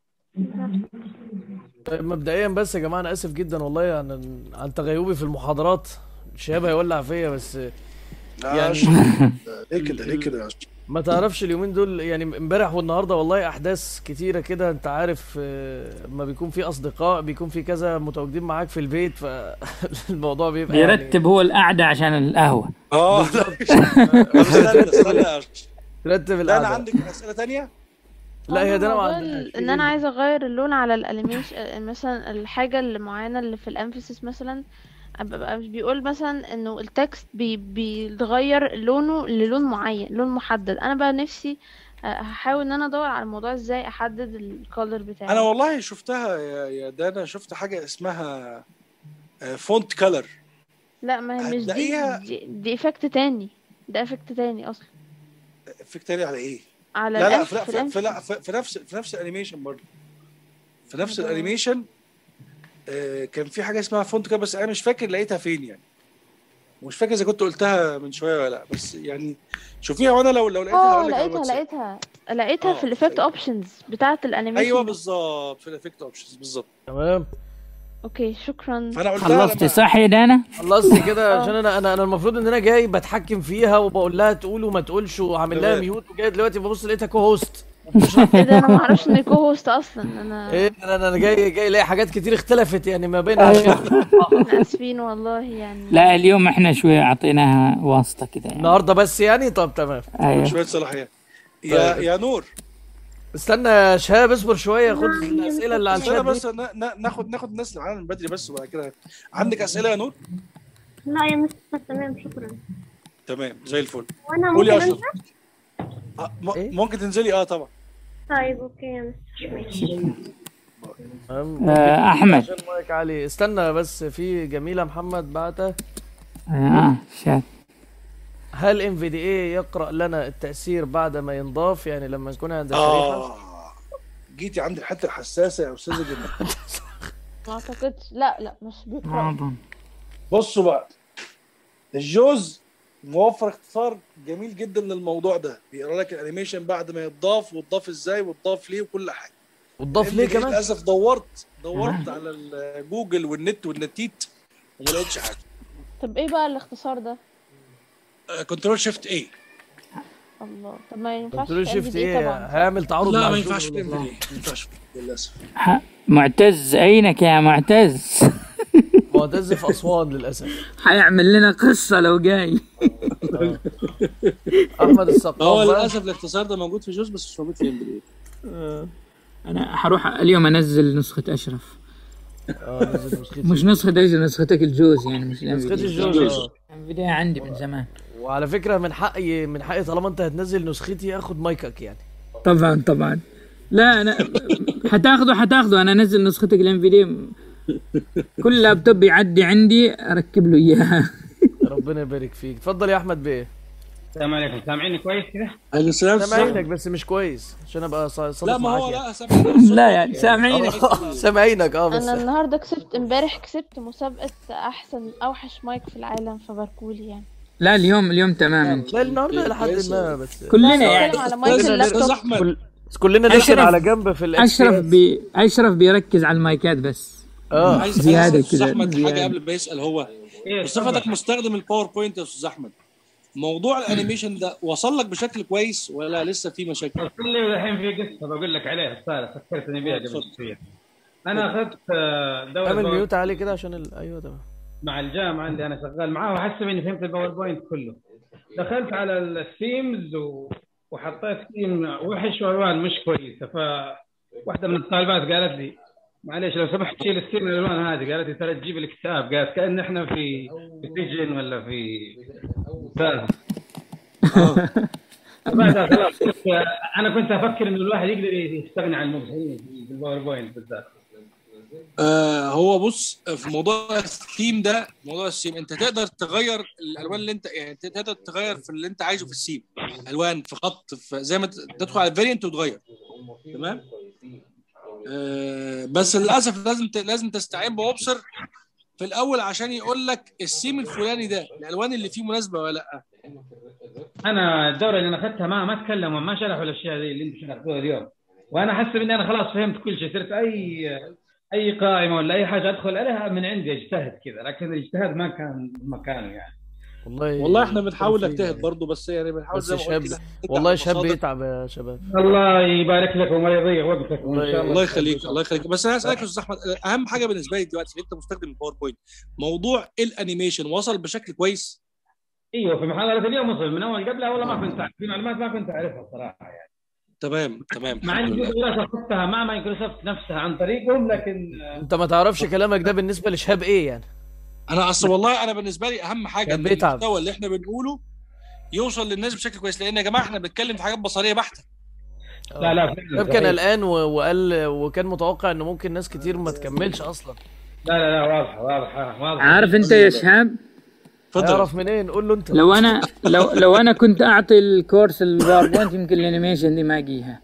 طيب مبدئيا بس يا جماعه انا اسف جدا والله عن عن تغيبي في المحاضرات شهاب هيولع فيا بس يعني يعني- ليه كده ليه كده يا أشرف؟ ما تعرفش اليومين دول يعني امبارح والنهارده والله احداث كتيره كده انت عارف آه، ما بيكون في اصدقاء بيكون في كذا متواجدين معاك في البيت فالموضوع بيبقى يعني بيرتب هو القعده عشان القهوه اه لا استنى استنى يا أشرف. رتب لا انا القعده عندك اسئله تانية لا هي ده انا ما موضوع عندهاش. ال- ان انا عايزه اغير اللون على الانيميشن مثلا الحاجه اللي معينه اللي في الامفيسيس مثلا ببقى مش بيقول مثلا انه التكست بي بيتغير لونه للون معين لون محدد انا بقى نفسي آه، هحاول ان انا ادور على الموضوع ازاي احدد الكولر بتاعي انا والله شفتها يا يا دانا شفت حاجه اسمها فونت كلر لا ما هي مش دي هتلاقيها- دي, دي افكت تاني ده افكت تاني اصلا فيك تاني على ايه على لا لا الأنف في, لا في في, الأنف في, لا في, في نفس في نفس الانيميشن برضه في نفس آه. الانيميشن آه، كان في حاجه اسمها فونت كلر بس انا مش فاكر لقيتها فين يعني ومش فاكر اذا كنت قلتها من شويه ولا لا بس يعني شوفيها وانا لو لو لقيتها اه هقول لك على لقيتها الواتساب لقيتها لقيتها آه، في الافكت أيوة. اوبشنز بتاعه الانيميشن ايوه ده. بالظبط في الافكت اوبشنز بالظبط تمام اوكي شكرا فانا قلتها خلصتي لما- صح يا دانا خلصت كده عشان انا انا انا المفروض ان انا جاي بتحكم فيها وبقول لها تقول وما تقولش وعامل لها تمام. ميوت وجاي دلوقتي ببص لقيتها كو هوست ايه ده انا ما اعرفش ان كو هوست اصلا انا ايه انا انا جاي جاي الاقي حاجات كتير اختلفت يعني ما بين عشان احنا اسفين والله يعني لا اليوم احنا شوي اعطيناها واسطه كده يعني النهارده بس يعني طب تمام ايوه شويه صلاحيات يا طيب. يا نور استنى يا شهاب اصبر شويه خد نعم، الاسئله اللي على استنى الشات بس دي نا- نا- ناخد ناخد الناس اللي معانا من بدري بس وبعد كده عندك اسئله يا نور لا يا مستر تمام شكرا تمام زي الفل وانا قولي يا ممكن اشرف انزل آه، م- إيه؟ ممكن تنزلي اه طبعا طيب اوكي يا مستر ماشي تمام. آه، احمد عشان مايك علي استنى بس في جميله محمد بعتها اه شات هل ام في دي اي يقرا لنا التاثير بعد ما ينضاف يعني لما نكون عند الشريحه اه جيتي عند الحته الحساسه يا استاذه جميل ما اعتقدش لا لا مش ما بيقرأ اظن بصوا بقى الجوز موفر اختصار جميل جدا للموضوع ده بيقرا لك الانيميشن بعد ما يتضاف وتضاف ازاي وتضاف ليه وكل حاجه وتضاف ليه MVD كمان للاسف دورت دورت على الجوجل والنت والنتيت وما لقيتش حاجه طب ايه بقى الاختصار ده كنترول شيفت ايه الله طب ما ينفعش قلت له في شيفت NVDA ايه طبعا هيعمل تعارض لا مع ما الشغل ينفعش ولا- في ما ينفعش للاسف ح- معتز عينك يا معتز معتز في اسوان للاسف حيعمل لنا قصة لو جاي احمد السقاف هو بقى. للاسف الاختصار ده موجود في جوز بس مش موجود في ام بي انا حروح اليوم انزل نسخة اشرف اه نزل نسختي مش نسخة ايش نسختك الجوز يعني مش نسختي الانفيديا الجوز اه الانفيديا عندي من زمان وعلى فكره من حقي من حقي طالما انت هتنزل نسختي اخد مايكك يعني طبعا طبعا لا انا حتاخده حتاخده انا انزل نسختك الانفيديا كل لابتوب يعدي عندي اركب له اياها ربنا يبارك فيك اتفضل يا احمد بيه السلام عليكم سامعيني كويس كذا؟ عليكم السلام سامعينك بس مش كويس عشان ابقى ص- صادق لا ما معاك هو يعني. لا سامعين لا يعني سامعينك آه، سامعينك اه بس انا النهارده كسبت امبارح كسبت مسابقة احسن اوحش مايك في العالم فباركولي يعني لا اليوم اليوم تمام انت لا النهارده لحد كويس. ما بس كلنا لا، يعني بتكلم على مايك استاذ اللابتوب احمد كل... كلنا نركن أشرف- على جنب في الاكس اشرف بي اشرف بيركز على المايكات بس اه عايز زيادة عايز أسأل كده، استاذ احمد زيادة. حاجه قبل ما يسال هو ايه بصفتك اتفضل. مستخدم الباوربوينت يا استاذ احمد موضوع الانيميشن ده وصل لك بشكل كويس ولا لسه في مشاكل؟ وصل لي والحين في قصه بقول لك عليها صار فكرتني بيها قبل اتفضل. شويه انا اخذت آه، دوره اعمل باور- ميوت عليه كده عشان ال... ايوه تمام مع الجامعه عندي انا شغال معاه وحسب اني فهمت الباوربوينت كله دخلت على الثيمز و... وحطيت ثيم وحش والوان مش كويسه ف واحده من الطالبات قالت لي معليش لو سمحت شيل الثيم من الالوان هذه قالت لي ترى تجيب الكتاب قالت كان احنا في في سجن ولا في استاذ بعدها خلاص قلت انا كنت افكر انه الواحد يقدر يستغني عن المبصرين في الباوربوينت بالذات آه هو بص في موضوع الثيم ده موضوع الثيم انت تقدر تغير الالوان اللي انت يعني انت تقدر تغير في اللي انت عايزه في الثيم الوان في خط في زي ما ت- تدخل على الفاريانت وتغير تمام آه بس للاسف لازم ت- لازم تستعين بمبصر في الاول عشان يقول لك الثيم الفلاني ده الالوان اللي فيه مناسبه ولا لا انا الدوره اللي انا اخذتها ما ما تكلموا ما شرحوا الاشياء دي اللي انتم شرحتوها اليوم وانا حاسب اني انا خلاص فهمت كل شيء صرت اي اي قائمه ولا اي حاجه ادخل عليها من عندي اجتهد كذا لكن الاجتهاد ما كان مكانه يعني والله والله احنا بنحاول توفيق نجتهد يعني. برضه بس يعني بنحاول بس زي ما شاب قلت كده والله نرجع شاب لمصادر. يتعب يا شباب الله يبارك لك وما يضيع وقتك وان الله شاء الله الله يخليك الله يخليك بس انا اسالك يا استاذ احمد اهم حاجه بالنسبه لي دلوقتي انت مستخدم الباوربوينت موضوع الانيميشن وصل بشكل كويس ايوه في محاضره اليوم وصل من اول قبلها والله ما كنت أعرف. في معلومات ما كنت اعرفها صراحه يعني تمام تمام مع الحمد اني في لله. دراسه اخذتها مع مايكروسوفت نفسها عن طريقهم لكن انت ما تعرفش كلامك ده بالنسبه لشهاب ايه يعني انا اصل والله انا بالنسبه لي اهم حاجه كان ان بيتعب. المحتوى اللي احنا بنقوله يوصل للناس بشكل كويس لان يا جماعه احنا بنتكلم في حاجات بصريه بحته لا لا فعلاً شهاب كان صحيح. قلقان و- وقال وكان متوقع ان ممكن ناس كتير ما تكملش اصلا لا لا لا واضحه واضحه واضحه عارف انت يا شهاب اتفضل يعرف منين قول له انت لو انا لو لو انا كنت اعطي الكورس الباوربوينت يمكن الانيميشن دي ما اجيها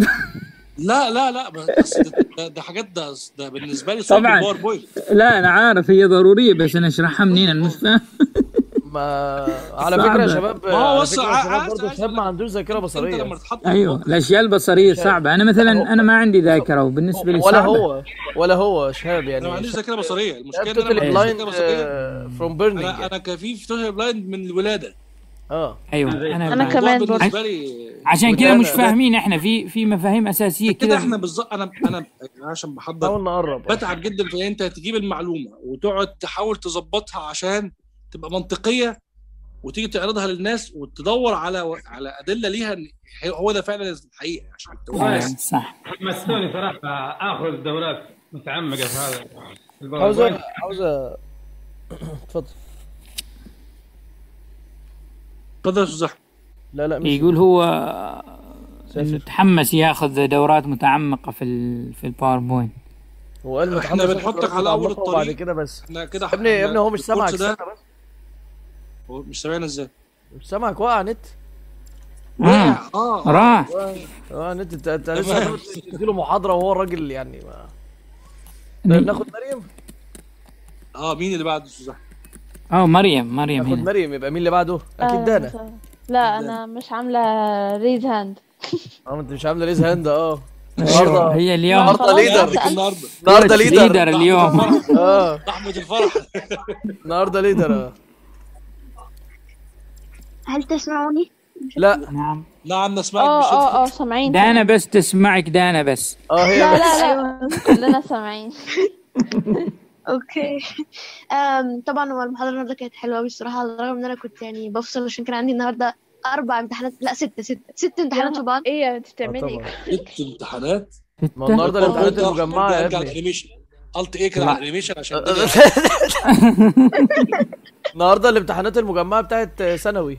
لا لا لا بس ده, ده, ده حاجات ده ده بالنسبه لي صعب طبعاً. الباوربوينت لا انا عارف هي ضروريه بس انا اشرحها منين انا مش فاهم ما على صعبة. فكره يا شباب ما هو على بص، فكره يا عايز- شباب عايز- برضه عايز شهاب ما عندوش ذاكره انت بصريه لما تتحط في ايوه الموقف- الاشياء البصريه صعبه انا مثلا انا ما عندي ذاكره وبالنسبه لي ولا صعبه هو ولا هو شهاب انا ما يعني عنديش ذاكره بصريه المشكله ان انا توتالي ما عنديش بلايند ذاكره بصريه فروم بيرنينج انا انا كفيف توتال بلايند من الولاده اه ايوه أنا انا أنا بعد. كمان الموضوع برضه. بالنسبه لي عشان كذا مش وده- فاهمين احنا في في مفاهيم اساسيه كده كذا احنا بالظبط انا انا عشان بحضر حاول نقرب آه. بتعب جدا في ان انت تجيب المعلومه وتقعد تحاول تظبطها عشان تبقى منطقيه وتيجي تعرضها للناس وتدور على على ادله ليها ان هو ده فعلا الحقيقه عشان تقول أيوة، للناس صح حمستوني صراحه اخذ دورات متعمقه في هذا عاوزه الباوربوينت عاوزه اتفضل اتفضل يا استاذ احمد لا لا مش يقول هو سافر. انه تحمس ياخذ دورات متعمقه في ال في الباوربوينت هو قال احنا متحمس بنحطك ياخد على أول متعمقة وبعد الطريق. كده بس احنا كده يا ابني يا ابني هو مش سامعك الكورس ده استنى بس هو مش سامعنا ازاي؟ مش سامعك وقع نت آه. اه راح اه نت انت انت لسه تمام. هتقعد تديله محاضره وهو الراجل يعني ما طيب ناخد مريم اه مين اللي بعد يا استاذ احمد؟ اه مريم مريم ناخد هنا مريم يبقى مين اللي بعده اكيد آه، دانا مثلاً. لا انا مش عامله ريز هاند اه انت مش عامله ريز هاند اه أيوة، النهارده هي اليوم النهارده خلاص ليدر بقى. النهارده النهارده ليدر ليدر اليوم اه رحمه الفرح النهارده ليدر اه هل تسمعوني؟ لا نعم نعم نسمعك اه بشدة اه اه سامعين دانا بس تسمعك دانا بس اه هي لا بس لا لا كلنا سامعين اوكي أم طبعا هو المحاضرة النهاردة كانت حلوة أوي الصراحة على الرغم إن أنا كنت يعني بفصل عشان كان عندي النهاردة أربع امتحانات لا ستة ستة ست امتحانات في بعض ايه يا انت آه بتعملي ايه طبعا ست امتحانات ما هو النهارده الامتحانات قلت أروح المجمعه يا ارجع ابني الانيميشن قلت ايه كده لا. على الانيميشن عشان الدنيا النهارده الامتحانات المجمعه بتاعت ثانوي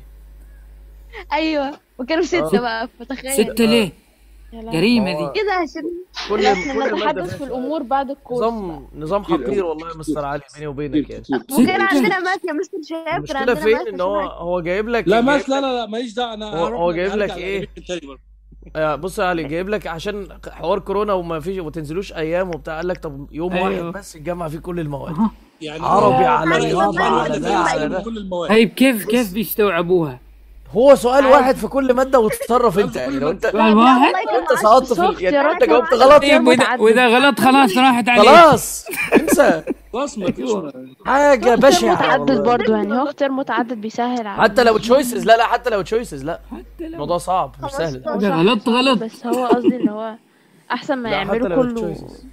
أيوة وكانوا آه. ستة بقى فتخيل ستة ليه؟ يا لهوي. جريمة هو دي كده عشان كل لا احنا كل ماده نتحدث فيها في سؤال. الامور بعد الكورس بقى. نظام نظام كتير حقير أوي. والله يا مستر علي بيني وبينك يعني كتير وكان ستة عندنا ماث يا مستر شهاب كان المشكله عندنا فين ماث ان هو عشان هو جايب لك لا جايب ماث لا لك- لا لا ماليش دعوه انا هو- هروح هو جايب هرجع لك إيه؟ للانيميشن تاني برضه. آه، بص يا علي جايب لك عشان حوار كورونا وما فيش وما تنزلوش ايام وبتاع قال لك طب يوم أيوه. واحد بس يتجمع فيه كل المواد أها. يعني عربي أنا- على أنا رياضة إسبوع على واحد ده أنا على أسلم ده. كل المواد طيب كيف كيف بيستوعبوها؟ هو سؤال عادي. واحد في كل ماده وتتصرف انت يعني لو انت سؤال واحد؟ انت سقطت في ال- يعني انت جاوبت غلط طيب وإذا, وإذا غلط خلاص راحت عليك خلاص انسى خلاص ما فيش حاجه هو اختيار بشعه متعدد والله. برضو يعني هو اختيار متعدد بيسهل على حتى لو الناس. تشويسز لا لا حتى لو تشويسز لا حتى لو الموضوع صعب مش سهل هو إذا صح غلط صح، غلط. بس هو قصدي ان هو احسن ما لا حتى يعملوا لو كله تشويسز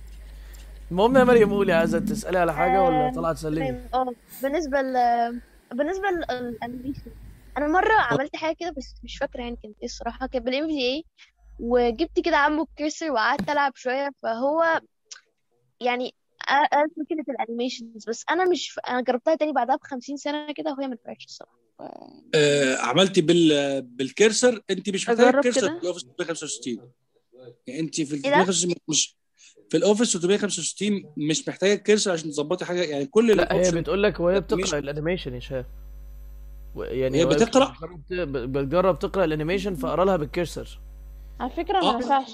المهم يا مريم قولي عايزه تسالي على حاجه ولا طلعت تسلمي تمام اه بالنسبة ل بالنسبة للانيميشن انا مرة عملت حاجة كده بس مش فاكرة يعني كانت ايه الصراحة كانت بالام في اي وجبت كده عمو الكرسر وقعدت العب شوية فهو يعني قال فكرة الانيميشنز بس انا مش انا جربتها تاني بعدها بخمسين سنة كده وهي ما نفعتش الصراحة آه عملتي بال بالكرسر انت مش محتاجه أجرب كرسر كده؟ في الاوفيس 365 يعني انت في ال إيه ده؟ 365 مش في الاوفيس 365 مش محتاجه كرسر عشان تظبطي حاجه يعني كل لا هي الأوبشن بتقول لك وهي بتقرا مش- الانيميشن يا شباب و- يعني هي وهي بتقرأ؟ بتجرب- بتجرب تقرا الانيميشن فقرا لها بالكرسر على فكرة آه. ما ينفعش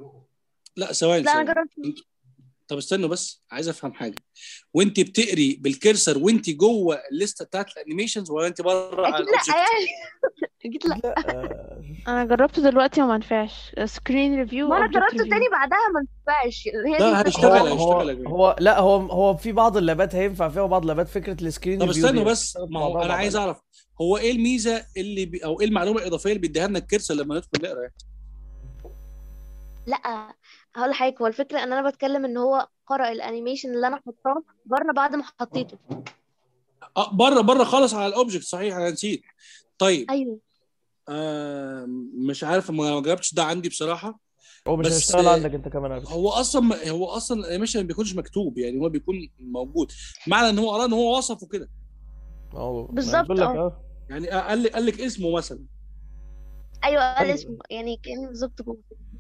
لا ثواني لا انا ثواني جربت طب استنوا بس عايز افهم حاجه وانت بتقري بالكرسر وانت جوه الليسته بتاعت الانيميشنز ولا انت بره على اكيد لا الاوبجكت يعني اكيد لا آه، انا جربته دلوقتي وما نفعش سكرين ريفيو ما انا جربت تاني بعدها ما نفعش هي لا، دي هيشتغل، الفكرة. هو هيشتغل هو, يا جماعة. هو لا هو هو في بعض اللابات هينفع فيها وبعض اللابات فكره السكرين طب ريفيو استنوا دي بس بتشتغل ما مع هو بعض انا مع عايز بعض. اعرف هو ايه الميزه اللي بي او ايه المعلومه الاضافيه اللي بيديها لنا الكرسر لما ندخل نقرا يعني؟ لا هقول حاجه هو الفكره ان انا بتكلم ان هو قرأ الانيميشن اللي انا حطاه بره بعد ما حطيته اه بره بره خالص على الاوبجكت صحيح انا نسيت طيب ايوه آه مش عارف ما ما جربتش ده عندي بصراحه هو مش بس هيشتغل آه، عندك انت كمان على فكره هو اصلا هو اصلا الانيميشن ما بيكونش مكتوب يعني هو بيكون موجود معنى ان هو قراه ان هو وصفه كده هو بالظبط، بقول لك اه. اه يعني قال لك قال لك اسمه مثلا ايوه قال أيوة. اسمه يعني كان بالظبط جوه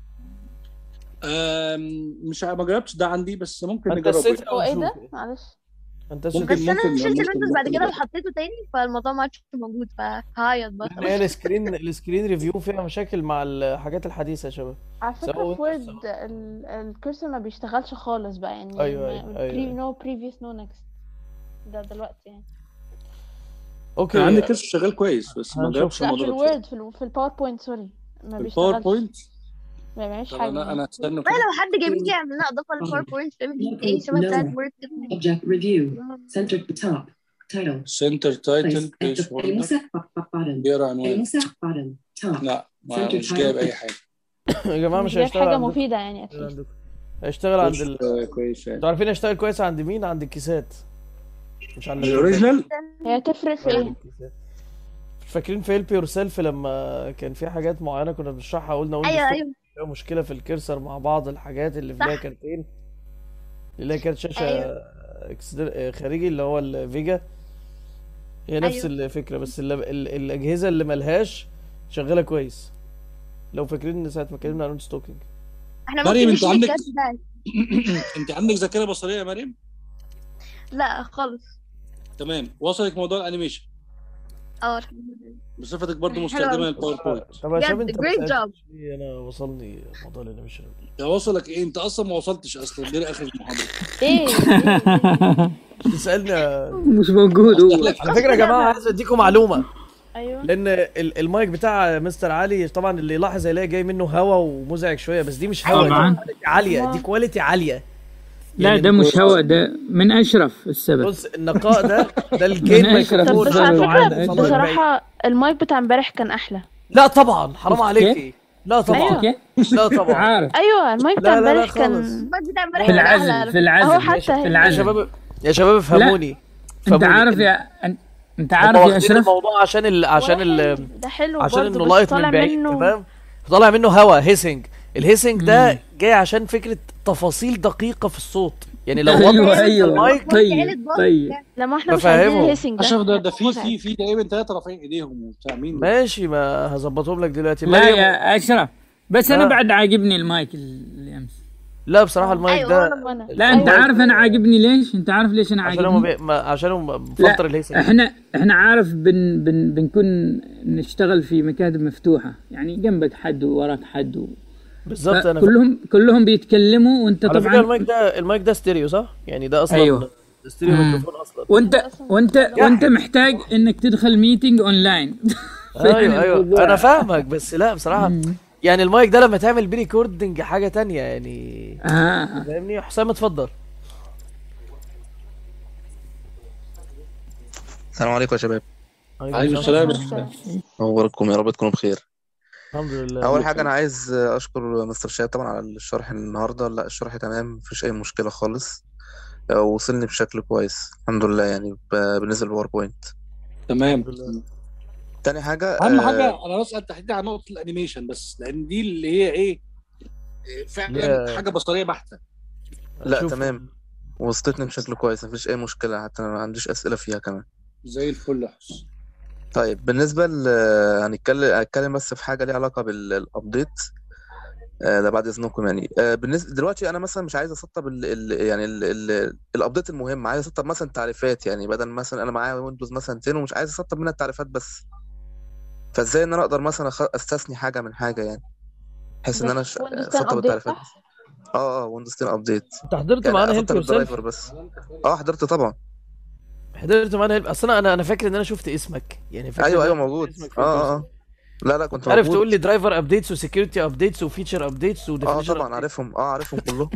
آم، مش عارف- ما جربتش ده عندي بس ممكن انت نجربه الست هو ايه او ده شوف معلش انت ممكن- الست بس انا ممكن- شلت ممكن- الويندوز بعد ممكن كده نجرب. وحطيته تاني فالموضوع ما عادش موجود فهعيط بقى ان هي السكرين السكرين ريفيو فيها مشاكل مع الحاجات الحديثه يا شباب على سواء فكرة في ويندوز وورد سواء- ال- الكرسر ما بيشتغلش خالص بقى يعني أيوة، أيوة، أيوة. نو بريفيوس نو نكست ده دلوقتي يعني اوكي كان عندي كرسر شغال كويس بس ما هنشوف. جربتش لا في الموضوع ده بصراحة. الوورد في, ال- في الباوربوينت سوري ما في بيشتغلش الباوربوينت ما بيعملش طب حاجة انا يعني انا استنى والله كده لو حد جميل كده يعمل لنا اضافه للباوربوينت فاهم ايه شبه بتاعت وورد كده Object review. Centered at the top. Title. سنتر تايتل Place at بيج the هولدر المساح button. بيقرا عنوان المساح button. Top. لا ما Center مش جايب title. اي حاجه يا جماعه مش مش جايب هيشتغل حاجة عندكم مفيدة يعني هيشتغل أكيد عندكم هيشتغل عند مش ال... آه، كويس يعني انتوا عارفين هيشتغل كويس عند مين عند الكيسات مش عند الاوريجينال هي تفرق في أيوة، ايه؟ الكيسات. فاكرين في هيلب يور سيلف لما كان في حاجات معينه كنا بنشرحها قلنا ويندوز ايوه 10 ايوه فيها مشكله في الكرسر مع بعض الحاجات اللي في ليها صح. كارتين اللي ليها كارت شاشه أيوة. اكسدر... خارجي اللي هو الفيجا هي نفس أيوة. الفكره بس ال... ال... الاجهزه اللي ملهاش شغاله كويس لو فاكرين ساعه ما اتكلمنا عن نوت ستوكينج احنا مريم، ممكن انت نشيل عندك- الكارت ده انت عندك ذاكره بصريه يا مريم لا خالص تمام وصلك موضوع الانيميشن اه بصفتك برضو حلو مستخدمه أوي. للباوربوينت طب يا شباب بجد انت ما great سألتش ليه انا وصلني موضوع الانيميشن يا وصلك ايه انت اصلا ما وصلتش اصلا دي اخر المحاضره ايه؟ إيه؟ تسالني مش موجود هو على فكره يا جماعه عايز اديكم معلومه ايوه لان ال- المايك بتاع مستر علي طبعا اللي يلاحظ هيلاقي جاي منه هوا ومزعج شويه بس دي مش هوا طبعاً. دي كواليتي عاليه دي كواليتي عاليه لا يعني ده مش هوا ده من اشرف السبب بص النقاء ده ده الجين من أشرف طب ميكروفون بس على السبب فكرة هذا. صدر بعيد. بصراحة المايك بتاع امبارح كان أحلى لا طبعا حرام شفت عليك كيف؟ لا طبعا أيوة. كيف؟ لا طبعا عارف أيوة المايك بتاع لا لا لا امبارح كان خالص المايك بتاع امبارح في كان احلى العزل على في فكرة. العزل أهو يا حتى ش- في هي. يا العزل شباب يا شباب افهموني انت افهموني عارف إن- يا أن- انت هم عارف يا واخدين اشرف الموضوع عشان ال... عشان ال... واحد ده حلو عشان برضه انه بس لايت طالع من بعيد منه فاهم طالع منه هوا هيسنج الهيسنج ده مم. جاي عشان فكره تفاصيل دقيقه في الصوت يعني لو ايوه وضع ايوه المايك طيب طيب لما احنا مش عايزين بفهمهم. الهيسنج ده اشرف ده ده في متعب. في في تقريبا ثلاثه رافعين ايديهم وبتاع مين ده؟ ماشي ما هظبطهم لك دلوقتي لا مريم يا اشرف بس انا آه. بعد عاجبني المايك اللي امس لا بصراحه المايك ايوه ده وانا وانا لا انت المايك عارف انا عاجبني ليش انت عارف ليش انا عشان هم عاجبني بي... ما... عشان هم لا مفلتر الهيسنج احنا احنا عارف بن بن بنكون نشتغل في مكاتب مفتوحه يعني جنبك حد ووراك حد و... بالظبط انا كلهم كلهم بيتكلموا وانت على فكره طبعا المايك ده المايك ده ستيريو صح يعني ده اصلا أيوه. ستيريو مم. ميكروفون اصلا وانت وانت وانت محتاج انك تدخل ميتنج اونلاين ايوه ايوه انا فاهمك بس لا بصراحه مم. يعني المايك ده لما تعمل بيه ريكوردنج حاجه تانية يعني آه. فاهمني حسام اتفضل السلام عليكم يا شباب عليكم السلام اخباركم يا رب تكونوا بخير الحمد لله اول حاجه انا عايز اشكر مستر شهاب طبعا على الشرح النهارده لا الشرح تمام مفيش اي مشكله خالص وصلني بشكل كويس الحمد لله يعني ب- بالنسبه للباوربوينت تمام تاني حاجه اهم آه، حاجه انا بسال تحديدا عن نقطه الانيميشن بس لان دي اللي هي ايه إيه، فعلا هي- حاجه بصريه بحته لا شوف- تمام وصلتني بشكل كويس مفيش اي مشكله حتى انا ما عنديش اسئله فيها كمان زي الفل يا حسن طيب بالنسبه ل هنتكلم هنتكلم بس في حاجه ليها علاقه بالابديت آه، ده بعد اذنكم يعني آه، بالنسبه دلوقتي انا مثلا مش عايز اسطب ال ال يعني ال ال الابديت المهم عايز اسطب مثلا تعريفات يعني بدل مثلا انا معايا ويندوز مثلا 10 ومش عايز اسطب منها التعريفات بس فازاي ان انا اقدر مثلا أخ- استثني حاجه من حاجه يعني بحيث ان انا ش- Windows 10 اسطب update التعريفات صح؟ بس اه اه ويندوز 10 ابديت انت حضرت يعني معانا هيلب اسطب يور سيلف الدرايفر بس اه حضرت طبعا حضرت معانا هيلب اصل انا انا انا فاكر ان انا شفت اسمك يعني فاكر ايوه إن ايوه أنا شفت موجود اسمك في اه الكورس. اه اه لا لا كنت عارف موجود تقول لي درايفر ابديتس وسكيورتي ابديتس وفيتشر ابديتس اه وديفينيشن طبعا عارفهم اه عارفهم كلهم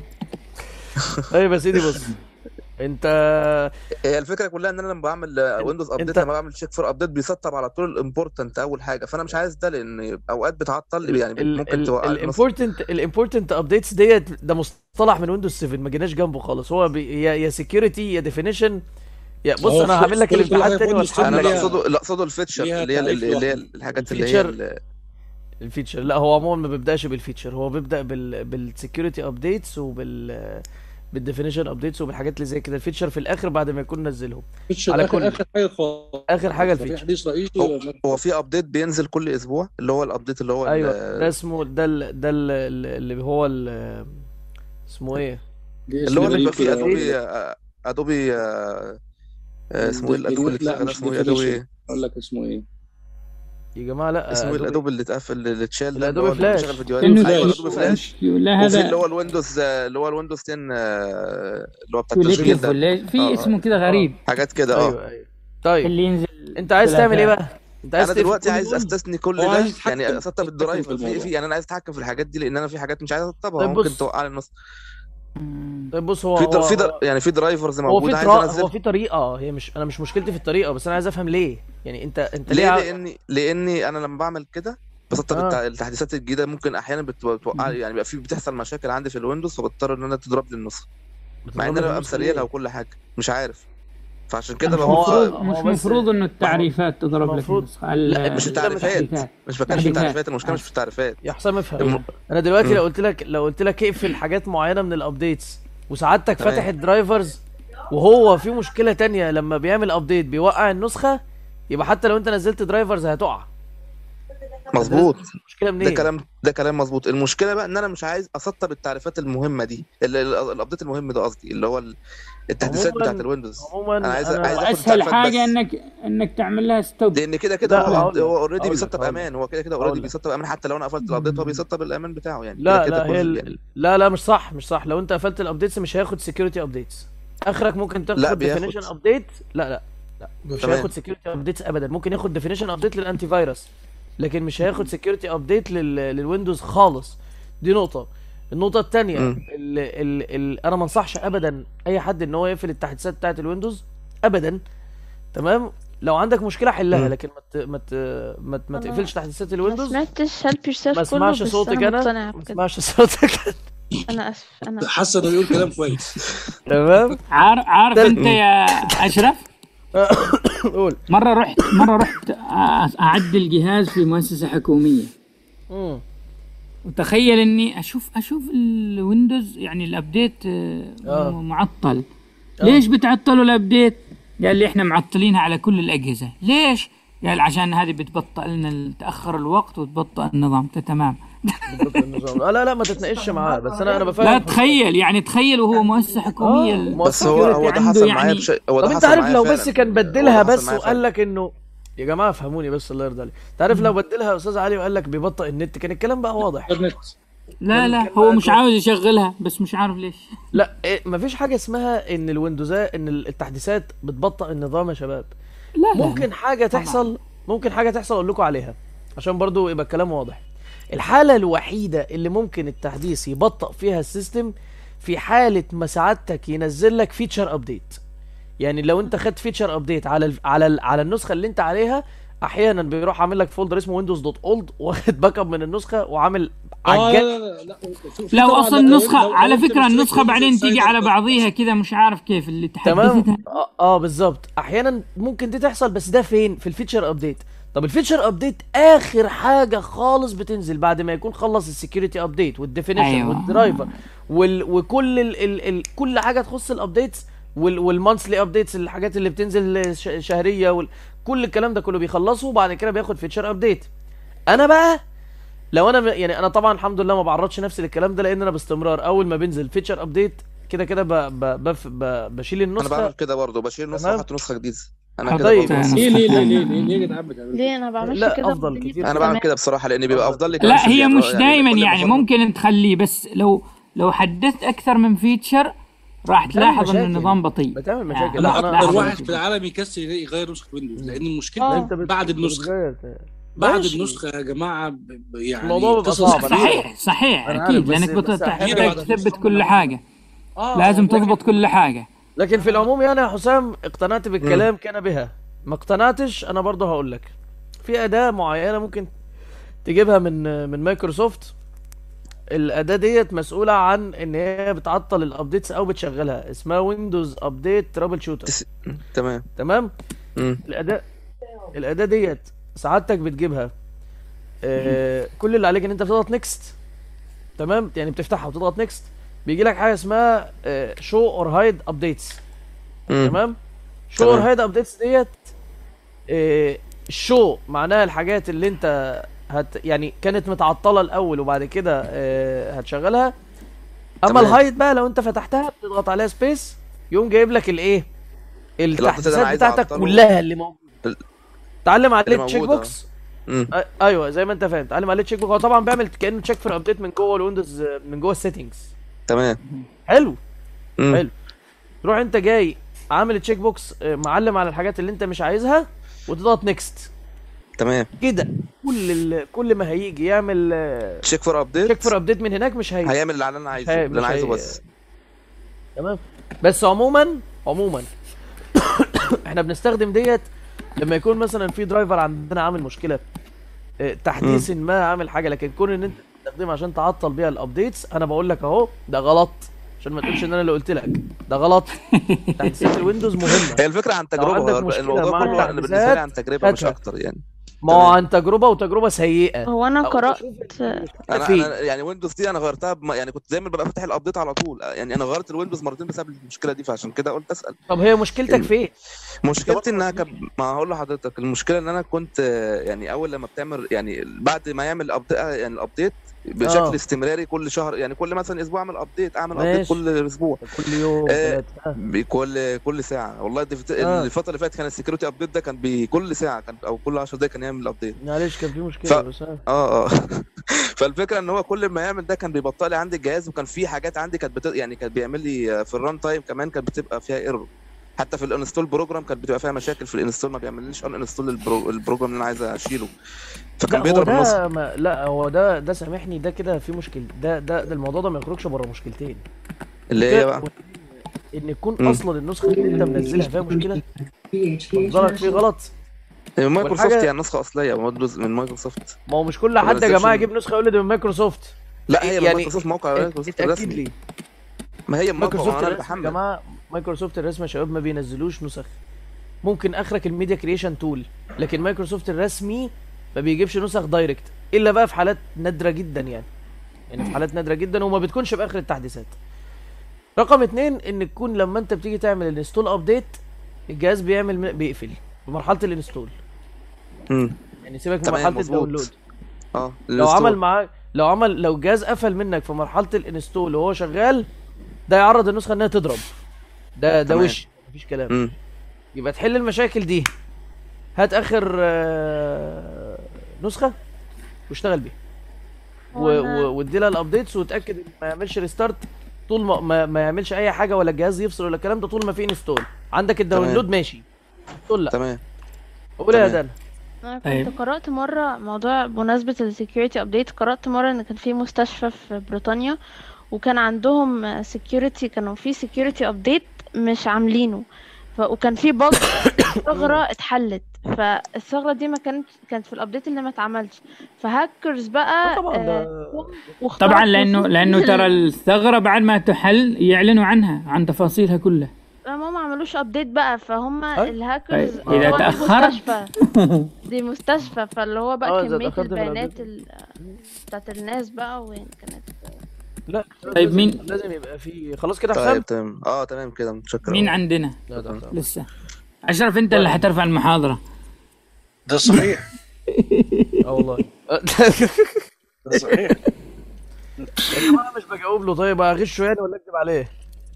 ايوه بس ايدي بص انت هي الفكره كلها ان انا لما بعمل ويندوز ابديت انت- لما بعمل تشيك فور ابديت بيسطب على طول الامبورتنت اول حاجه فانا مش عايز ده لان اوقات بتعطل يعني ممكن توقع النص الامبورتنت الامبورتنت ابديتس ديت ده مصطلح من ويندوز 7 ما جيناش جنبه خالص هو بي يا يا سكيورتي يا ديفينيشن يا بص هو انا في- هعمل لك كل- كل الامتحان حاجة تاني في Windows واشرح انا لك اللي ليها- اقصده اللي اقصده الفيتشر ليها اللي هي تعريف اللي هي لوحده. الحاجات اللي هي الفيتشر ال- الفيتشر لا هو عموما ما بيبداش بالفيتشر هو بيبدا بال بالسكيورتي ابديتس وبال بالديفينيشن ابديتس وبالحاجات اللي زي كده الفيتشر في الاخر بعد ما يكون نزلهم فيتشر على اخر كل- اخر حاجه خالص اخر حاجه في الفيتشر حديث رئيسي هو, ولا- هو في ابديت بينزل كل اسبوع اللي هو الابديت اللي هو ال- ايوه ده اسمه ده ال ده ال اللي هو ال اسمه ايه دي اللي هو اسم بيبقى غريب فيه كده. ادوبي آه، ادوبي آه، آه، اسمه ايه الادوبي اللي لا اتلغى ده مش اسمه ايه ادوبي definition. ايه اقول لك اسمه ايه يا جماعه لا اسمه ايه أدوبي- الادوبي اللي اتقفل اللي اتشال ده اللي الأدوبي هو اللي فلاش. بيشغل فيديوهات إنه ايوه فلاش. الادوبي فلاش لا وفي هذا اللي هو الويندوز آه، اللي هو الويندوز 10 آه، اللي هو بتاع التشغيل كوليكتيف ده ولا في آه، اسمه كده غريب حاجات كده اه ايوه ايوه طيب اللي ينزل انت عايز تعمل ايه بقى انت عايز انا تقفل دلوقتي كل عايز دول؟ استثني كل هو ده عايز يتحكم- يعني اسطب يتحكم في الدرايفر في الموضوع. في يعني انا عايز اتحكم في الحاجات دي لان انا في حاجات مش عايز اسطبها طيب ممكن بص. توقع لي النص طيب بص هو في در... هو في در... هو- يعني في درايفرز هو في موجوده عايز طرا... انزل هو في طريقه هي مش انا مش مشكلتي في الطريقه بس انا عايز افهم ليه يعني انت انت ليه ليه ع- لاني لاني انا لما بعمل كده بسطب آه. التع... التحديثات الجديده ممكن احيانا بت- بتوقع لي يعني بيبقى في بتحصل مشاكل عندي في الويندوز فبضطر ان انا تضرب لي النسخه مع ان بتضرب انا ببقى النسخة مسريلها ليه؟ وكل حاجه مش عارف فعشان كده مش بقى هو- مفروض هو مش بس- مفروض انه التعريفات تضرب لك المفروض- النسخة لا، مش ده التعريفات التحديثات مش بتكلم في تحديثات. التعريفات المشكله مش في التعريفات يا حسام افهم الم... انا دلوقتي مم. لو قلت لك لو قلت لك اقفل حاجات معينه من الابديتس وسعادتك تمام. فاتح الدرايفرز وهو في مشكله تانية لما بيعمل ابديت بيوقع النسخه يبقى حتى لو انت نزلت درايفرز هتقع مظبوط المشكله ده منين كلام ده كلام مظبوط المشكله بقى ان انا مش عايز اسطب التعريفات المهمه دي ال- ال- الابديت المهم ده قصدي اللي هو ال- التحديثات عموماً- بتاعت الويندوز عموما انا عايز انا عايز اخد اسهل التعريفات حاجه بس انك انك تعمل لها ستوب لان كده كده لا، هو هقول لك، هو اوريدي هقول لك، بيسطب هقول لك. امان هو كده كده هقول اوريدي لك. بيسطب امان حتى لو انا قفلت الابديت هو بيسطب الامان بتاعه يعني لا كده كده لا كل هي يعني ال... لا لا مش صح مش صح لو انت قفلت الابديتس مش هياخد سكيورتي ابديتس اخرك ممكن لا، تاخد بياخد. ديفينيشن ابديت لا لا لا مش تمام. هياخد سكيورتي ابديتس ابدا ممكن ياخد ديفينيشن ابديت للانتي فيروس لكن مش هياخد سكيورتي ابديت لل... للويندوز خالص دي نقطه النقطه الثانيه مم. اللي اللي اللي انا ما انصحش ابدا اي حد ان هو يقفل التحديثات بتاعه الويندوز ابدا تمام لو عندك مشكله حلها مم. لكن ما ت- ما ت- ما ت- ما أنا تقفلش تحديثات ما الويندوز سمعتش help yourself ما كله اسمعش بس صوتك انا انا مقتنعة ما بكده اسمعش صوتك انا اسف انا حاسه انه بيقول كلام كويس تمام عارف عارف انت يا اشرف قول مره رحت مره رحت أ- اعدل جهاز في مؤسسه حكوميه مم. وتخيل اني اشوف اشوف الويندوز يعني الابديت آه، آه. م- معطل آه. ليش بتعطلوا الابديت قال لي احنا معطلينها على كل الاجهزه ليش قال عشان هذه بتبطئ لنا تاخر الوقت وتبطئ النظام قلت تمام بالضبط النظام لا لا لا ما تتناقش معاه بس انا انا بفهم لا تخيل يعني تخيل وهو مؤسسه حكوميه آه، بس هو السكيورتي هو ده عنده حصل معايا يعني بشيء هو طب ده انت حصل عارف معايا لو فعلا بس كان هو ده بدلها حصل بس معايا وقال فعلا لك انه يا جماعه افهموني بس الله يرضى عليك تعرف لو بدلها يا استاذ علي وقال لك بيبطئ النت كان الكلام بقى واضح انترنت لا كان لا كان هو بقى مش كو- عاوز يشغلها بس مش عارف ليش لا إيه مفيش حاجه اسمها ان الويندوزات ان التحديثات بتبطئ النظام يا شباب لا لا ممكن حاجه تحصل ممكن حاجه تحصل اقول لكم عليها عشان برضو يبقى الكلام واضح الحاله الوحيده اللي ممكن التحديث يبطئ فيها السيستم في حاله ما سعادتك ينزل لك فيتشر ابديت يعني لو انت خدت فيتشر ابديت على ال على ال على النسخه اللي انت عليها احيانا بيروح عامل لك فولدر اسمه ويندوز دوت اولد واخد باك اب من النسخه وعامل اه لا عجل لا لا لا في- في لو طبعاً اصلا لو- النسخه لو- على لو انت فكره مشترك النسخه في بعدين ويندوز تيجي سايبر على بعضيها كذا مش عارف كيف اللي تمام تحدثتها اه, آه بالظبط احيانا ممكن دي تحصل بس ده فين في الفيتشر ابديت طب الفيتشر ابديت اخر حاجه خالص بتنزل بعد ما يكون خلص السكيورتي ابديت والديفينيشن أيوة. والدرايفر وال وكل ال ال ال كل حاجه تخص الابديتس وال والمانثلي ابديتس الحاجات اللي بتنزل ش- شهريه وال كل الكلام ده كله بيخلصه وبعد كده بياخد فيتشر ابديت انا بقى لو انا م- يعني انا طبعا الحمد لله ما بعرضش نفسي للكلام ده لان انا باستمرار اول ما بينزل فيتشر ابديت كده كده ب ب بف- ب بشيل انا النسخه بعمل كده برضه بشيل نسخه تمام. واحط نسخه جديده انا حط كده طيب. برضه ليه ليه ليه ليه ليه ليه يا جدعان بتعملوا كده؟ ليه انا بعملش لا كده افضل والدنيا كتير انا بتبقى بعمل تمام كده بصراحه لان بيبقى افضل لي كمان لا في هي ال- مش يعني دائما كل يعني ما أظبط- ممكن تخليه بس لو لو حدثت اكثر من فيتشر راح بتعمل تلاحظ ان مشاكل. النظام بطيء بتعمل مشاكل آه، لا لا لا، انا اكتر لا، واحد لا. في العالم يكسر يغير نسخه ويندوز لان المشكله اه انت بت- بعد النسخه بتغير بعد ماشي. النسخه يا جماعه ب- ب- يعني الموضوع بيبقى قصص صعب، أنا كتيرة. صحيح صحيح أنا عارف، اكيد بس- لانك بس بت- أحياناً تحتاج بعد تثبت كل حاجه اه لازم لكن- تضبط كل حاجه لكن في العموم يعني يا حسام اقتنعت بالكلام كان بها ما اقتنعتش انا برضه هقول لك في اداه معينه ممكن تجيبها من من مايكروسوفت الاداه ديت مسؤوله عن ان هي بتعطل الابديتس او بتشغلها اسمها ويندوز ابديت ترابل شوتر تس- تمام تمام مم. الاداه الاداه ديت سعادتك بتجيبها آه كل اللي عليك ان انت بتضغط نيكست تمام يعني بتفتحها وتضغط نيكست بيجي لك حاجه اسمها شو اور هايد ابديتس مم. تمام شو اور تمام. هايد ابديتس ديت الشو معناها الحاجات اللي انت هت يعني كانت متعطله الاول وبعد كده آه، هتشغلها اما تمام. الهايد بقى لو انت فتحتها بتضغط عليها سبيس يقوم جايب لك الايه الأبديت اللي أنا التحديثات عايز بتاعتك أعطله. كلها اللي موجوده ال- تعلم عليه اللي تشيك موجودة. بوكس مم. أ- ايوه زي ما انت فاهم تعلم عليه تشيك بوكس هو طبعا بيعمل كانه تشيك فور ابديت من جوه الويندوز من جوه السيتنجز تمام حلو مم. حلو تروح انت جاي عامل تشيك بوكس آه، معلم على الحاجات اللي انت مش عايزها وتضغط نيكست تمام كده كل ال... كل ما هيجي يعمل آه، تشيك فور ابديت تشيك فور ابديت من هناك مش هي هيعمل اللي انا عايزه هي- اللي انا مش عايزه هي- بس تمام بس عموما عموما احنا بنستخدم ديت لما يكون مثلا في درايفر عندنا عامل مشكله اه، تحديث ما عامل حاجه لكن كون ان انت تستخدمها عشان تعطل بيها الابديتس انا بقول لك اهو ده غلط عشان ما تقولش ان انا اللي قلت لك ده غلط تحديثات الويندوز مهمه هي الفكره عن لو تجربه عندك هو مشكلة الموضوع مع كله انا بالنسبه لي التحديثات، عن تجربه مش هاتها. اكتر يعني ما هو تمام. عن تجربه وتجربه سيئه هو انا أو قرأت بشوف المشكلة انا فين انا يعني ويندوز دي انا غيرتها بم... يعني كنت دايما ببقى فاتح الابديت على طول يعني انا غيرت الويندوز مرتين بسبب المشكله دي فعشان كده قلت اسال طب هي مشكلتك فين مشكلتي انها كب... ما هقول لحضرتك المشكله ان انا كنت آه، يعني اول لما بتعمل يعني بعد ما يعمل ابديت يعني الابديت بشكل آه. استمراري كل شهر يعني كل مثلا اسبوع اعمل ابديت اعمل ابديت ماشي. كل اسبوع كل يوم آه، ثلاثة آه. بكل كل ساعه والله دي فت... آه. الفتره اللي فاتت كان السكيورتي ابديت ده كان بكل ساعه كان او كل 10 دقايق كان يعمل ابديت معلش كان في ف... مشكله بس آه. اه اه فالفكره ان هو كل ما يعمل ده كان بيبطئ لي عندي الجهاز وكان في حاجات عندي كانت بت... يعني كانت بيعمل لي آه، في الران تايم كمان كانت بتبقى فيها ايرور حتى في الانستول بروجرام كانت بتبقى فيها مشاكل في الانستول ما بيعمليش ان انستول البرو... البروجرام اللي انا عايز اشيله فكان لا هو بيضرب النسخه ده ما لا هو ده ده سامحني ده كده في مشكله ده ده ده الموضوع ده ما يخرجش بره مشكلتين اللي هي بقى ان يكون مم. اصلا النسخه اللي انت منزلها فيها مشكله منظرك فيه غلط من مايكروسوفت والحاجة- يعني نسخه اصليه من من مايكروسوفت ما هو مش كل ما حد يا نزلش جماعه ال- يجيب نسخه يقول لي ده من مايكروسوفت لا هي من يعني مايكروسوفت موقع ات- مايكروسوفت اتاكد الرسمي لي ما هي موقع مايكروسوفت وانا اللي الرسمي يا بحمل جماعه مايكروسوفت الرسمي يا شباب ما بينزلوش نسخ ممكن اخرك الميديا كريشن تول لكن مايكروسوفت الرسمي ما بيجيبش نسخ دايركت الا بقى في حالات نادره جدا يعني يعني في حالات نادره جدا وما بتكونش باخر التحديثات رقم اتنين ان تكون لما انت بتيجي تعمل الانستول ابديت الجهاز بيعمل بيقفل بمرحله الانستول امم يعني سيبك من تمام، مرحله مظبوط. الداونلود اه لو الانستول. عمل معاك لو عمل لو الجهاز قفل منك في مرحله الانستول وهو شغال ده يعرض النسخه انها تضرب ده ده تمام. وش مفيش كلام امم يبقى تحل المشاكل دي هات اخر آه، نسخه واشتغل بيها و- هو أنا- و- وادي لها الابديتس وتاكد ان ما يعملش ريستارت طول ما, ما ما يعملش اي حاجه ولا الجهاز يفصل ولا الكلام ده طول ما في انستول عندك الداونلود ماشي تقول لا تمام قول يا تمام. دانا انا طيب. كنت قرأت مرة موضوع بمناسبة السكيورتي ابديت قرأت مرة ان كان في مستشفى في بريطانيا وكان عندهم سكيورتي كانوا في سكيورتي ابديت مش عاملينه ف... وكان في بج ثغرة اتحلت فالثغرة دي ما كانت كانت في الابديت اللي ما اتعملش فهاكرز بقى طبعا ده آه، واخترقوا طبعا لانه سيستم لانه ترى ال- الثغره بعد ما تحل يعلنوا عنها عن تفاصيلها كلها هم ما عملوش ابديت بقى فهم أي. الهاكرز أي. إذا هو دي تأخرت. مستشفى دي مستشفى فاللي هو آه، بقى إذا كمية اتأخرت في البيانات الأبديت. ال- بتاعت الناس بقى وين كانت لا طيب لازم- مين- لازم يبقى في خلاص كده حسام طيب تمام اه تمام كده متشكر مين أوي. عندنا لا ده ده. لسه اشرف انت اللي حترفع المحاضره ده صحيح اه والله ده صحيح يا جماعه مش بجاوب له طيب اغشه يعني ولا اكذب عليه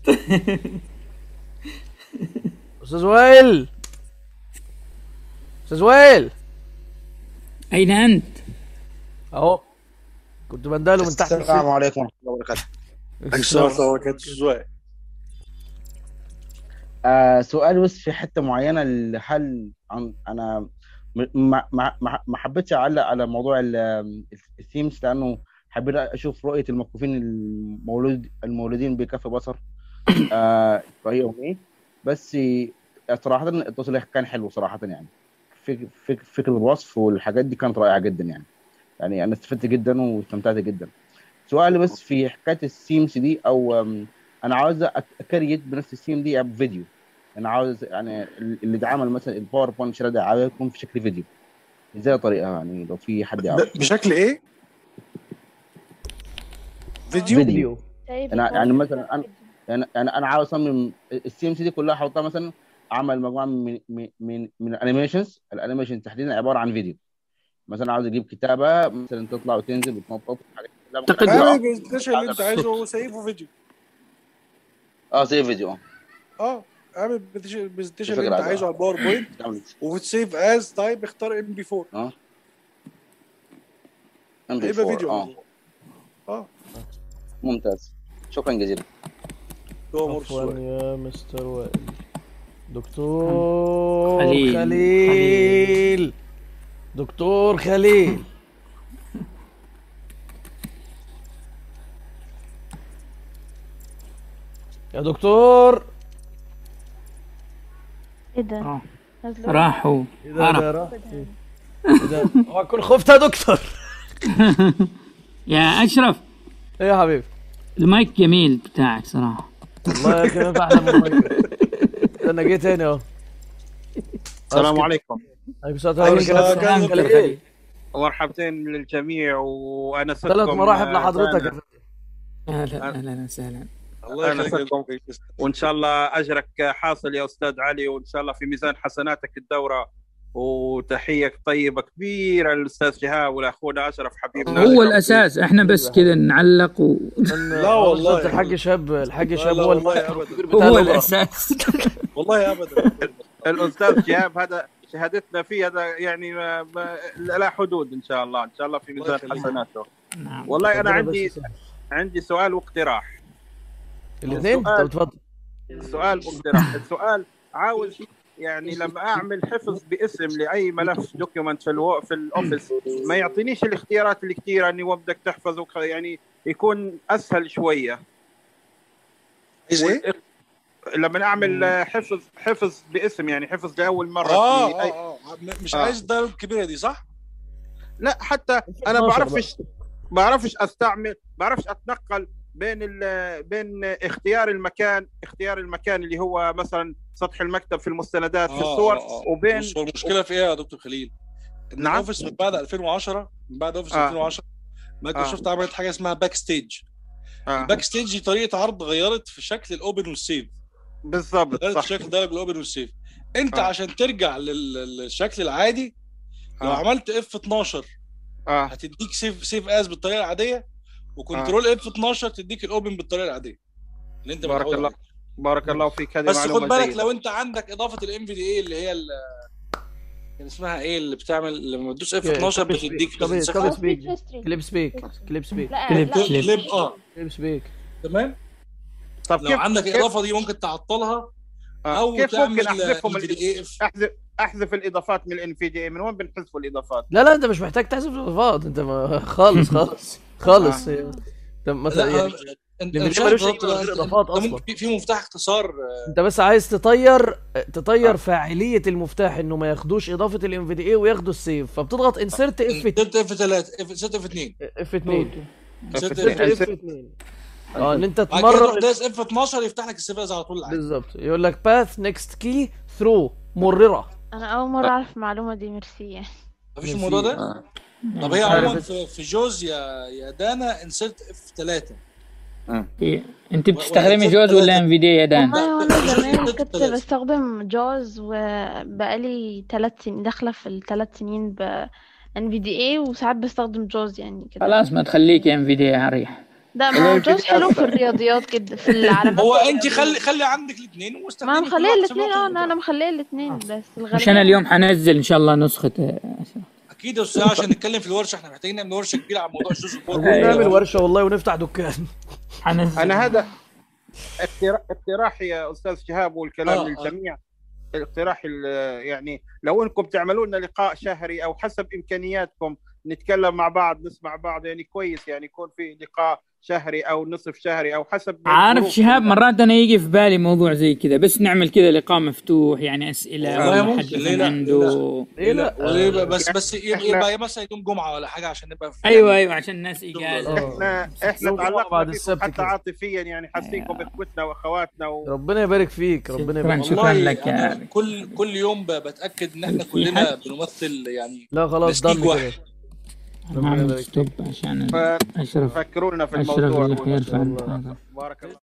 استاذ وائل استاذ وائل اين انت؟ اهو كنت بنداله من تحت السلام السلم. عليكم ورحمة الله وبركاته السلام عليكم ورحمة الله وبركاته آه سؤال بس في حتة معينة لحل عن أنا م- ما ما ما ما حبيتش أعلق على موضوع ال- الثيمز لأنه حبيت أشوف رؤية الموقوفين المولود المولودين بكف بصر آه رأيهم إيه بس صراحة التصريح كان حلو صراحة يعني فك فك فكرة الوصف والحاجات دي كانت رائعة جدا يعني يعني أنا استفدت جدا واستمتعت جدا سؤالي بس في حكاية السيمز دي أو أم، انا عاوز أك- اكريت بنفس السيم دي بفيديو انا عاوز يعني اللي اتعمل مثلا الباوربوينت شرح عاوز يكون في شكل فيديو ازاي طريقه يعني لو في حد يعرف ب- بشكل ايه؟ فيديو؟ فيديو انا يعني مثلا انا يعني انا انا عاوز اصمم السي سي دي كلها احطها مثلا اعمل مجموعه من من من, من الانيميشنز الانيميشن تحديدا عباره عن فيديو مثلا عاوز اجيب كتابه مثلا تطلع وتنزل وتنطط حاجات كلها ممكن اعمل أعملها. البرزنتيشن اللي انت عايزه وسيبه فيديو اه زي فيديو اه اعمل البرزنتيشن دي اللي فكرة انت عايزه على الباوربوينت وتسيف از تايب اختار ام بي 4 اه هيبقى فيديو اه اه ممتاز شكرا جزيلا هو عفوا يا مستر وائل دكتور خليل. خليل دكتور خليل يا دكتور ايه ده؟ آه. نزلوا. راحوا ايه ده ده هرب راح فين؟ ايه ده اوعى تكون خفت يا دكتور يا اشرف ايه يا حبيبي المايك جميل بتاعك صراحه والله يا اخي ما ينفع احلى من المايك انا جيت تاني اهو السلام عليكم عليكم السلام ورحمه الله وبركاته خليل مرحبتين للجميع وانا ثلاث مراحب لحضرتك يا فندم اهلا اهلا وسهلا الله أنا يخليك أسعدكم. وان شاء الله اجرك حاصل يا استاذ علي وان شاء الله في ميزان حسناتك الدوره وتحيه طيبه كبيره للاستاذ شهاب ولاخونا اشرف حبيبنا هو الاساس احنا بس كذا نعلق و... لا والله بالظبط الحاج شاب الحاج لا شاب لا هو والله المايك ابدا الكبير بتاع هو الأوبرا. الاساس والله ابدا الاستاذ شهاب هذا شهادتنا فيه هذا يعني ما ما لا حدود ان شاء الله ان شاء الله في ميزان يخليك. حسناته نعم والله انا ربنا بس عندي يسهل. عندي سؤال واقتراح الاثنين السؤال- طب اتفضل السؤال واقتراح السؤال عاوز يعني لما اعمل حفظ باسم لاي ملف دوكيومنت في الو... في الاوفيس ما يعطينيش الاختيارات الكثيره اني بدك تحفظ وك- يعني يكون اسهل شويه عايز ايه؟ والإق- لما اعمل آه، حفظ حفظ باسم يعني حفظ لاول مره اه في اه أي... اه م- مش آه. عايز الدايره الكبيره دي صح؟ لا حتى انا 12 بعرفش بعرفش استعمل بعرفش اتنقل بين ال... بين اختيار المكان اختيار المكان اللي هو مثلا سطح المكتب في المستندات في الصور وبين بص هو المشكله في ايه يا دكتور خليل؟ ان نعم. الاوفيس من بعد 2010 من بعد اوفيس آه. 2010 مايكروسوفت عملت حاجه اسمها باك ستيج آه. الباك ستيج دي طريقه عرض غيرت في شكل الاوبن والسيف بالظبط غيرت صح في شكل دايلوج الاوبن والسيف انت آه. عشان ترجع لل- للشكل العادي لو آه. عملت اف 12 اه هتديك سيف سيف از بالطريقه العاديه وكنترول اف 12 تديك الاوبن بالطريقه العاديه اللي انت بارك متعود الله عليها. بارك الله فيك هذه بس خد معلومه بالك جيدة. لو انت عندك اضافه الام في دي اي اللي هي ال- كان اسمها ايه اللي بتعمل لما تدوس اف 12 بتديك كليب بتنسخها. سبيك كليب سبيك كليب سبيك لا كليب لا كليب اه كليب سبيك تمام طب لو كيف- عندك كيف- الاضافه دي ممكن تعطلها آه. او كيف ممكن تعمل احذفهم ال ال- احذف احذف الاضافات من الان في دي من وين بنحذفوا الاضافات؟ لا لا انت مش محتاج تحذف الاضافات انت ما خالص خالص خالص آه. انت مثلا لا يعني انت اللي مش ملوش عارف أي بالظبط، غير انت- اضافات انت اصلا ممكن في- في مفتاح اختصار آه، انت بس عايز تطير تطير فاعليه المفتاح انه ما ياخدوش اضافه الام في دي اي وياخدوا السيف فبتضغط انسرت اف انسرت اف 3 اف 6 اف 2 اف 2 انسرت انسرت اف اف 2 اه ان انت بعد كده تروح تمرر دايس اف 12 يفتح لك السيف على طول العادي بالظبط يقول لك باث نيكست كي ثرو مرره انا اول مره اعرف المعلومه دي ميرسي يعني مفيش الموضوع ده؟ طب هي عموما في, في جوز يا يا دانا انسرت اف 3 إيه. انت بتستخدمي جوز ولا ام في دي يا دان؟ والله وانا زمان كنت بستخدم جوز وبقالي ثلاث سنين داخله في الثلاث سنين ب ان في دي اي وساعات بستخدم جوز يعني كده خلاص ما تخليك ام في دي على ريح ده ما هو جوز حلو في الرياضيات جدا في العلامات هو انت خلي خلي عندك الاثنين ما واستخدمي كل مخليه واحد الاثنين سماعته اه انا أنا مخليه الاثنين بس الغريب مش انا اليوم حنزل ان شاء الله نسخه آه، اكيد يا استاذ عشان نتكلم في الورشه احنا محتاجين نعمل ورشه كبيره عن موضوع الجوز والبورد نعمل ورشه والله ونفتح دكان حنزل انا هذا اقتراح اقتراحي يا استاذ شهاب والكلام آه، آه. للجميع الاقتراح ال- يعني لو انكم تعملوا لنا لقاء شهري او حسب امكانياتكم نتكلم مع بعض نسمع بعض يعني كويس يعني يكون في لقاء شهري او نصف شهري او حسب عارف الظروف. شهاب مرات انا يجي في بالي موضوع زي كذا بس نعمل كذا لقاء مفتوح يعني اسئله والله ولا ممكن، حد ليه من لا؟ عنده ليه لا ويبقى بس بس إحنا- يبقى مثلا يوم جمعه ولا حاجه عشان نبقى في ايوه ايوه عشان الناس اجازه احنا احنا يوم جمعة تعلقنا بعد فيكم السبت حتى كده. عاطفيا يعني حاسينكم باخوتنا واخواتنا و... ربنا يبارك فيك ربنا شكراً، يبارك شكراً والله لك يا أنا أبي. كل كل يوم ب- بتاكد ان احنا في كلنا حد؟ بنمثل يعني لا خلاص نسيج ضل واحد كده ربنا نعمل يبارك ستوب عشان ف- اشرف فكرونا في اشرف الموضوع يحيى يرفع الله. هذا بارك الله